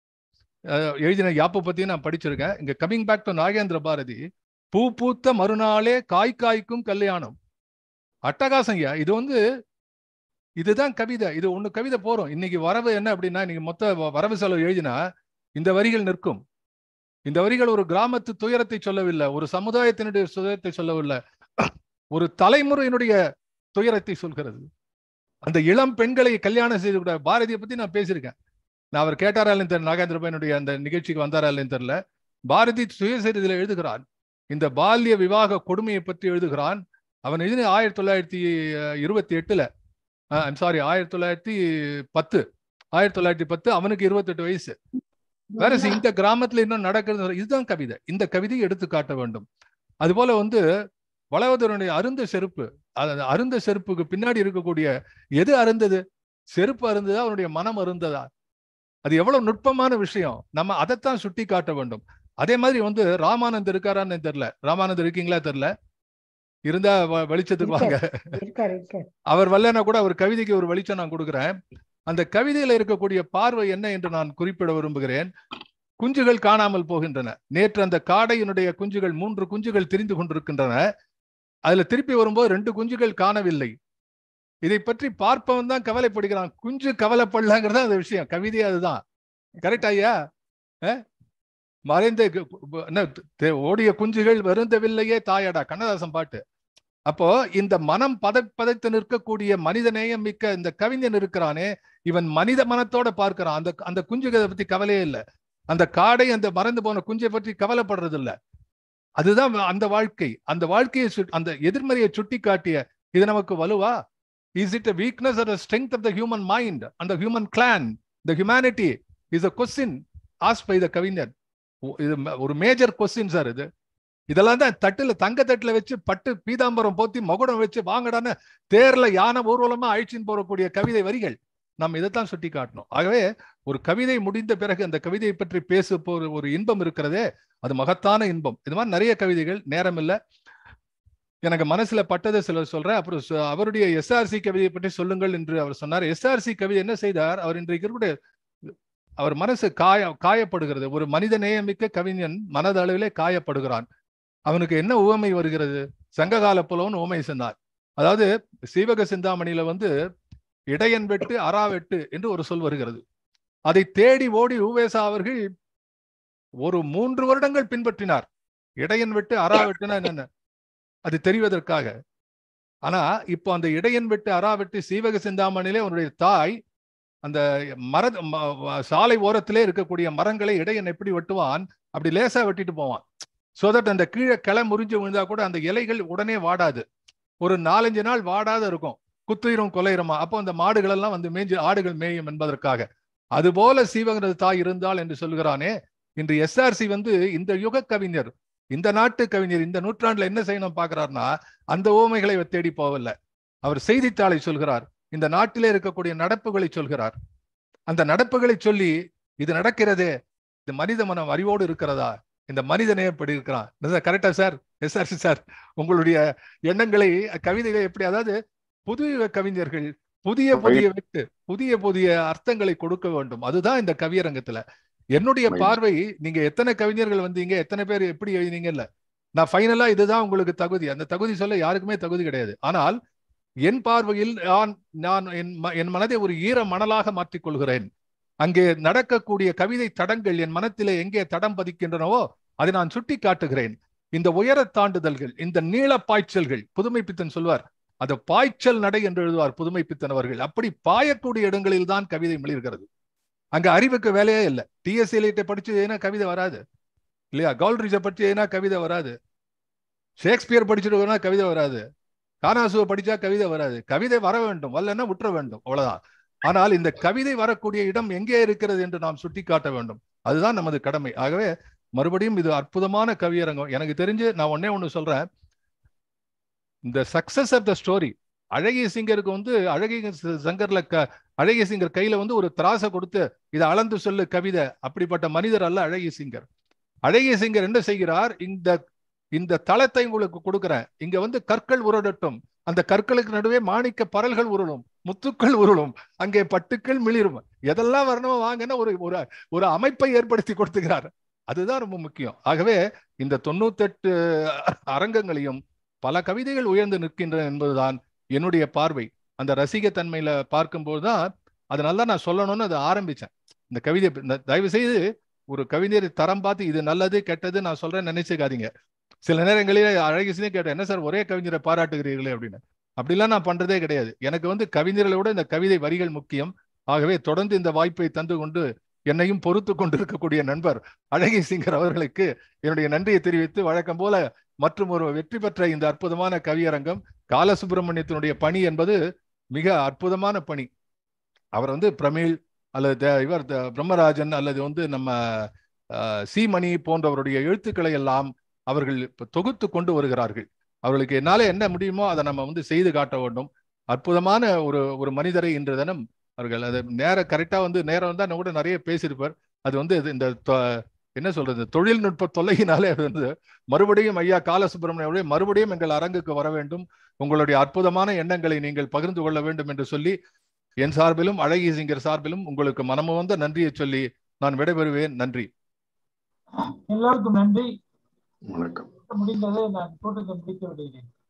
அஹ், எழுதின யாப்பை பத்தியும் நான் படிச்சிருக்கேன் இங்க coming back to Nagendra Bharathi பூ பூத்த மறுநாளே காய் காய்க்கும் கல்யாணம் அட்டகாசம் ஐயா இது வந்து இதுதான் கவிதை இது ஒண்ணு கவிதை போறோம் இன்னைக்கு வரவு என்ன அப்படின்னா இன்னைக்கு மொத்த வ- வரவு செலவு எழுதினா இந்த வரிகள் நிற்கும் இந்த வரிகள் ஒரு கிராமத்து துயரத்தை சொல்லவில்லை ஒரு சமுதாயத்தினுடைய துயரத்தை சொல்லவில்லை ஒரு தலைமுறையினுடைய துயரத்தை சொல்கிறது அந்த இளம் பெண்களை கல்யாணம் செய்து கூட பாரதியை பத்தி நான் பேசியிருக்கேன் நான் அவர் கேட்டாரா இல்லைன்னு தெரியல நாகேந்திர பையனுடைய அந்த நிகழ்ச்சிக்கு வந்தாரா இல்லைன்னு தெரியல பாரதி சுயசரிதில் எழுதுகிறான் இந்த பால்ய விவாக கொடுமையை பற்றி எழுதுகிறான் அவன் எழுதின ஆயிரத்தி தொள்ளாயிரத்தி இருபத்தி எட்டுல ஐம் சாரி ஆயிரத்தி தொள்ளாயிரத்தி பத்து ஆயிரத்தி தொள்ளாயிரத்தி பத்து அவனுக்கு இருபத்தெட்டு வயசு வேற இந்த கிராமத்துல இன்னும் நடக்கிறது இதுதான் கவிதை இந்த கவிதையை எடுத்து காட்ட வேண்டும் அதுபோல வந்து வளவதனுடைய அருந்த செருப்பு அது அருந்த செருப்புக்கு பின்னாடி இருக்கக்கூடிய எது அருந்தது செருப்பு அருந்ததா அவனுடைய மனம் அருந்ததா அது எவ்வளவு நுட்பமான விஷயம் நம்ம அதைத்தான் சுட்டி காட்ட வேண்டும் அதே மாதிரி வந்து ராமானந்த் இருக்காரான்னு தெரியல ராமானந்த் இருக்கீங்களா தெரியல இருந்தா வ- வெளிச்சத்துக்கு வாங்க இருக்காரு இருக்காரு அவர் வரலன்னா கூட அவர் கவிதைக்கு ஒரு வெளிச்சம் நான் கொடுக்குறேன் அந்த கவிதையில இருக்கக்கூடிய பார்வை என்ன என்று நான் குறிப்பிட விரும்புகிறேன் குஞ்சுகள் காணாமல் போகின்றன நேற்று அந்த காடையினுடைய குஞ்சுகள் மூன்று குஞ்சுகள் திரிந்து கொண்டிருக்கின்றன அதுல திருப்பி வரும்போது ரெண்டு குஞ்சுகள் காணவில்லை இதை பற்றி பார்ப்பவன் தான் கவலைப்படுகிறான் குஞ்சு கவலைப்படலாங்கிறது அந்த விஷயம் கவிதை அதுதான் கரெக்ட் ஐயா அஹ்? மறைந்த கு- கு- என்ன, தே- ஓடிய குஞ்சுகள் வருந்தவில்லையே தாயடா கண்ணதாசன் பாட்டு அப்போ இந்த மனம் பத பதைத்து நிற்கக்கூடிய மனித நேயம் மிக்க இந்த கவிஞன் இருக்கிறானே இவன் மனித மனத்தோட பார்க்கிறான் அந்த அந்த குஞ்சுகளை பத்தி கவலையே இல்லை அந்த காடை அந்த மறந்து போன குஞ்சை பற்றி கவலைப்படுறது இல்ல அதுதான் அந்த வாழ்க்கை அந்த வாழ்க்கையை சு- அந்த எதிர்மறையை சுட்டி காட்டிய இது நமக்கு வலுவா is it a weakness or strength of the human mind அந்த human clan the humanity is a question as by the கவிஞர் ஒ- இது ம- ஒரு மேஜர் கொஸ்டின் சார் இது இதெல்லாம் தான் தட்டுல தங்க தட்டுல வச்சு பட்டு பீதாம்பரம் போத்தி மகுடம் வச்சு வாங்கடான்னு தேர்ல யானை ஊர்வலமா அழிச்சின்னு போறக்கூடிய கவிதை வரிகள் நாம் இதைத்தான் சுட்டி காட்டணும் ஆகவே ஒரு கவிதை முடிந்த பிறகு அந்த கவிதையை பற்றி பேச போற ஒரு இன்பம் இருக்கிறதே அது மகத்தான இன்பம் இது மாதிரி நிறைய கவிதைகள் நேரம் இல்லை எனக்கு மனசுல பட்டதை சிலர் சொல்றேன் அப்புறம் சு- அவருடைய எஸ்ஆர்சி கவிதையை பற்றி சொல்லுங்கள் என்று அவர் சொன்னார் எஸ்ஆர்சி கவிதை என்ன செய்தார் அவர் இன்றைக்கு இருக்கக்கூடிய அவர் மனசு காய காயப்படுகிறது ஒரு மனித நேயமிக்க கவிஞன் மனதளவிலே காயப்படுகிறான் அவனுக்கு என்ன உவமை வருகிறது சங்ககால புலவன் உவமை சொன்னார் அதாவது சீவக சிந்தாமணியில வந்து இடையன் வெட்டு அரா வெட்டு என்று ஒரு சொல் வருகிறது அதை தேடி ஓடி உவேசா அவர்கள் ஒரு மூன்று வருடங்கள் பின்பற்றினார் இடையன் வெட்டு அரா வெட்டுனா என்னென்ன அது தெரிவதற்காக ஆனா இப்போ அந்த இடையன் வெட்டு அரா வெட்டு சீவக சிந்தாமணியிலே அவனுடைய தாய் அந்த மர ம- வ- சாலை ஓரத்திலே இருக்கக்கூடிய மரங்களை இடையன் எப்படி வெட்டுவான் அப்படி லேசா வெட்டிட்டு போவான் சோ தட் அந்த கீழே கிளை முறிஞ்சு விழுந்தா கூட அந்த இலைகள் உடனே வாடாது ஒரு நாலஞ்சு நாள் வாடாத இருக்கும் குத்துயிரும் கொலையிரமா அப்போ அந்த மாடுகள் எல்லாம் வந்து மேய்ஞ்சு ஆடுகள் மேயும் என்பதற்காக அதுபோல சீவகனது தாய் இருந்தால் என்று சொல்கிறானே இன்று எஸ்ஆர்சி வந்து இந்த யுக கவிஞர் இந்த நாட்டு கவிஞர் இந்த நூற்றாண்டுல என்ன செய்யணும் பாக்குறாருன்னா அந்த ஓமைகளை அவர் தேடி போகவில்லை அவர் செய்தித்தாளை சொல்கிறார் இந்த நாட்டிலே இருக்கக்கூடிய நடப்புகளை சொல்கிறார் அந்த நடப்புகளை சொல்லி இது நடக்கிறதே இந்த மனித மனம் அறிவோடு இருக்கிறதா இந்த மனிதனே எப்படி இருக்கிறான் கரெக்டா சார் எஸ்ஆர்சி சார் உங்களுடைய எண்ணங்களை கவிதைகளை எப்படி அதாவது புதிய கவிஞர்கள் புதிய புதிய வெட்டு புதிய புதிய அர்த்தங்களை கொடுக்க வேண்டும் அதுதான் இந்த கவியரங்கத்துல என்னுடைய பார்வை நீங்க எத்தனை கவிஞர்கள் வந்தீங்க எத்தனை பேர் எப்படி எழுதினீங்க இல்ல நான் ஃபைனலா இதுதான் உங்களுக்கு தகுதி அந்த தகுதி சொல்ல யாருக்குமே தகுதி கிடையாது ஆனால் என் பார்வையில் நான் நான் என் ம- என் மனதை ஒரு ஈர மணலாக மாற்றிக் கொள்கிறேன் அங்கே நடக்கக்கூடிய கவிதை தடங்கள் என் மனத்திலே எங்கே தடம் பதிக்கின்றனவோ அதை நான் சுட்டி காட்டுகிறேன் இந்த உயர தாண்டுதல்கள் இந்த நீள பாய்ச்சல்கள் புதுமை பித்தன் சொல்வார் அது பாய்ச்சல் நடை என்று எழுதுவார் புதுமை பித்தன் அவர்கள் அப்படி பாயக்கூடிய இடங்களில் தான் கவிதை மிளிர்கிறது அங்க அறிவுக்கு வேலையே இல்லை டிஎஸ் எலிட்டை படிச்சு ஏன்னா கவிதை வராது இல்லையா கவுல்ரிஜை பற்றி ஏன்னா கவிதை வராது ஷேக்ஸ்பியர் படிச்சுட்டு கவிதை வராது கானாசுவை படிச்சா கவிதை வராது கவிதை வர வேண்டும் வரலன்னா விட்டுற வேண்டும் அவ்வளவுதான் ஆனால் இந்த கவிதை வரக்கூடிய இடம் எங்கே இருக்கிறது என்று நாம் சுட்டிக்காட்ட வேண்டும் அதுதான் நமது கடமை ஆகவே மறுபடியும் இது அற்புதமான கவியரங்கம் எனக்கு தெரிஞ்சு நான் ஒன்னே ஒண்ணு சொல்றேன் இந்த சக்சஸ் ஆஃப் த ஸ்டோரி அழகிய சிங்கருக்கு வந்து அழகிய சி- சங்கர்ல க அழகிய சிங்கர் கையில வந்து ஒரு திராசை கொடுத்து இதை அளந்து சொல்லு கவிதை அப்படிப்பட்ட மனிதர் அல்ல அழகிய சிங்கர் அழகிய சிங்கர் என்ன செய்கிறார் இந்த இந்த தளத்தை உங்களுக்கு கொடுக்கிறேன் இங்க வந்து கற்கள் உருடட்டும் அந்த கற்களுக்கு நடுவே மாணிக்க பரல்கள் உருளும் முத்துக்கள் உருளும் அங்கே பட்டுக்கள் மிளிரும் எதெல்லாம் வரணுமோ வாங்கன்னா ஒரு ஒரு ஒரு அமைப்பை ஏற்படுத்தி கொடுத்துக்கிறார் அதுதான் ரொம்ப முக்கியம் ஆகவே இந்த தொண்ணூத்தெட்டு அரங்கங்களையும் பல கவிதைகள் உயர்ந்து நிற்கின்றன என்பதுதான் என்னுடைய பார்வை அந்த ரசிகத்தன்மையில பார்க்கும்போது தான் அதனால தான் நான் சொல்லணும்னு அதை ஆரம்பிச்சேன் இந்த கவிதை இந்த- தயவு செய்து ஒரு கவிஞர் தரம் பார்த்து இது நல்லது கெட்டது நான் சொல்றேன்னு நினைச்சுக்காதீங்க சில நேரங்களிலே அழகிசினே கேட்டேன் என்ன சார் ஒரே கவிஞரை பாராட்டுகிறீர்களே அப்படின்னு அப்படிலாம் நான் பண்றதே கிடையாது எனக்கு வந்து கவிஞர்களை விட இந்த கவிதை வரிகள் முக்கியம் ஆகவே தொடர்ந்து இந்த வாய்ப்பை தந்து கொண்டு என்னையும் பொறுத்து கொண்டிருக்கக்கூடிய நண்பர் அழகி சிங்கர் அவர்களுக்கு என்னுடைய நன்றியை தெரிவித்து வழக்கம் போல மற்றும் ஒரு வெற்றி பெற்ற இந்த அற்புதமான கவியரங்கம் காலசுப்பிரமணியத்தினுடைய பணி என்பது மிக அற்புதமான பணி அவர் வந்து பிரமிழ் அல்லது த- இவர் த- பிரம்மராஜன் அல்லது வந்து நம்ம அஹ், சீமணி போன்றவருடைய எழுத்துக்களை எல்லாம் அவர்கள் இப்ப தொகுத்து கொண்டு வருகிறார்கள் அவர்களுக்கு என்னால என்ன முடியுமோ அதை நம்ம வந்து செய்து காட்ட வேண்டும் அற்புதமான ஒரு ஒரு மனிதரை இன்று தினம் அவர்கள் அது நேர கரெக்டா வந்து நேரம் தான் கூட நிறைய பேசியிருப்பார் அது வந்து இது இந்த தொ- என்ன சொல்றது தொழில்நுட்ப தொல்லையினாலே அது வந்து மறுபடியும் ஐயா காலசுப்பிரமணிய மறுபடியும் எங்கள் அரங்குக்கு வர வேண்டும் உங்களுடைய அற்புதமான எண்ணங்களை நீங்கள் பகிர்ந்து கொள்ள வேண்டும் என்று சொல்லி என் சார்பிலும் அழகி சிங்கர் சார்பிலும் உங்களுக்கு மனமுவந்த நன்றியை சொல்லி நான் விடைபெறுவேன் நன்றி எல்லோருக்கும் நன்றி வணக்கம் முடிந்ததை நான் கூட்டத்தை முடித்து விடுகிறேன்